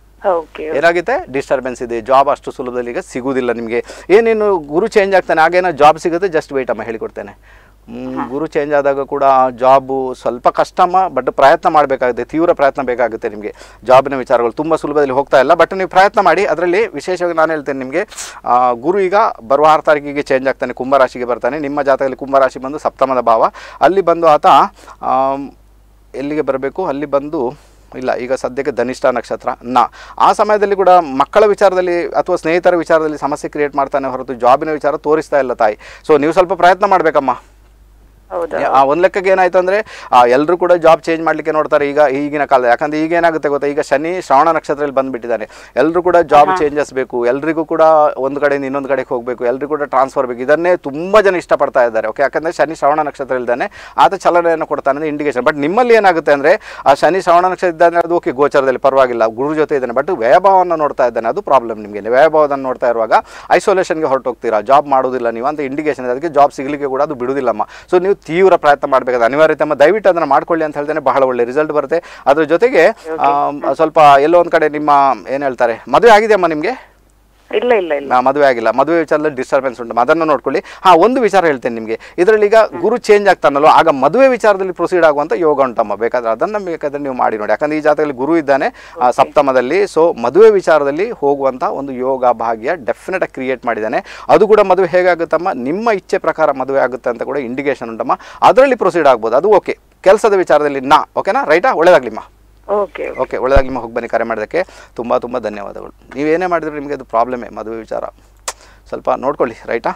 ಓಕೆ ಏನಾಗುತ್ತೆ ಡಿಸ್ಟರ್ಬೆನ್ಸ್ ಇದೆ ಜಾಬ್ ಅಷ್ಟು ಸುಲಭದಲ್ಲಿ ಈಗ ಸಿಗುವುದಿಲ್ಲ ನಿಮಗೆ ಏನೇನು ಗುರು ಚೇಂಜ್ ಆಗ್ತಾನೆ ಆಗೇನೋ ಜಾಬ್ ಸಿಗುತ್ತೆ ಜಸ್ಟ್ ವೆಯ್ಟ್ ಅಮ್ಮ ಹೇಳಿಕೊಡ್ತೇನೆ ಹ್ಮ್, ಗುರು ಚೇಂಜ್ ಆದಾಗ ಕೂಡ ಜಾಬು ಸ್ವಲ್ಪ ಕಷ್ಟಮ್ಮ ಬಟ್ ಪ್ರಯತ್ನ ಮಾಡಬೇಕಾಗುತ್ತೆ ತೀವ್ರ ಪ್ರಯತ್ನ ಬೇಕಾಗುತ್ತೆ ನಿಮಗೆ ಜಾಬಿನ ವಿಚಾರಗಳು ತುಂಬ ಸುಲಭದಲ್ಲಿ ಹೋಗ್ತಾ ಇಲ್ಲ ಬಟ್ ನೀವು ಪ್ರಯತ್ನ ಮಾಡಿ ಅದರಲ್ಲಿ ವಿಶೇಷವಾಗಿ ನಾನು ಹೇಳ್ತೇನೆ ನಿಮಗೆ ಆ, ಗುರು ಈಗ ಬರುವ ಆರು ತಾರೀಕಿಗೆ ಚೇಂಜ್ ಆಗ್ತಾನೆ ಕುಂಭರಾಶಿಗೆ ಬರ್ತಾನೆ ನಿಮ್ಮ ಜಾತಕದಲ್ಲಿ ಕುಂಭರಾಶಿ ಬಂದು ಸಪ್ತಮದ ಭಾವ ಅಲ್ಲಿ ಬಂದು ಆತ ಆಮ್, ಎಲ್ಲಿಗೆ ಬರಬೇಕು ಅಲ್ಲಿ ಬಂದು ಇಲ್ಲ ಈಗ ಸದ್ಯಕ್ಕೆ ಧನಿಷ್ಠ ನಕ್ಷತ್ರ ನ ಆ ಸಮಯದಲ್ಲಿ ಕೂಡ ಮಕ್ಕಳ ವಿಚಾರದಲ್ಲಿ ಅಥವಾ ಸ್ನೇಹಿತರ ವಿಚಾರದಲ್ಲಿ ಸಮಸ್ಯೆ ಕ್ರಿಯೇಟ್ ಮಾಡ್ತಾನೆ ಹೊರತು ಜಾಬಿನ ವಿಚಾರ ತೋರಿಸ್ತಾ ಇಲ್ಲ ತಾಯಿ ಸೊ ನೀವು ಸ್ವಲ್ಪ ಪ್ರಯತ್ನ ಮಾಡಬೇಕಮ್ಮ ಹೌದಾ ಆ ಒಂದು ಲೆಕ್ಕಕ್ಕೆ ಏನಾಯ್ತು ಅಂದರೆ ಎಲ್ಲರೂ ಕೂಡ ಜಾಬ್ ಚೇಂಜ್ ಮಾಡಲಿಕ್ಕೆ ನೋಡ್ತಾರೆ ಈಗ ಈಗಿನ ಕಾಲ ಯಾಕಂದ್ರೆ ಈಗ ಏನಾಗುತ್ತೆ ಗೊತ್ತಾ ಈಗ ಶನಿ ಶ್ರವಣ ನಕ್ಷತ್ರದಲ್ಲಿ ಬಂದುಬಿಟ್ಟಿದ್ದಾನೆ ಎಲ್ಲರೂ ಕೂಡ ಜಾಬ್ ಚೇಂಜಸ್ ಬೇಕು ಎಲ್ರಿಗೂ ಕೂಡ ಒಂದು ಕಡೆಯಿಂದ ಇನ್ನೊಂದು ಕಡೆಗೆ ಹೋಗಬೇಕು ಎಲ್ರಿಗೂ ಕೂಡ ಟ್ರಾನ್ಸ್ಫರ್ ಬೇಕು ಇದನ್ನೇ ತುಂಬ ಜನ ಇಷ್ಟಪಡ್ತಾ ಇದ್ದಾರೆ ಓಕೆ ಯಾಕಂದರೆ ಶನಿ ಶ್ರವಣ ನಕ್ಷತ್ರ ಇದ್ದಾನೆ ಆತ ಚಲನೆಯನ್ನು ಕೊಡ್ತಾನೆ ಅಂದರೆ ಇಂಡಿಕೇಶನ್ ಬಟ್ ನಿಮ್ಮಲ್ಲಿ ಏನಾಗುತ್ತೆ ಅಂದರೆ ಆ ಶನಿ ಶ್ರವಣ ನಕ್ಷತ್ರ ಇದ್ದಾನೆ ಅದು ಓಕೆ ಗೋಚರದಲ್ಲಿ ಪರವಾಗಿಲ್ಲ ಗುರು ಜೊತೆ ಇದ್ದಾನೆ ಬಟ್ ವ್ಯಯಭಾವವನ್ನು ನೋಡ್ತಾ ಇದ್ದಾನೆ ಅದು ಪ್ರಾಬ್ಲಮ್ ನಿಮಗೆ ವ್ಯಯಭಾವವನ್ನು ನೋಡ್ತಾ ಇರುವಾಗ ಐಸೋಲೇಷನ್ಗೆ ಹೊರಟೋಗ್ತೀರಾ ಜಾಬ್ ಮಾಡೋದಿಲ್ಲ ನೀವು ಅಂತ ಇಂಡಿಕೇಶನ್ ಇದೆ ಅದಕ್ಕೆ ಜಾಬ್ ಸಿಗಲಿಕ್ಕೆ ಕೂಡ ಅದು ಬಿಡುವುದಿಲ್ಲಮ್ಮ ಸೊ ನೀವು ತೀವ್ರ ಪ್ರಯತ್ನ ಮಾಡಬೇಕಾದ ಅನಿವಾರ್ಯತೆ ಅಮ್ಮ ದಯವಿಟ್ಟು ಅದನ್ನು ಮಾಡ್ಕೊಳ್ಳಿ ಅಂತ ಹೇಳ್ತೇನೆ ಬಹಳ ಒಳ್ಳೆ ರಿಸಲ್ಟ್ ಬರುತ್ತೆ ಅದ್ರ ಜೊತೆಗೆ ಆಮ್, ಸ್ವಲ್ಪ ಎಲ್ಲೋ ಒಂದು ಕಡೆ ನಿಮ್ಮ ಏನು ಹೇಳ್ತಾರೆ ಮದುವೆ ಆಗಿದೆಯಮ್ಮ ನಿಮಗೆ ಇಲ್ಲ ಇಲ್ಲ ಇಲ್ಲ ನಾ ಮದುವೆ ಆಗಿಲ್ಲ ಮದುವೆ ವಿಚಾರದಲ್ಲಿ ಡಿಸ್ಟರ್ಬೆನ್ಸ್ ಉಂಟು ಅದನ್ನು ನೋಡ್ಕೊಳ್ಳಿ ಹಾಂ ಒಂದು ವಿಚಾರ ಹೇಳ್ತೇನೆ ನಿಮಗೆ ಇದರಲ್ಲಿ ಈಗ ಗುರು ಚೇಂಜ್ ಆಗ್ತಾನಲ್ವ ಆಗ ಮದುವೆ ವಿಚಾರದಲ್ಲಿ ಪ್ರೊಸೀಡ್ ಆಗುವಂಥ ಯೋಗ ಉಂಟಮ್ಮ ಬೇಕಾದ್ರೆ ಅದನ್ನು ಬೇಕಾದ್ರೆ ನೀವು ಮಾಡಿ ನೋಡಿ ಯಾಕಂದ್ರೆ ಈ ಜಾತಕದಲ್ಲಿ ಗುರು ಇದ್ದಾನೆ ಆ, ಸಪ್ತಮದಲ್ಲಿ ಸೊ ಮದುವೆ ವಿಚಾರದಲ್ಲಿ ಹೋಗುವಂಥ ಒಂದು ಯೋಗ ಭಾಗ್ಯ ಡೆಫಿನೆಟ್ ಆಗಿ ಕ್ರಿಯೇಟ್ ಮಾಡಿದ್ದಾನೆ ಅದು ಕೂಡ ಮದುವೆ ಹೇಗಾಗುತ್ತಮ್ಮ ನಿಮ್ಮ ಇಚ್ಛೆ ಪ್ರಕಾರ ಮದುವೆ ಆಗುತ್ತೆ ಅಂತ ಕೂಡ ಇಂಡಿಕೇಶನ್ ಉಂಟಮ್ಮ ಅದರಲ್ಲಿ ಪ್ರೊಸೀಡ್ ಆಗ್ಬೋದು ಅದು ಓಕೆ ಕೆಲಸದ ವಿಚಾರದಲ್ಲಿ ನಾ ಓಕೆನಾ ರೈಟಾ ಒಳ್ಳೇದಾಗ್ಲಿಮ್ಮ ಓಕೆ ಓಕೆ ಒಳ್ಳೆದಾಗಿ ನಿಮ್ಮ ಹೋಗಿ ಬನ್ನಿ ಕರೆ ಮಾಡೋದಕ್ಕೆ ತುಂಬ ತುಂಬ ಧನ್ಯವಾದಗಳು ನೀವೇನೇ ಮಾಡಿದ್ರು ನಿಮಗೆ ಅದು ಪ್ರಾಬ್ಲಮೇ ಮದುವೆ ವಿಚಾರ ಸ್ವಲ್ಪ ನೋಡ್ಕೊಳ್ಳಿ ರೈಟಾ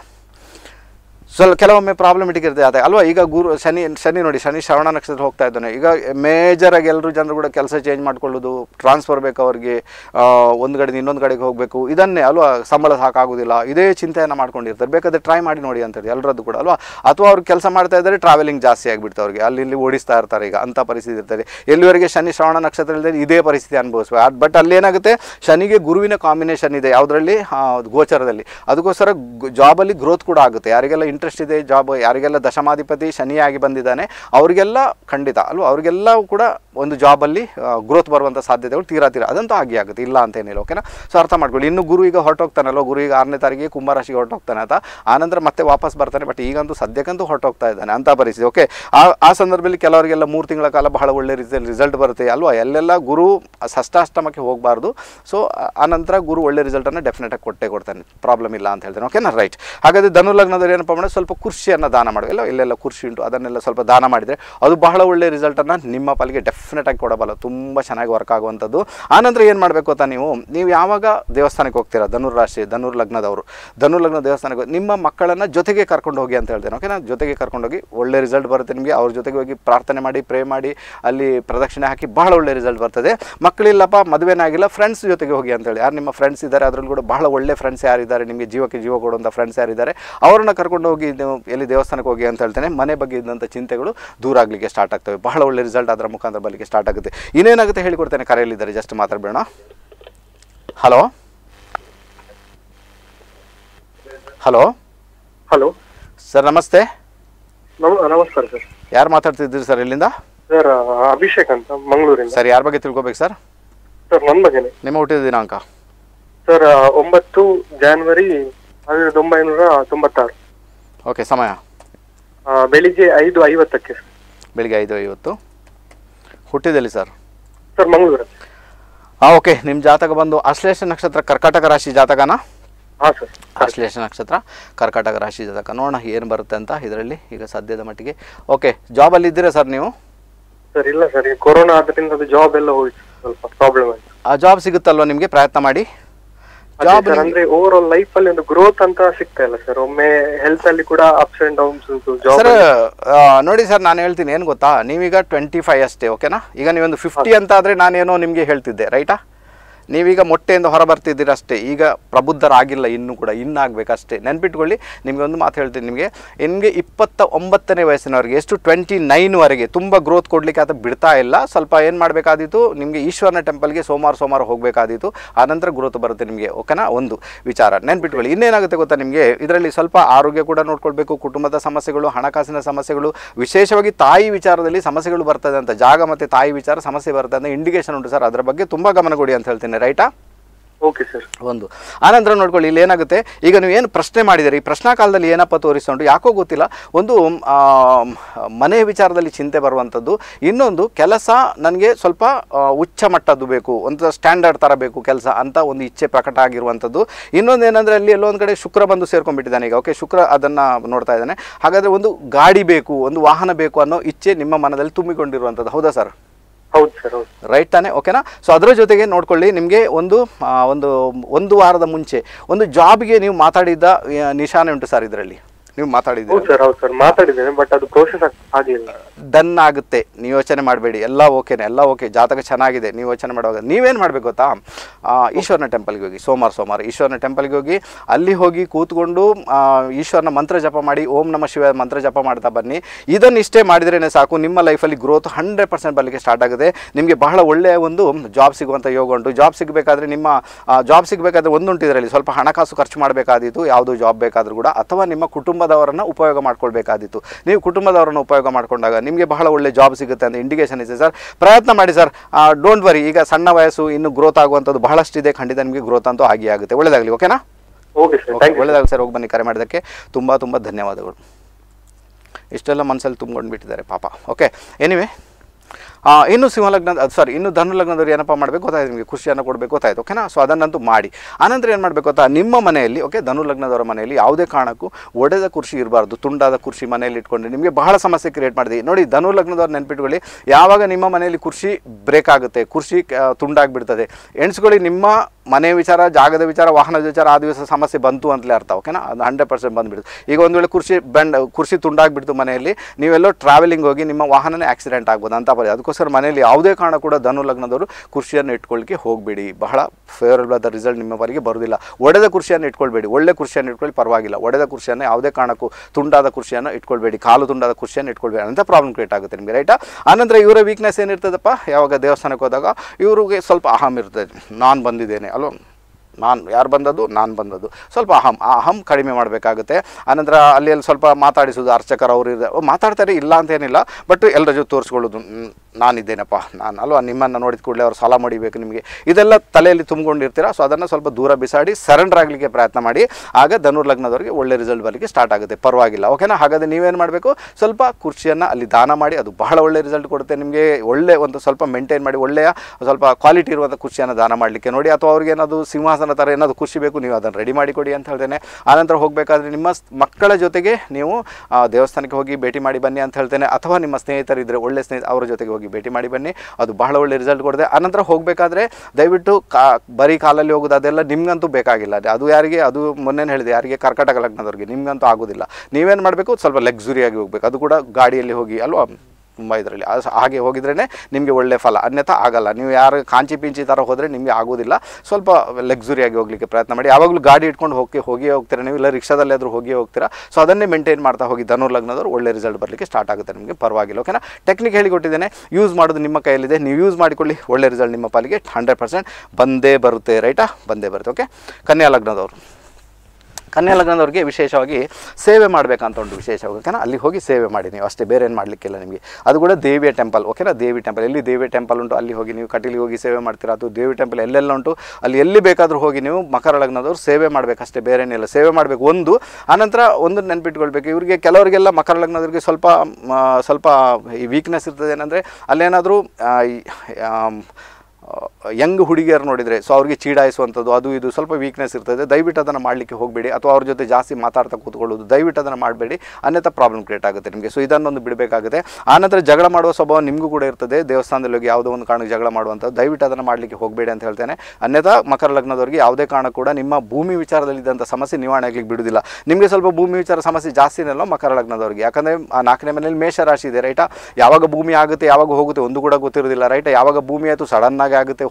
ಸ್ವಲ್ಪ ಕೆಲವೊಮ್ಮೆ ಪ್ರಾಬ್ಲಮೆಟಿಕ್ ಇರುತ್ತೆ ಅದೇ ಅಲ್ವಾ ಈಗ ಗುರು ಶನಿ ಶನಿ ನೋಡಿ ಶನಿ ಶ್ರವಣ ನಕ್ಷತ್ರ ಹೋಗ್ತಾ ಇದ್ದಾನೆ ಈಗ ಮೇಜರಾಗಿ ಎಲ್ಲರೂ ಜನರು ಕೂಡ ಕೆಲಸ ಚೇಂಜ್ ಮಾಡ್ಕೊಳ್ಳೋದು ಟ್ರಾನ್ಸ್ಫರ್ ಬೇಕು ಅವ್ರಿಗೆ ಆ, ಒಂದು ಕಡೆಯಿಂದ ಇನ್ನೊಂದು ಕಡೆಗೆ ಹೋಗಬೇಕು ಇದನ್ನೇ ಅಲ್ವಾ ಸಂಬಳ ಸಾಕಾಗೋದಿಲ್ಲ ಇದೇ ಚಿಂತೆಯನ್ನು ಮಾಡ್ಕೊಂಡಿರ್ತಾರೆ ಬೇಕಾದ್ರೆ ಟ್ರೈ ಮಾಡಿ ನೋಡಿ ಅಂತೇಳಿ ಎಲ್ಲರದ್ದು ಕೂಡ ಅಲ್ವಾ ಅಥವಾ ಅವ್ರು ಕೆಲಸ ಮಾಡ್ತಾ ಇದ್ದಾರೆ ಟ್ರಾವೆಲಿಂಗ್ ಜಾಸ್ತಿ ಆಗಿಬಿಡ್ತು ಅವ್ರಿಗೆ ಅಲ್ಲಿ ಇಲ್ಲಿ ಓಡಿಸ್ತಾ ಇರ್ತಾರೆ ಈಗ ಅಂಥ ಪರಿಸ್ಥಿತಿ ಇರ್ತದೆ ಎಲ್ಲಿವರೆಗೆ ಶನಿ ಶ್ರವಣ ನಕ್ಷತ್ರ ಇಲ್ಲದೆ ಇದೇ ಪರಿಸ್ಥಿತಿ ಅನುಭವಿಸ್ಬೇಕು ಬಟ್ ಅಲ್ಲಿ ಏನಾಗುತ್ತೆ ಶನಿಗೆ ಗುರುವಿನ ಕಾಂಬಿನೇಷನ್ ಇದೆ ಯಾವುದರಲ್ಲಿ ಗೋಚರದಲ್ಲಿ ಅದಕ್ಕೋಸ್ಕರ ಜಾಬಲ್ಲಿ ಗ್ರೋತ್ ಕೂಡ ಆಗುತ್ತೆ ಯಾರಿಗೆಲ್ಲ ಇಂಟ್ರೆಸ್ಟ್ ಇದೆ ಜಾಬ್ ಯಾರಿಗೆಲ್ಲ ದಶಮಾಧಿಪತಿ ಶನಿಯಾಗಿ ಬಂದಿದ್ದಾನೆ ಅವರಿಗೆಲ್ಲ ಖಂಡಿತ ಅಲ್ವಾ ಅವರಿಗೆಲ್ಲ ಕೂಡ ಒಂದು ಜಾಬಲ್ಲಿ ಗ್ರೋತ್ ಬರುವಂಥ ಸಾಧ್ಯತೆಗಳು ತೀರಾ ತೀರಾ ಅದಂತೂ ಆಗಿ ಆಗುತ್ತೆ ಇಲ್ಲ ಅಂತ ಏನಿಲ್ಲ ಓಕೆನಾ ಸೊ ಅರ್ಥ ಮಾಡ್ಕೊಳ್ಳಿ ಇನ್ನು ಗುರು ಈಗ ಹೊರಟೋಗ್ತಾನಲ್ವ ಗುರು ಈಗ ಆರನೇ ತಾರೀಕಿಗೆ ಕುಂಭರಾಶಿಗೆ ಹೊರಟೋಗ್ತಾನೆ ಆತ ಆನಂತರ ಮತ್ತೆ ವಾಪಸ್ ಬರ್ತಾನೆ ಬಟ್ ಈಗಂತೂ ಸದ್ಯಕ್ಕಂತೂ ಹೊರಟೋಗ್ತಾ ಇದ್ದಾನೆ ಅಂತ ಪರಿಸ್ಥಿತಿ ಓಕೆ ಆ ಆ ಸಂದರ್ಭದಲ್ಲಿ ಕೆಲವರಿಗೆಲ್ಲ ಮೂರು ತಿಂಗಳ ಕಾಲ ಬಹಳ ಒಳ್ಳೆ ರಿಸಲ್ಟ್ ರಿಸಲ್ಟ್ ಬರುತ್ತೆ ಅಲ್ವಾ ಎಲ್ಲೆಲ್ಲ ಗುರು ಷಷ್ಟಾಷ್ಟಮಕ್ಕೆ ಹೋಗಬಾರ್ದು ಸೊ ಆನಂತರ ಗುರು ಒಳ್ಳೆ ರಿಸಲ್ಟನ್ನು ಡೆಫಿನೆಟಾಗಿ ಕೊಟ್ಟೇ ಕೊಡ್ತಾನೆ ಪ್ರಾಬ್ಲಮ್ ಇಲ್ಲ ಅಂತ ಹೇಳ್ತೇನೆ ಓಕೆನಾ ರೈಟ್ ಹಾಗಾದರೆ ಧನು ಲಗ್ನದಲ್ಲಿ ಏನಪ್ಪ ಅಂದರೆ ಸ್ವಲ್ಪ ಕುರ್ಚಿಯನ್ನು ದಾನ ಮಾಡಬೇಕು ಎಲ್ಲ ಇಲ್ಲೆಲ್ಲ ಕುರ್ಚಿ ಉಂಟು ಅದನ್ನೆಲ್ಲ ಸ್ವಲ್ಪ ದಾನ ಮಾಡಿದರೆ ಅದು ಬಹಳ ಒಳ್ಳೆ ರಿಸಲ್ಟನ್ನು ನಿಮ್ಮ ಪಾಲಿಗೆ ಡೆಫಿನೆಟ್ ಆಗಿ ಕೊಡಬಲ್ಲ ತುಂಬ ಚೆನ್ನಾಗಿ ವರ್ಕ್ ಆಗುವಂಥದ್ದು ಆನಂತರ ಏನು ಮಾಡಬೇಕು ಅಂತ ನೀವು ನೀವು ಯಾವಾಗ ದೇವಸ್ಥಾನಕ್ಕೆ ಹೋಗ್ತೀರಾ ಧನುರ್ ರಾಶಿ ಧನುರ್ ಲಗ್ನದವರು ಧನು ಲಗ್ನ ದೇವಸ್ಥಾನಕ್ಕೆ ಹೋಗಿ ನಿಮ್ಮ ಮಕ್ಕಳನ್ನು ಜೊತೆಗೆ ಕರ್ಕೊಂಡು ಹೋಗಿ ಅಂತ ಹೇಳ್ತೇನೆ ಓಕೆನಾ ಜೊತೆಗೆ ಕರ್ಕೊಂಡೋಗಿ ಒಳ್ಳೆ ರಿಸಲ್ಟ್ ಬರುತ್ತೆ ನಿಮಗೆ ಅವ್ರ ಜೊತೆಗೆ ಹೋಗಿ ಪ್ರಾರ್ಥನೆ ಮಾಡಿ ಪ್ರೇ ಮಾಡಿ ಅಲ್ಲಿ ಪ್ರದಕ್ಷಿಣೆ ಹಾಕಿ ಬಹಳ ಒಳ್ಳೆ ರಿಸಲ್ಟ್ ಬರ್ತದೆ ಮಕ್ಕಳಿಲ್ಲಪ್ಪ ಮದುವೆನೇ ಆಗಿಲ್ಲ ಫ್ರೆಂಡ್ಸ್ ಜೊತೆಗೆ ಹೋಗಿ ಅಂತೇಳಿ ಯಾರು ನಿಮ್ಮ ಫ್ರೆಂಡ್ಸ್ ಇದ್ದಾರೆ ಅದರಲ್ಲಿ ಕೂಡ ಬಹಳ ಒಳ್ಳೆ ಫ್ರೆಂಡ್ಸ್ ಯಾರಿದ್ದಾರೆ ನಿಮಗೆ ಜೀವಕ್ಕೆ ಜೀವ ಕೊಡುವಂಥ ಫ್ರೆಂಡ್ಸ್ ಯಾರಿದ್ದಾರೆ ಅವ್ರನ್ನ ಕರ್ಕೊಂಡು ಹೋಗಿ ನೀವು ಎಲ್ಲಿ ದೇವಸ್ಥಾನಕ್ಕೆ ಹೋಗಿ ಅಂತ ಹೇಳ್ತೇನೆ ಮನೆ ಬಗ್ಗೆ ಇದ್ದಂಥ ಚಿಂತೆಗಳು ದೂರ ಆಗಲಿಕ್ಕೆ ಸ್ಟಾರ್ಟ್ ಆಗ್ತವೆ ಬಹಳ ಒಳ್ಳೆ ರಿಸಲ್ಟ್ ಅದರ ಮುಖಾಂತರ ಬರಲಿಕ್ಕೆ ಸ್ಟಾರ್ಟ್ ಆಗುತ್ತೆ ಇನ್ನೇನಾಗುತ್ತೆ ಹೇಳಿಕೊಡ್ತೇನೆ ಕರೆಯಲ್ಲಿದ್ದಾರೆ ಜಸ್ಟ್ ಮಾತಾಡಬೇಡ ಹಲೋ ಹಲೋ ಹಲೋ ಸರ್ ನಮಸ್ತೆ ನಮ ನಮಸ್ಕಾರ ಸರ್ ಯಾರು ಮಾತಾಡ್ತಿದ್ದೀರಿ ಸರ್ ಇಲ್ಲಿಂದ ಸರ್ ಅಭಿಷೇಕ್ ಅಂತ ಮಂಗಳೂರಿಂದ ಸರ್ ಯಾರ ಬಗ್ಗೆ ತಿಳ್ಕೊಬೇಕು ಸರ್ ಸರ್ ನನ್ನ ಬಗ್ಗೆನೆ ನಿಮ್ಮ ಹುಟ್ಟಿದ ದಿನಾಂಕ ಸರ್ ಒಂಬತ್ತು ಜಾನ್ವರಿ ಸಾವಿರದ ಒಂಬೈನೂರ ತೊಂಬತ್ತಾರು ಓಕೆ ಸಮಯ ಆ, ಬೆಳಿಗ್ಗೆ ಐದು ಐವತ್ತಕ್ಕೆ ಸರ್. ಬೆಳಿಗ್ಗೆ ಐದು ಐವತ್ತು ಹುಟ್ಟಿದಲ್ಲಿ ಸರ್ ಸರ್ ಮಂಗಳೂರಲ್ಲಿ ಹಾಂ ಓಕೆ ನಿಮ್ಮ ಜಾತಕ ಬಂದು ಅಶ್ಲೇಷ ನಕ್ಷತ್ರ ಕರ್ಕಾಟಕ ರಾಶಿ ಜಾತಕನ ಹಾ ಸರ್ ಅಶ್ಲೇಷ ನಕ್ಷತ್ರ ಕರ್ಕಾಟಕ ರಾಶಿ ಜಾತಕ ನೋಡೋಣ ಏನು ಬರುತ್ತೆ ಅಂತ ಇದರಲ್ಲಿ ಈಗ ಸದ್ಯದ ಮಟ್ಟಿಗೆ ಓಕೆ ಜಾಬಲ್ಲಿ ಇದ್ದೀರಾ ಸರ್ ನೀವು ಸರ್ ಇಲ್ಲ ಸರ್ ಈ ಕೊರೋನಾ ಆದ್ರಿಂದ ಅದು ಜಾಬ್ ಎಲ್ಲ ಹೋಯ್ತು ಸ್ವಲ್ಪ ಪ್ರಾಬ್ಲಮ್ ಆಯ್ತು ಆ ಜಾಬ್ ಸಿಗುತ್ತಲ್ವ ನಿಮಗೆ ಪ್ರಯತ್ನ ಮಾಡಿ ಅದೇ ಜಾಬ್ ಸರ್ ಅಂದ್ರೆ ಓವರ್ ಆಲ್ ಲೈಫ್ ಅಲ್ಲಿ ಒಂದು ಗ್ರೋತ್ ಅಂತ ಸಿಗ್ತಾ ಇಲ್ಲ ಸರ್ ಒಮ್ಮೆ ಹೆಲ್ತ್ ಅಲ್ಲಿ ಕೂಡ ಅಪ್ಸ್ ಅಂಡ್ ಡೌನ್ಸ್ ಉಂಟು ಜಾಬ್ ಸರ್ ನೋಡಿ ಸರ್ ನಾನು ಹೇಳ್ತೀನಿ ಏನು ಗೊತ್ತಾ ನೀವೀಗ ಟ್ವೆಂಟಿ ಫೈವ್ ಅಷ್ಟೇ ಓಕೆನಾ ಈಗ ನೀವೊಂದು ಫಿಫ್ಟಿ ಅಂತ ಆದರೆ ನಾನೇನೋ ನಿಮಗೆ ಹೇಳ್ತಿದ್ದೆ ರೈಟಾ ನೀವೀಗ ಮೊಟ್ಟೆಯಿಂದ ಹೊರ ಬರ್ತಿದ್ದೀರ ಅಷ್ಟೇ ಈಗ ಪ್ರಬುದ್ಧರಾಗಿಲ್ಲ ಇನ್ನೂ ಕೂಡ ಇನ್ನಾಗಬೇಕಷ್ಟೇ ನೆನ್ಪಿಟ್ಕೊಳ್ಳಿ ನಿಮಗೆ ಒಂದು ಮಾತು ಹೇಳ್ತೀನಿ ನಿಮಗೆ ನಿಮಗೆ ಇಪ್ಪತ್ತ ಒಂಬತ್ತನೇ ವಯಸ್ಸಿನವರೆಗೆ ಎಷ್ಟು ಟ್ವೆಂಟಿ ನೈನ್ವರೆಗೆ ತುಂಬ ಗ್ರೋತ್ ಕೊಡಲಿಕ್ಕೆ ಆತ ಬಿಡ್ತಾ ಇಲ್ಲ ಸ್ವಲ್ಪ ಏನು ಮಾಡಬೇಕಾದಿತ್ತು ನಿಮಗೆ ಈಶ್ವರನ ಟೆಂಪಲ್ಗೆ ಸೋಮವಾರ ಸೋಮವಾರ ಹೋಗಬೇಕಾದಿತ್ತು ಆನಂತರ ಗ್ರೋತ್ ಬರುತ್ತೆ ನಿಮಗೆ ಓಕೆನಾ ಒಂದು ವಿಚಾರ ನೆನ್ಪಿಟ್ಕೊಳ್ಳಿ ಇನ್ನೇನಾಗುತ್ತೆ ಗೊತ್ತಾ ನಿಮಗೆ ಇದರಲ್ಲಿ ಸ್ವಲ್ಪ ಆರೋಗ್ಯ ಕೂಡ ನೋಡ್ಕೊಳ್ಬೇಕು ಕುಟುಂಬದ ಸಮಸ್ಯೆಗಳು ಹಣಕಾಸಿನ ಸಮಸ್ಯೆಗಳು ವಿಶೇಷವಾಗಿ ತಾಯಿ ವಿಚಾರದಲ್ಲಿ ಸಮಸ್ಯೆಗಳು ಬರ್ತದೆ ಅಂತ ಜಾಗ ಮತ್ತು ತಾಯಿ ವಿಚಾರ ಸಮಸ್ಯೆ ಬರ್ತದೆ ಅಂತ ಇಂಡಿಕೇಶನ್ ಉಂಟು ಸರ್ ಅದರ ಬಗ್ಗೆ ತುಂಬ ಗಮನ ಕೊಡಿ ಅಂತ ಹೇಳ್ತೀನಿ ರೈಟಾ ಓಕೆ ಸರ್ ಒಂದು ಆನಂತರ ನೋಡ್ಕೊಳ್ಳಿ ಇಲ್ಲಿ ಏನಾಗುತ್ತೆ ಈಗ ನೀವು ಏನು ಪ್ರಶ್ನೆ ಮಾಡಿದ್ದೀರಿ ಈ ಪ್ರಶ್ನಾ ಕಾಲದಲ್ಲಿ ಏನಪ್ಪ ತೋರಿಸ್ಕೊಂಡು ಯಾಕೋ ಗೊತ್ತಿಲ್ಲ ಒಂದು ಆ, ಮನೆ ವಿಚಾರದಲ್ಲಿ ಚಿಂತೆ ಬರುವಂಥದ್ದು ಇನ್ನೊಂದು ಕೆಲಸ ನನಗೆ ಸ್ವಲ್ಪ ಆ, ಉಚ್ಚ ಮಟ್ಟದ್ದು ಬೇಕು ಒಂದು ಸ್ಟ್ಯಾಂಡರ್ಡ್ ಥರ ಬೇಕು ಕೆಲಸ ಅಂತ ಒಂದು ಇಚ್ಛೆ ಪ್ರಕಟ ಆಗಿರುವಂಥದ್ದು ಇನ್ನೊಂದು ಏನಂದರೆ ಅಲ್ಲಿ ಎಲ್ಲೋ ಒಂದು ಕಡೆ ಶುಕ್ರ ಬಂದು ಸೇರ್ಕೊಂಡ್ಬಿಟ್ಟಿದ್ದಾನೆ ಈಗ ಓಕೆ ಶುಕ್ರ ಅದನ್ನು ನೋಡ್ತಾ ಇದ್ದಾನೆ ಹಾಗಾದರೆ ಒಂದು ಗಾಡಿ ಬೇಕು ಒಂದು ವಾಹನ ಬೇಕು ಅನ್ನೋ ಇಚ್ಛೆ ನಿಮ್ಮ ಮನದಲ್ಲಿ ತುಂಬಿಕೊಂಡಿರುವಂಥದ್ದು ಹೌದಾ ಸರ್ ಹೌದು ಸರ್ ಹೌದು ರೈಟ್ ತಾನೇ ಓಕೆನಾ ಸೊ ಅದರ ಜೊತೆಗೆ ನೋಡ್ಕೊಳ್ಳಿ ನಿಮಗೆ ಒಂದು ಆ, ಒಂದು ಒಂದು ವಾರದ ಮುಂಚೆ ಒಂದು ಜಾಬ್ಗೆ ನೀವು ಮಾತಾಡಿದ್ದ ಆ, ನಿಶಾನೆ ಉಂಟು ಸರ್ ಇದರಲ್ಲಿ ನೀವು ಮಾತಾಡಿದ್ದೀರಿ ಹೌದು ಸರ್ ಹೌದು ಸರ್ ಮಾತಾಡಿದ್ದೇನೆ ಬಟ್ ಅದು ಪ್ರೋಸೆಸ್ ಆಗಿಲ್ಲ ಡನ್ ಆಗುತ್ತೆ ನೀವು ಯೋಚನೆ ಮಾಡಬೇಡಿ ಎಲ್ಲ ಓಕೆನೆ ಎಲ್ಲ ಓಕೆ ಜಾತಕ ಚೆನ್ನಾಗಿದೆ ನೀವು ಯೋಚನೆ ಮಾಡುವಾಗ ನೀವೇನು ಮಾಡಬೇಕು ಗೊತ್ತಾ ಆ, ಈಶ್ವರನ ಟೆಂಪಲ್ಗೆ ಹೋಗಿ ಸೋಮವಾರ ಸೋಮವಾರ ಈಶ್ವರನ ಟೆಂಪಲ್ಗೆ ಹೋಗಿ ಅಲ್ಲಿ ಹೋಗಿ ಕೂತ್ಕೊಂಡು ಆ, ಈಶ್ವರನ ಮಂತ್ರ ಜಪ ಮಾಡಿ ಓಂ ನಮ ಶಿವ ಮಂತ್ರ ಜಪ ಮಾಡ್ತಾ ಬನ್ನಿ ಇದನ್ನು ಇಷ್ಟೇ ಮಾಡಿದ್ರೇ ಸಾಕು ನಿಮ್ಮ ಲೈಫಲ್ಲಿ ಗ್ರೋತ್ ಹಂಡ್ರೆಡ್ ಪರ್ಸೆಂಟ್ ಬರಲಿಕ್ಕೆ ಸ್ಟಾರ್ಟ್ ಆಗುತ್ತೆ ನಿಮಗೆ ಬಹಳ ಒಳ್ಳೆಯ ಒಂದು ಜಾಬ್ ಸಿಗುವಂಥ ಯೋಗ ಉಂಟು ಜಾಬ್ ಸಿಗಬೇಕಾದ್ರೆ ನಿಮ್ಮ ಜಾಬ್ ಸಿಗಬೇಕಾದ್ರೆ ಒಂದುಂಟು ಇದರಲ್ಲಿ ಸ್ವಲ್ಪ ಹಣಕಾಸು ಖರ್ಚು ಮಾಡಬೇಕಾದಿತ್ತು ಯಾವುದು ಜಾಬ್ ಬೇಕಾದರೂ ಕೂಡ ಅಥವಾ ನಿಮ್ಮ ಕುಟುಂಬದವರನ್ನು ಉಪಯೋಗ ಮಾಡ್ಕೊಳ್ಬೇಕಾದಿತ್ತು ನೀವು ಕುಟುಂಬದವರನ್ನು ಉಪಯೋಗ ಮಾಡಿಕೊಂಡಾಗ ನಿಮಗೆ ಬಹಳ ಒಳ್ಳೆ ಜಾಬ್ ಸಿಗುತ್ತೆ ಅಂತ ಇಂಡಿಕೇಶನ್ ಇದೆ ಸರ್ ಪ್ರಯತ್ನ ಮಾಡಿ ಸರ್ ಡೋಂಟ್ ವರಿ ಈಗ ಸಣ್ಣ ವಯಸ್ಸು ಇನ್ನು ಗ್ರೋತ್ ಆಗುವಂಥದ್ದು ಬಹಳಷ್ಟಿದೆ ಖಂಡಿತ ನಿಮಗೆ ಗ್ರೋತ್ ಅಂತೂ ಆಗಿ ಆಗುತ್ತೆ ಒಳ್ಳೆಯದಾಗಲಿ ಓಕೆನಾ ಓಕೆ ಸರ್ ಥ್ಯಾಂಕ್ ಯು ಒಳ್ಳೆಯದಾಗಲಿ ಸರ್ ಹೋಗಿ ಬನ್ನಿ ಕರೆ ಮಾಡಿದ್ದಕ್ಕೆ ತುಂಬ ತುಂಬ ಧನ್ಯವಾದಗಳು ಇಷ್ಟೆಲ್ಲ ಮನಸ್ಸಲ್ಲಿ ತುಂಬ್ಕೊಂಡು ಬಿಟ್ಟಿದ್ದಾರೆ ಪಾಪ ಓಕೆ ಎನಿವೆ ಇನ್ನು ಸಿಂಹಲಗ್ನ ಸಾರಿ ಇನ್ನು ಧನು ಲಗ್ನದವ್ರು ಏನಪ್ಪ ಮಾಡಬೇಕು ಗೊತ್ತಾಯ್ತು ನಿಮಗೆ ಖುಷಿಯನ್ನು ಕೊಡಬೇಕು ಗೊತ್ತಾಯ್ತು ಓಕೆನಾ ಸೊ ಅದನ್ನಂತೂ ಮಾಡಿ ಆನಂತರ ಏನು ಮಾಡಬೇಕು ಗೊತ್ತಾ ನಿಮ್ಮ ಮನೆಯಲ್ಲಿ ಓಕೆ ಧನು ಲಗ್ನದವರ ಮನೆಯಲ್ಲಿ ಯಾವುದೇ ಕಾರಣಕ್ಕೂ ಒಡೆದ ಕುರ್ಚಿ ಇರಬಾರ್ದು ತುಂಡಾದ ಕುರ್ಚಿ ಮನೆಯಲ್ಲಿ ಇಟ್ಕೊಂಡು ನಿಮಗೆ ಬಹಳ ಸಮಸ್ಯೆ ಕ್ರಿಯೇಟ್ ಮಾಡಿದೆ ನೋಡಿ ಧನು ಲಗ್ನದವ್ರು ನೆನ್ಪಿಟ್ಕೊಳ್ಳಿ ಯಾವಾಗ ನಿಮ್ಮ ಮನೆಯಲ್ಲಿ ಕುರ್ಚಿ ಬ್ರೇಕ್ ಆಗುತ್ತೆ ಕುರ್ಚಿ ಆ, ತುಂಡಾಗ್ಬಿಡ್ತದೆ ಎಣಿಸ್ಕೊಳ್ಳಿ ನಿಮ್ಮ ಮನೆ ವಿಚಾರ ಜಾಗದ ವಿಚಾರ ವಾಹನದ ವಿಚಾರ ಆ ದಿವಸ ಸಮಸ್ಯೆ ಬಂತು ಅಂತಲೇ ಅರ್ಥ ಓಕೆನಾ ಅದು ಹಂಡ್ರೆಡ್ ಪರ್ಸೆಂಟ್ ಬಂದುಬಿಡ್ತು ಈಗ ಒಂದು ವೇಳೆ ಕುರ್ಚಿ ಬೆಂಡ್ ಕುರ್ಚಿ ತುಂಡಾಗ್ಬಿಡ್ತು ಮನೆಯಲ್ಲಿ ನೀವೆಲ್ಲೋ ಟ್ರಾವೆಲಿಂಗ್ ಹೋಗಿ ನಿಮ್ಮ ವಾಹನನೇ ಆಕ್ಸಿಡೆಂಟ್ ಆಗ್ಬೋದು ಅಂತ ಪರಿ ಅದಕ್ಕೋಸ್ಕರ ಮನೆಯಲ್ಲಿ ಯಾವುದೇ ಕಾರಣ ಕೂಡ ಧನು ಲಗ್ನದವರು ಕುರ್ಚಿಯನ್ನು ಇಟ್ಕೊಳ್ಳಿಕ್ಕೆ ಹೋಗಬೇಡಿ ಬಹಳ ಫೇವರಬಲ್ ಆದ ರಿಸಲ್ಟ್ ನಿಮ್ಮ ಬರಿಗೆ ಬರೋದಿಲ್ಲ ಒಡೆದ ಕುರ್ಚಿಯನ್ನು ಇಟ್ಕೊಳ್ಬೇಡಿ ಒಳ್ಳೆ ಕುರ್ಚಿಯನ್ನು ಇಟ್ಕೊಳ್ಳಿ ಪರವಾಗಿಲ್ಲ ಒಡೆದ ಕುರ್ಚಿಯನ್ನು ಯಾವುದೇ ಕಾರಣಕ್ಕೂ ತುಂಡಾದ ಕುರ್ಚಿಯನ್ನು ಇಟ್ಕೊಳ್ಬೇಡಿ ಕಾಲು ತುಂಡಾದ ಕುರ್ಚಿಯನ್ನು ಇಟ್ಕೊಳ್ಬೇಡಿ ಅಂತ ಪ್ರಾಬ್ಲಮ್ ಕ್ರಿಯೇಟ್ ಆಗುತ್ತೆ ನಿಮಗೆ ರೈಟಾ ಆನಂತರ ಇವರ ವೀಕ್ನೆಸ್ ಏನಿರ್ತದಪ್ಪ ಯಾವಾಗ ದೇವಸ್ಥಾನಕ್ಕೆ ಹೋದಾಗ ಇವ್ರಿಗೆ ಸ್ವಲ್ಪ ಅಹಂ ಇರ್ತದೆ ನಾನು ಬಂದಿದ್ದೇನೆ ಅಲ್ವ ನಾನು ಯಾರು ಬಂದದ್ದು ನಾನು ಬಂದದ್ದು ಸ್ವಲ್ಪ ಅಹಂ ಆ ಅಹಂ ಕಡಿಮೆ ಮಾಡಬೇಕಾಗುತ್ತೆ ಆನಂತರ ಅಲ್ಲಿ ಅಲ್ಲಿ ಸ್ವಲ್ಪ ಮಾತಾಡಿಸೋದು ಅರ್ಚಕರು ಅವರು ಇದೆ ಅವ್ರು ಮಾತಾಡ್ತಾರೆ ಇಲ್ಲ ಅಂತ ಏನಿಲ್ಲ ಬಟ್ ಎಲ್ಲರ ಜೊತೆ ತೋರಿಸ್ಕೊಳ್ಳೋದು ಹ್ಮ್, ನಾನಿದ್ದೇನಪ್ಪ ನಾನು ಅಲ್ವಾ ನಿಮ್ಮನ್ನು ನೋಡಿದ ಕೂಡಲೇ ಅವ್ರು ಸಾಲ ಮಾಡಿಬೇಕು ನಿಮಗೆ ಇದೆಲ್ಲ ತಲೆಯಲ್ಲಿ ತುಂಬಿಕೊಂಡಿರ್ತೀರ ಸೊ ಅದನ್ನು ಸ್ವಲ್ಪ ದೂರ ಬಿಸಾಡಿ ಸರೆಂಡರ್ ಆಗಲಿಕ್ಕೆ ಪ್ರಯತ್ನ ಮಾಡಿ ಆಗ ಧನುರ್ ಲಗ್ನದವರಿಗೆ ಒಳ್ಳೆ ರಿಸಲ್ಟ್ ಬರಲಿಕ್ಕೆ ಸ್ಟಾರ್ಟ್ ಆಗುತ್ತೆ ಪರವಾಗಿಲ್ಲ ಓಕೆನಾ ಹಾಗಾದರೆ ನೀವೇನು ಮಾಡಬೇಕು ಸ್ವಲ್ಪ ಕುರ್ಚಿಯನ್ನು ಅಲ್ಲಿ ದಾನ ಮಾಡಿ ಅದು ಬಹಳ ಒಳ್ಳೆ ರಿಸಲ್ಟ್ ಕೊಡುತ್ತೆ ನಿಮಗೆ ಒಳ್ಳೆ ಒಂದು ಸ್ವಲ್ಪ ಮೇಂಟೈನ್ ಮಾಡಿ ಒಳ್ಳೆಯ ಸ್ವಲ್ಪ ಕ್ವಾಲಿಟಿ ಇರುವಂಥ ಕುರ್ಚಿಯನ್ನು ದಾನ ಮಾಡಲಿಕ್ಕೆ ನೋಡಿ ಅಥವಾ ಅವ್ರಿಗೆ ಏನಾದರೂ ಸಿಂಹಾಸನ ಥರ ಏನಾದರೂ ಖುಷಿ ಬೇಕು ನೀವು ಅದನ್ನು ರೆಡಿ ಮಾಡಿಕೊಡಿ ಅಂತ ಹೇಳ್ತೇನೆ ಆನಂತರ ಹೋಗಬೇಕಾದ್ರೆ ನಿಮ್ಮ ಸ್- ಮಕ್ಕಳ ಜೊತೆಗೆ ನೀವು ಆ, ದೇವಸ್ಥಾನಕ್ಕೆ ಹೋಗಿ ಭೇಟಿ ಮಾಡಿ ಬನ್ನಿ ಅಂತ ಹೇಳ್ತೇನೆ ಅಥವಾ ನಿಮ್ಮ ಸ್ನೇಹಿತರಿದ್ದರೆ ಒಳ್ಳೆ ಸ್ನೇಹಿತ ಅವರ ಜೊತೆಗೆ ಹೋಗಿ ಭೇಟಿ ಮಾಡಿ ಬನ್ನಿ ಅದು ಬಹಳ ಒಳ್ಳೆ ರಿಸಲ್ಟ್ ಕೊಡುತ್ತೆ ಆನಂತರ ಹೋಗಬೇಕಾದ್ರೆ ದಯವಿಟ್ಟು ಕಾ ಬರೀ ಕಾಲಲ್ಲಿ ಹೋಗೋದು ಅದೆಲ್ಲ ನಿಮ್ಗಂತೂ ಬೇಕಾಗಿಲ್ಲ ಅದು ಯಾರಿಗೆ ಅದು ಮೊನ್ನೆ ಹೇಳಿದೆ ಯಾರಿಗೆ ಕರ್ಕಾಟಕ ಲಗ್ನದವ್ರಿಗೆ ನಿಮ್ಗಂತೂ ಆಗೋದಿಲ್ಲ ನೀವೇನು ಮಾಡಬೇಕು ಸ್ವಲ್ಪ ಲಕ್ಸುರಿಯಾಗಿ ಹೋಗ್ಬೇಕು ಅದು ಕೂಡ ಗಾಡಿಯಲ್ಲಿ ಹೋಗಿ ಅಲ್ವಾ ತುಂಬ ಇದರಲ್ಲಿ ಹಾಗೆ ಹೋಗಿದ್ರೇ ನಿಮಗೆ ಒಳ್ಳೆ ಫಲ ಅನ್ಯಥಾ ಆಗಲ್ಲ ನೀವು ಯಾರು ಕಾಂಚಿ ಪಿಂಚಿ ಥರ ಹೋದರೆ ನಿಮಗೆ ಆಗೋದಿಲ್ಲ ಸ್ವಲ್ಪ ಲಕ್ಸುರಿಯಾಗಿ ಹೋಗಲಿಕ್ಕೆ ಪ್ರಯತ್ನ ಮಾಡಿ ಯಾವಾಗಲೂ ಗಾಡಿ ಇಟ್ಕೊಂಡು ಹೋಗಿ ಹೋಗಿ ಹೋಗ್ತೀರಾ ನೀವು ಇಲ್ಲ ರಿಕ್ಷಾದಲ್ಲಿ ಆದರೂ ಹೋಗಿ ಹೋಗ್ತೀರಾ ಸೊ ಅದನ್ನೇ ಮೇಂಟೈನ್ ಮಾಡ್ತಾ ಹೋಗಿ ಧನುರ್ ಲಗ್ನದವ್ರು ಒಳ್ಳೆ ರಿಸಲ್ಟ್ ಬರಲಿಕ್ಕೆ ಸ್ಟಾರ್ಟ್ ಆಗುತ್ತೆ ನಿಮಗೆ ಪರವಾಗಿಲ್ಲ ಓಕೆನಾ ಟೆಕ್ನಿಕ್ ಹೇಳಿಕೊಟ್ಟಿದ್ದೇನೆ ಯೂಸ್ ಮಾಡೋದು ನಿಮ್ಮ ಕೈಯಲ್ಲಿದೆ ನೀವು ಯೂಸ್ ಮಾಡಿಕೊಳ್ಳಿ ಒಳ್ಳೆ ರಿಸಲ್ಟ್ ನಿಮ್ಮ ಪಾಲಿಗೆ ಹಂಡ್ರೆಡ್ ಪರ್ಸೆಂಟ್ ಬಂದೇ ಬರುತ್ತೆ ರೈಟಾ ಬಂದೇ ಬರುತ್ತೆ ಓಕೆ ಕನ್ಯಾ ಲಗ್ನದವರು ಕನ್ಯಾ ಲಗ್ನದವ್ರಿಗೆ ವಿಶೇಷವಾಗಿ ಸೇವೆ ಮಾಡಬೇಕಂತ ಉಂಟು ವಿಶೇಷವಾಗಿ ಓಕೆನಾ ಅಲ್ಲಿ ಹೋಗಿ ಸೇವೆ ಮಾಡಿ ನೀವು ಅಷ್ಟೇ ಬೇರೆ ಏನು ಮಾಡಲಿಕ್ಕಿಲ್ಲ ನಿಮಗೆ ಅದು ಕೂಡ ದೇವಿಯ ಟೆಂಪಲ್ ಓಕೆನಾ ದೇವಿ ಟೆಂಪಲ್ ಎಲ್ಲಿ ದೇವಿ ಟೆಂಪಲ್ ಉಂಟು ಅಲ್ಲಿ ಹೋಗಿ ನೀವು ಕಟೀಲಿಗೆ ಹೋಗಿ ಸೇವೆ ಮಾಡ್ತೀರಾ ಅದು ದೇವಿ ಟೆಂಪಲ್ ಎಲ್ಲೆಲ್ಲ ಉಂಟು ಅಲ್ಲಿ ಎಲ್ಲಿ ಬೇಕಾದರೂ ಹೋಗಿ ನೀವು ಮಕರ ಲಗ್ನದವ್ರು ಸೇವೆ ಮಾಡಬೇಕಷ್ಟೇ ಬೇರೆ ಏನಿಲ್ಲ ಸೇವೆ ಮಾಡಬೇಕು ಒಂದು ಆನಂತರ ಒಂದು ನೆನ್ಪಿಟ್ಕೊಳ್ಬೇಕು ಇವರಿಗೆ ಕೆಲವರಿಗೆಲ್ಲ ಮಕರ ಲಗ್ನದವ್ರಿಗೆ ಸ್ವಲ್ಪ ಮ, ಸ್ವಲ್ಪ ಈ ವೀಕ್ನೆಸ್ ಇರ್ತದೆ ಏನಂದರೆ ಅಲ್ಲೇನಾದರೂ ಯಂಗ್ ಹುಡುಗಿಯರು ನೋಡಿದರೆ ಸೊ ಅವ್ರಿಗೆ ಚೀಡಾಯಿಸುವಂಥದ್ದು ಅದು ಇದು ಸ್ವಲ್ಪ ವೀಕ್ನೆಸ್ ಇರ್ತದೆ ದಯವಿಟ್ಟು ಅದನ್ನು ಮಾಡಲಿಕ್ಕೆ ಹೋಗಬೇಡಿ ಅಥವಾ ಅವ್ರ ಜೊತೆ ಜಾಸ್ತಿ ಮಾತಾಡ್ತಾ ಕೂತ್ಕೊಳ್ಳೋದು ದಯವಿಟ್ಟು ಅದನ್ನು ಮಾಡಬೇಡಿ ಅನ್ಯಥ ಪ್ರಾಬ್ಲಮ್ ಕ್ರಿಯೇಟ್ ಆಗುತ್ತೆ ನಿಮಗೆ ಸೊ ಇದನ್ನೊಂದು ಬಿಡಬೇಕಾಗುತ್ತೆ ಆನಂತರ ಜಗಳ ಮಾಡುವ ಸ್ವಭಾವ ನಿಮಗೂ ಕೂಡ ಇರ್ತದೆ ದೇವಸ್ಥಾನದಲ್ಲಿ ಹೋಗಿ ಯಾವುದೋ ಒಂದು ಕಾರಣಕ್ಕೆ ಜಗಳ ಮಾಡುವಂಥದ್ದು ದಯವಿಟ್ಟು ಅದನ್ನು ಮಾಡಲಿಕ್ಕೆ ಹೋಗಬೇಡಿ ಅಂತ ಹೇಳ್ತೇನೆ ಅನ್ಯಥಾ ಮಕರ ಲಗ್ನದವರಿಗೆ ಯಾವುದೇ ಕಾರಣ ಕೂಡ ನಿಮ್ಮ ಭೂಮಿ ವಿಚಾರದಲ್ಲಿದ್ದಂಥ ಸಮಸ್ಯೆ ನಿವಾರಣೆ ಆಗ್ಲಿಕ್ಕೆ ಬಿಡುವುದಿಲ್ಲ ನಿಮಗೆ ಸ್ವಲ್ಪ ಭೂಮಿ ವಿಚಾರ ಸಮಸ್ಯೆ ಜಾಸ್ತಿನಲ್ಲ ಮಕರ ಲಗ್ನದವರಿಗೆ ಯಾಕಂದರೆ ಆ ನಾಲ್ಕನೇ ಮನೆಯಲ್ಲಿ ಮೇಷರಾಶಿ ಇದೆ ರೈಟಾ ಯಾವಾಗ ಭೂಮಿ ಆಗುತ್ತೆ ಯಾವಾಗ ಹೋಗುತ್ತೆ ಒಂದು ಕೂಡ ಗೊತ್ತಿರೋದಿಲ್ಲ ರೈಟ್ ಯಾವಾಗ ಭೂಮಿ ಆಯಿತು ಸಡನ್ನಾಗಿ ಆಗುತ್ತೆ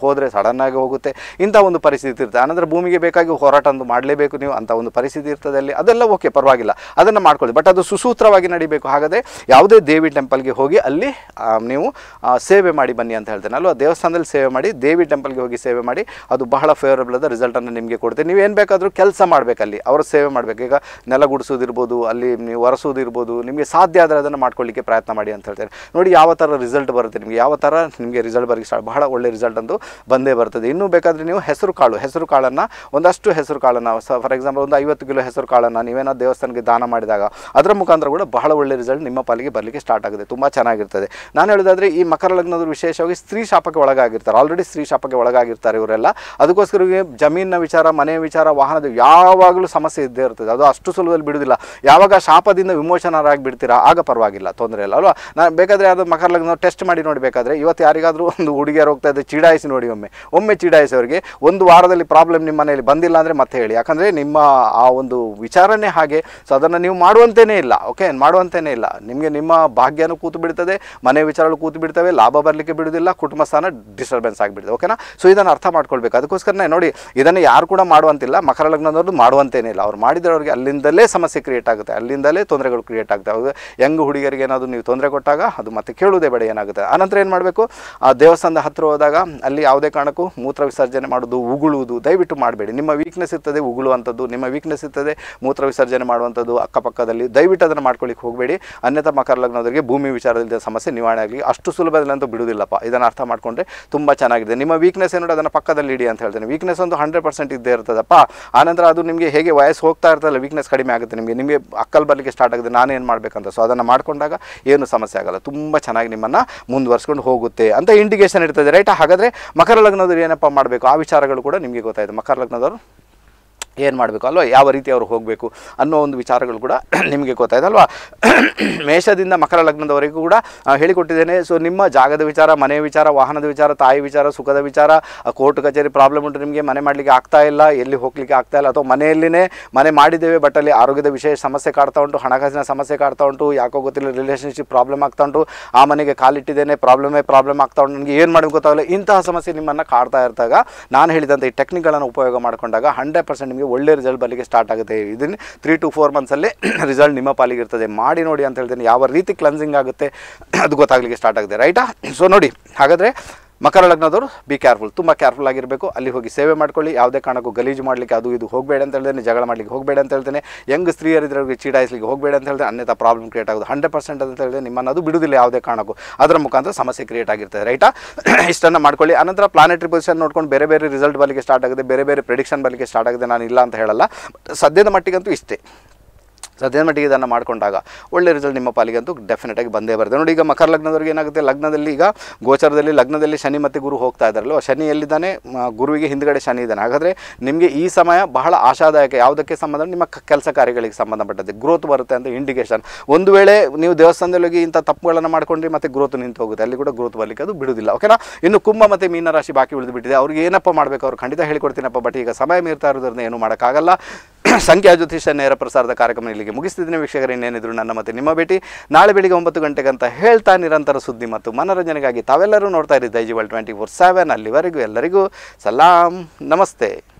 ಹೋದರೆ ಸಡನ್ನಾಗಿ ಹೋಗುತ್ತೆ ಇಂಥ ಒಂದು ಪರಿಸ್ಥಿತಿ ಇರುತ್ತೆ ಆನಂತರ ಭೂಮಿಗೆ ಬೇಕಾಗಿ ಹೋರಾಟ ಒಂದು ಮಾಡಲೇಬೇಕು ನೀವು ಅಂಥ ಒಂದು ಪರಿಸ್ಥಿತಿ ಇರ್ತದೆ ಅಲ್ಲಿ ಅದೆಲ್ಲ ಓಕೆ ಪರವಾಗಿಲ್ಲ ಅದನ್ನು ಮಾಡ್ಕೊಳ್ಳಿ ಬಟ್ ಅದು ಸುಸೂತ್ರವಾಗಿ ನಡಿಬೇಕು ಹಾಗಾದರೆ ಯಾವುದೇ ದೇವಿ ಟೆಂಪಲ್ಗೆ ಹೋಗಿ ಅಲ್ಲಿ ಆ, ನೀವು ಆ, ಸೇವೆ ಮಾಡಿ ಬನ್ನಿ ಅಂತ ಹೇಳ್ತೇನೆ ಅಲ್ವಾ ದೇವಸ್ಥಾನದಲ್ಲಿ ಸೇವೆ ಮಾಡಿ ದೇವಿ ಟೆಂಪಲ್ಗೆ ಹೋಗಿ ಸೇವೆ ಮಾಡಿ ಅದು ಬಹಳ ಫೇವರಬಲ್ ಆದ ರಿಸಲ್ಟನ್ನು ನಿಮಗೆ ಕೊಡುತ್ತೆ ನೀವು ಏನು ಬೇಕಾದರೂ ಕೆಲಸ ಮಾಡಬೇಕಲ್ಲಿ ಅವರ ಸೇವೆ ಮಾಡಬೇಕು ಈಗ ನೆಲ ಗುಡಿಸೋದಿರ್ಬೋದು ಅಲ್ಲಿ ನೀವು ಒರೆಸೋದಿರ್ಬೋದು ನಿಮಗೆ ಸಾಧ್ಯ ಆದರೆ ಅದನ್ನು ಮಾಡ್ಕೊಳ್ಳಿಕ್ಕೆ ಪ್ರಯತ್ನ ಮಾಡಿ ಅಂತ ಹೇಳ್ತೇನೆ ನೋಡಿ ಯಾವ ಥರ ರಿಸಲ್ಟ್ ಬರುತ್ತೆ ನಿಮಗೆ ಯಾವ ಥರ ನಿಮಗೆ ರಿಸಲ್ಟ್ ಬರಲಿಕ್ಕೆ ಸ್ಟಾರ್ಟ್ ಬಹಳ ಒಳ್ಳೆ ರಿಸಲ್ಟ್ ಅಂತೂ ಬಂದೇ ಬರ್ತದೆ ಇನ್ನೂ ಬೇಕಾದರೆ ನೀವು ಹೆಸರು ಕಾಳು ಹೆಸರು ಕಾಳನ್ನು ಒಂದಷ್ಟು ಹೆಸರು ಕಾಳನ್ನು ಫಾರ್ ಎಕ್ಸಾಂಪಲ್ ಒಂದು ಐವತ್ತು ಕಿಲೋ ಹೆಸರು ಕಾಳನ್ನು ನೀವೇನಾದ್ರು ದೇವಸ್ಥಾನಕ್ಕೆ ದಾನ ಮಾಡಿದಾಗ ಅದರ ಮುಖಾಂತರ ಕೂಡ ಬಹಳ ಒಳ್ಳೆ ರಿಸಲ್ಟ್ ನಿಮ್ಮ ಪಾಲಿಗೆ ಬರಲಿಕ್ಕೆ ಸ್ಟಾರ್ಟ್ ಆಗುತ್ತೆ ತುಂಬ ಚೆನ್ನಾಗಿರ್ತದೆ ನಾನು ಹೇಳೋದಾದರೆ ಈ ಮಕರ ಲಗ್ನದವರು ವಿಶೇಷವಾಗಿ ಸ್ತ್ರೀ ಶಾಪಕ್ಕೆ ಒಳಗಾಗಿರ್ತಾರೆ ಆಲ್ರೆಡಿ ಸ್ತ್ರೀ ಶಾಪಕ್ಕೆ ಒಳಗಾಗಿರ್ತಾರೆ ಇವರೆಲ್ಲ ಅದಕ್ಕೋಸ್ಕರ ಇವ್ರಿಗೆ ಜಮೀನಿನ ವಿಚಾರ ಮನೆ ವಿಚಾರ ವಾಹನದ ಯಾವಾಗಲೂ ಸಮಸ್ಯೆ ಇದ್ದೇ ಇರ್ತದೆ ಅದು ಅಷ್ಟು ಸುಲಭದಲ್ಲಿ ಬಿಡುವುದಿಲ್ಲ ಯಾವಾಗ ಶಾಪದಿಂದ ವಿಮೋಚನರಾಗಿ ಬಿಡ್ತೀರಾ ಆಗ ಪರವಾಗಿಲ್ಲ ತೊಂದರೆ ಇಲ್ಲ ಅಲ್ವಾ ನಾನು ಬೇಕಾದರೆ ಅದು ಮಕರ ಲಗ್ನ ಟೆಸ್ಟ್ ಮಾಡಿ ನೋಡಬೇಕಾದ್ರೆ ಇವತ್ತು ಯಾರಿಗಾದರೂ ಒಂದು ಹುಡುಗಿಯರು ಹೋಗ್ತಾ ಇದ್ದರೆ ಚೀಡಾಯಿಸಿ ನೋಡಿ ಒಮ್ಮೆ ಒಮ್ಮೆ ಚೀಡಾಯಿಸಿ ಅವರಿಗೆ ಒಂದು ವಾರದಲ್ಲಿ ಪ್ರಾಬ್ಲಮ್ ನಿಮ್ಮ ಮನೆಯಲ್ಲಿ ಬಂದಿಲ್ಲ ಅಂದರೆ ಮತ್ತೆ ಹೇಳಿ ಯಾಕಂದರೆ ನಿಮ್ಮ ಆ ಒಂದು ವಿಚಾರನೇ ಹಾಗೆ ಸೊ ಅದನ್ನು ನೀವು ಮಾಡುವಂತೇನೇ ಇಲ್ಲ ಓಕೆ ಮಾಡುವಂತೇನೇ ಇಲ್ಲ ನಿಮಗೆ ನಿಮ್ಮ ಭಾಗ್ಯನೂ ಕೂತು ಬಿಡ್ತದೆ ಮನೆ ವಿಚಾರಗಳು ಕೂತು ಬಿಡ್ತವೆ ಲಾಭ ಬರಲಿಕ್ಕೆ ಬಿಡುವುದಿಲ್ಲ ಕುಟುಂಬ ಸ್ಥಾನ ಡಿಸ್ಟರ್ಬೆನ್ಸ್ ಆಗಿಬಿಡ್ತದೆ ಓಕೆನಾ ಸೊ ಇದನ್ನು ಅರ್ಥ ಮಾಡ್ಕೊಳ್ಬೇಕು ಅದಕ್ಕೋಸ್ಕರನೇ ನೋಡಿ ಇದನ್ನು ಯಾರು ಕೂಡ ಮಾಡುವಂತಿಲ್ಲ ಮಕರ ಲಗ್ನದವ್ರದ್ದು ಮಾಡುವಂತೇನೇ ಇಲ್ಲ ಅವ್ರು ಮಾಡಿದ್ರೆ ಅವ್ರಿಗೆ ಅಲ್ಲಿಂದಲೇ ಸಮಸ್ಯೆ ಕ್ರಿಯೇಟ್ ಆಗುತ್ತೆ ಅಲ್ಲಿಂದಲೇ ತೊಂದರೆಗಳು ಕ್ರಿಯೇಟ್ ಆಗ್ತವೆ ಅವಾಗ ಯಂಗ್ ಹುಡುಗಿಯರಿಗೆ ಏನಾದರೂ ನೀವು ತೊಂದರೆ ಕೊಟ್ಟಾಗ ಅದು ಮತ್ತೆ ಕೇಳುವುದೇ ಬೇಡ ಏನಾಗುತ್ತೆ ಆನಂತರ ಏನು ಮಾಡಬೇಕು ಆ ದೇವಸ್ಥಾನದ ಹತ್ತಿರ ಹೋದಾಗ ಅಲ್ಲಿ ಯಾವುದೇ ಕಾರಣಕ್ಕೂ ಮೂತ್ರ ವಿಸರ್ಜನೆ ಮಾಡೋದು ಉಗುಳುವುದು ದಯವಿಟ್ಟು ಮಾಡಬೇಡಿ ನಿಮ್ಮ ವೀಕ್ನೆಸ್ ಇರ್ತದೆ ಉಗುಳುವಂಥದ್ದು ನಿಮ್ಮ ವೀಕ್ನೆಸ್ ಇರ್ತದೆ ಮೂತ್ರ ವಿಸರ್ಜನೆ ಮಾಡುವಂಥದ್ದು ಅಕ್ಕಪಕ್ಕದಲ್ಲಿ ದಯವಿಟ್ಟು ಅದನ್ನು ಮಾಡ್ಕೊಳ್ಳಿಕ್ಕೆ ಹೋಗಬೇಡಿ ಅನ್ಯಥ ಮಕರ ಲಗ್ನದವರಿಗೆ ಭೂಮಿ ವಿಚಾರದಲ್ಲಿ ಸಮಸ್ಯೆ ನಿವಾರಣೆ ಆಗಲಿ ಅಷ್ಟು ಸುಲಭದಲ್ಲಿ ಅಂತೂ ಬಿಡುವುದಿಲ್ಲಪ್ಪ ಇದನ್ನು ಅರ್ಥ ಮಾಡ್ಕೊಂಡ್ರೆ ತುಂಬ ಚೆನ್ನಾಗಿದೆ ನಿಮ್ಮ ವೀಕ್ನೆಸ್ ಏನೋ ಅದನ್ನು ಪಕ್ಕದಲ್ಲಿ ಇಡಿ ಅಂತ ಹೇಳ್ತೇನೆ ವೀಕ್ನೆಸ್ ಒಂದು ಹಂಡ್ರೆಡ್ ಪರ್ಸೆಂಟ್ ಇದ್ದೇ ಇರ್ತದಪ್ಪ ಆನಂತರ ಅದು ನಿಮಗೆ ಹೇಗೆ ವಯಸ್ಸು ಹೋಗ್ತಾ ಇರ್ತದಲ್ಲ ವೀಕ್ನೆಸ್ ಕಡಿಮೆ ಆಗುತ್ತೆ ನಿಮಗೆ ನಿಮಗೆ ಅಕ್ಕಲ್ ಬರಲಿಕ್ಕೆ ಸ್ಟಾರ್ಟ್ ಆಗುತ್ತೆ ನಾನೇನು ಮಾಡಬೇಕಂತ ಸೊ ಅದನ್ನು ಮಾಡ್ಕೊಂಡಾಗ ಏನು ಸಮಸ್ಯೆ ಆಗಲ್ಲ ತುಂಬ ಚೆನ್ನಾಗಿ ನಿಮ್ಮನ್ನು ಮುಂದುವರ್ಸ್ಕೊಂಡು ಹೋಗುತ್ತೆ ಅಂತ ಇಂಡಿಕೇಶನ್ ಇರ್ತದೆ ರೈಟ್ ಹಾಗಾದರೆ ಮಕರ ಲಗ್ನದವ್ರು ಏನಪ್ಪ ಮಾಡಬೇಕು ಆ ವಿಚಾರಗಳು ಕೂಡ ನಿಮಗೆ ಗೊತ್ತಾಯಿತು ಮಕರ ಲಗ್ನದವರು ಏನು ಮಾಡಬೇಕು ಅಲ್ವಾ ಯಾವ ರೀತಿ ಅವರು ಹೋಗಬೇಕು ಅನ್ನೋ ಒಂದು ವಿಚಾರಗಳು ಕೂಡ ನಿಮಗೆ ಗೊತ್ತಾಯ್ತು ಅಲ್ವಾ ಮೇಷದಿಂದ ಮಕರ ಲಗ್ನದವರೆಗೂ ಕೂಡ ಆ, ಹೇಳಿಕೊಟ್ಟಿದ್ದೇನೆ ಸೊ ನಿಮ್ಮ ಜಾಗದ ವಿಚಾರ ಮನೆ ವಿಚಾರ ವಾಹನದ ವಿಚಾರ ತಾಯಿ ವಿಚಾರ ಸುಖದ ವಿಚಾರ ಆ, ಕೋರ್ಟ್ ಕಚೇರಿ ಪ್ರಾಬ್ಲಮ್ ಉಂಟು ನಿಮಗೆ ಮನೆ ಮಾಡಲಿಕ್ಕೆ ಆಗ್ತಾ ಇಲ್ಲ ಎಲ್ಲಿ ಹೋಗ್ಲಿಕ್ಕೆ ಆಗ್ತಾ ಇಲ್ಲ ಅಥವಾ ಮನೆಯಲ್ಲಿನೇ ಮನೆ ಮಾಡಿದ್ದೇವೆ ಬಟ್ ಅಲ್ಲಿ ಆರೋಗ್ಯದ ವಿಶೇಷ ಸಮಸ್ಯೆ ಕಾಡ್ತಾ ಉಂಟು ಹಣಕಾಸಿನ ಸಮಸ್ಯೆ ಕಾಡ್ತಾ ಉಂಟು ಯಾಕೋ ಗೊತ್ತಿಲ್ಲ ರಿಲೇಷನ್ಶಿಪ್ ಪ್ರಾಬ್ಲಮ್ ಆಗ್ತಾ ಉಂಟು ಆ ಮನೆಗೆ ಕಾಲಿಟ್ಟಿದ್ದೇನೆ ಪ್ರಾಬ್ಲಮೇ ಪ್ರಾಬ್ಲಮ್ ಆಗ್ತಾ ಉಂಟು ನನಗೆ ಏನು ಮಾಡಬೇಕು ಗೊತ್ತಾಗಲ್ಲ ಇಂತಹ ಸಮಸ್ಯೆ ನಿಮ್ಮನ್ನು ಕಾಡ್ತಾ ಇರ್ತಾಗ ನಾನು ಹೇಳಿದಂಥ ಈ ಟೆಕ್ನಿಕ್ಗಳನ್ನು ಉಪಯೋಗ ಮಾಡಿಕೊಂಡಾಗ ಹಂಡ್ರೆಡ್ ಪರ್ಸೆಂಟ್ ನಿಮಗೆ ಒಳ್ಳೆ ರಿಸಲ್ಟ್ ಬರಲಿಕ್ಕೆ ಸ್ಟಾರ್ಟ್ ಆಗುತ್ತೆ ಇದನ್ನು ತ್ರೀ ಟು ಫೋರ್ ಮಂತ್ಸಲ್ಲಿ ರಿಸಲ್ಟ್ ನಿಮ್ಮ ಪಾಲಿಗೆ ಇರ್ತದೆ ಮಾಡಿ ನೋಡಿ ಅಂತ ಹೇಳ್ತೀನಿ ಯಾವ ರೀತಿ ಕ್ಲನ್ಸಿಂಗ್ ಆಗುತ್ತೆ ಅದು ಗೊತ್ತಾಗಲಿಕ್ಕೆ ಸ್ಟಾರ್ಟ್ ಆಗುತ್ತೆ ರೈಟಾ ಸೊ ನೋಡಿ ಹಾಗಾದರೆ ಮಕರ ಲಗ್ನದವರು ಬಿ ಕೇರ್ಫುಲ್ ತುಂಬ ಕೇರ್ಫುಲ್ ಆಗಿರಬೇಕು ಅಲ್ಲಿ ಹೋಗಿ ಸೇವೆ ಮಾಡ್ಕೊಳ್ಳಿ ಯಾವುದೇ ಕಾರಣಕ್ಕೂ ಗಲೀಜು ಮಾಡಲಿಕ್ಕೆ ಅದು ಇದು ಹೋಗಬೇಡ ಅಂತ ಹೇಳ್ತೇನೆ ಜಗಳ ಮಾಡಲಿಕ್ಕೆ ಹೋಗಬೇಡ ಅಂತ ಹೇಳ್ತೇನೆ ಯಂಗ್ ಸ್ತ್ರೀಯರಿದ್ರೆ ಅವ್ರಿಗೆ ಚೀಡಾಯಿಸ್ಲಿಕ್ಕೆ ಹೋಗಬೇಡ ಅಂತ ಹೇಳ್ತೇನೆ ಅನ್ಯಥ ಪ್ರಾಬ್ಲಮ್ ಕ್ರಿಯೇಟ್ ಆಗೋದು ಹಂಡ್ರೆಡ್ ಪರ್ಸೆಂಟ್ ಅಂತ ಹೇಳಿದ್ರೆ ನಿಮ್ಮನ್ನು ಅದು ಬಿಡುವುದಿಲ್ಲ ಯಾವುದೇ ಕಾರಣಕ್ಕೂ ಅದರ ಮುಖಾಂತರ ಸಮಸ್ಯೆ ಕ್ರಿಯೇಟ್ ಆಗಿರ್ತದೆ ರೈಟಾ ಇಷ್ಟನ್ನು ಮಾಡ್ಕೊಳ್ಳಿ ಅನಂತರ ಪ್ಲಾನೆಟರಿ ಪೊಸಿಷನ್ ನೋಡ್ಕೊಂಡು ಬೇರೆ ಬೇರೆ ರಿಸಲ್ಟ್ ಬರಲಿಕ್ಕೆ ಸ್ಟಾರ್ಟ್ ಆಗುತ್ತೆ ಬೇರೆ ಬೇರೆ ಪ್ರಿಡಿಕ್ಷನ್ ಬರಲಿಕ್ಕೆ ಸ್ಟಾರ್ಟ್ ಆಗಿದೆ ನಾನು ಇಲ್ಲ ಅಂತ ಹೇಳಲ್ಲ ಸದ್ಯದ ಮಟ್ಟಿಗಂತೂ ಇಷ್ಟೇ ಸದ್ಯದ ಮಟ್ಟಿಗೆ ಇದನ್ನು ಮಾಡಿಕೊಂಡಾಗ ಒಳ್ಳೆ ರಿಸಲ್ಟ್ ನಿಮ್ಮ ಪಾಲಿಗಂತೂ ಡೆಫಿನೆಟಾಗಿ ಬಂದೇ ಬರುತ್ತೆ ನೋಡಿ ಈಗ ಮಕರ ಲಗ್ನದವ್ರಿಗೆ ಏನಾಗುತ್ತೆ ಲಗ್ನದಲ್ಲಿ ಈಗ ಗೋಚರದಲ್ಲಿ ಲಗ್ನದಲ್ಲಿ ಶನಿ ಮತ್ತು ಗುರು ಹೋಗ್ತಾ ಇದ್ದಾರಲ್ವ ಶನಿ ಎಲ್ಲಿದ್ದಾನೆ ಮ, ಗುರುವಿಗೆ ಹಿಂದ್ಗಡೆ ಶನಿ ಇದ್ದಾನೆ ಹಾಗಾದರೆ ನಿಮಗೆ ಈ ಸಮಯ ಬಹಳ ಆಶಾದಾಯಕ ಯಾವುದಕ್ಕೆ ಸಂಬಂಧ ನಿಮ್ಮ ಕ- ಕೆಲಸ ಕಾರ್ಯಗಳಿಗೆ ಸಂಬಂಧಪಟ್ಟದ್ದು ಗ್ರೋತ್ ಬರುತ್ತೆ ಅಂತ ಇಂಡಿಕೇಶನ್ ಒಂದು ವೇಳೆ ನೀವು ದೇವಸ್ಥಾನದಲ್ಲಿ ಹೋಗಿ ಇಂಥ ತಪ್ಪುಗಳನ್ನು ಮಾಡ್ಕೊಂಡ್ರಿ ಮತ್ತೆ ಗ್ರೋತ್ ನಿಂತು ಹೋಗುತ್ತೆ ಅಲ್ಲಿ ಕೂಡ ಗ್ರೋತ್ ಬರಲಿಕ್ಕೆ ಅದು ಬಿಡುವುದಿಲ್ಲ ಓಕೆನಾ ಇನ್ನು ಕುಂಭ ಮತ್ತು ಮೀನ ರಾಶಿ ಬಾಕಿ ಉಳಿದು ಬಿಟ್ಟಿದೆ ಅವ್ರಿಗೆ ಏನಪ್ಪ ಮಾಡಬೇಕು ಅವ್ರು ಖಂಡಿತ ಹೇಳ್ಕೊಡ್ತೀನಪ್ಪ ಬಟ್ ಈಗ ಸಮಯ ಮೀರ್ತಾ ಇರೋದ್ರಿಂದ ಏನು ಮಾಡೋಕ್ಕಾಗಲ್ಲ ಸಂಖ್ಯಾ ಜ್ಯೋತಿಷ ನೇರ ಪ್ರಸಾರದ ಕಾರ್ಯಕ್ರಮ ಇಲ್ಲಿಗೆ ಮುಗಿಸ್ತಿದ್ದೀನಿ ವೀಕ್ಷಕರು ಇನ್ನೇನಿದ್ರು ನನ್ನ ಮತ್ತೆ ನಿಮ್ಮ ಭೇಟಿ ನಾಳೆ ಬೆಳಿಗ್ಗೆ ಒಂಬತ್ತು ಗಂಟೆಗೆ ಅಂತ ಹೇಳ್ತಾ ನಿರಂತರ ಸುದ್ದಿ ಮತ್ತು ಮನೋರಂಜನೆಗಾಗಿ ತಾವೆಲ್ಲರೂ ನೋಡ್ತಾ ಇರಿ ದೈಜಿವಲ್ ಟ್ವೆಂಟಿ ಫೋರ್ ಸೆವೆನ್ ಅಲ್ಲಿವರೆಗೂ ಎಲ್ಲರಿಗೂ ಸಲಾಂ ನಮಸ್ತೆ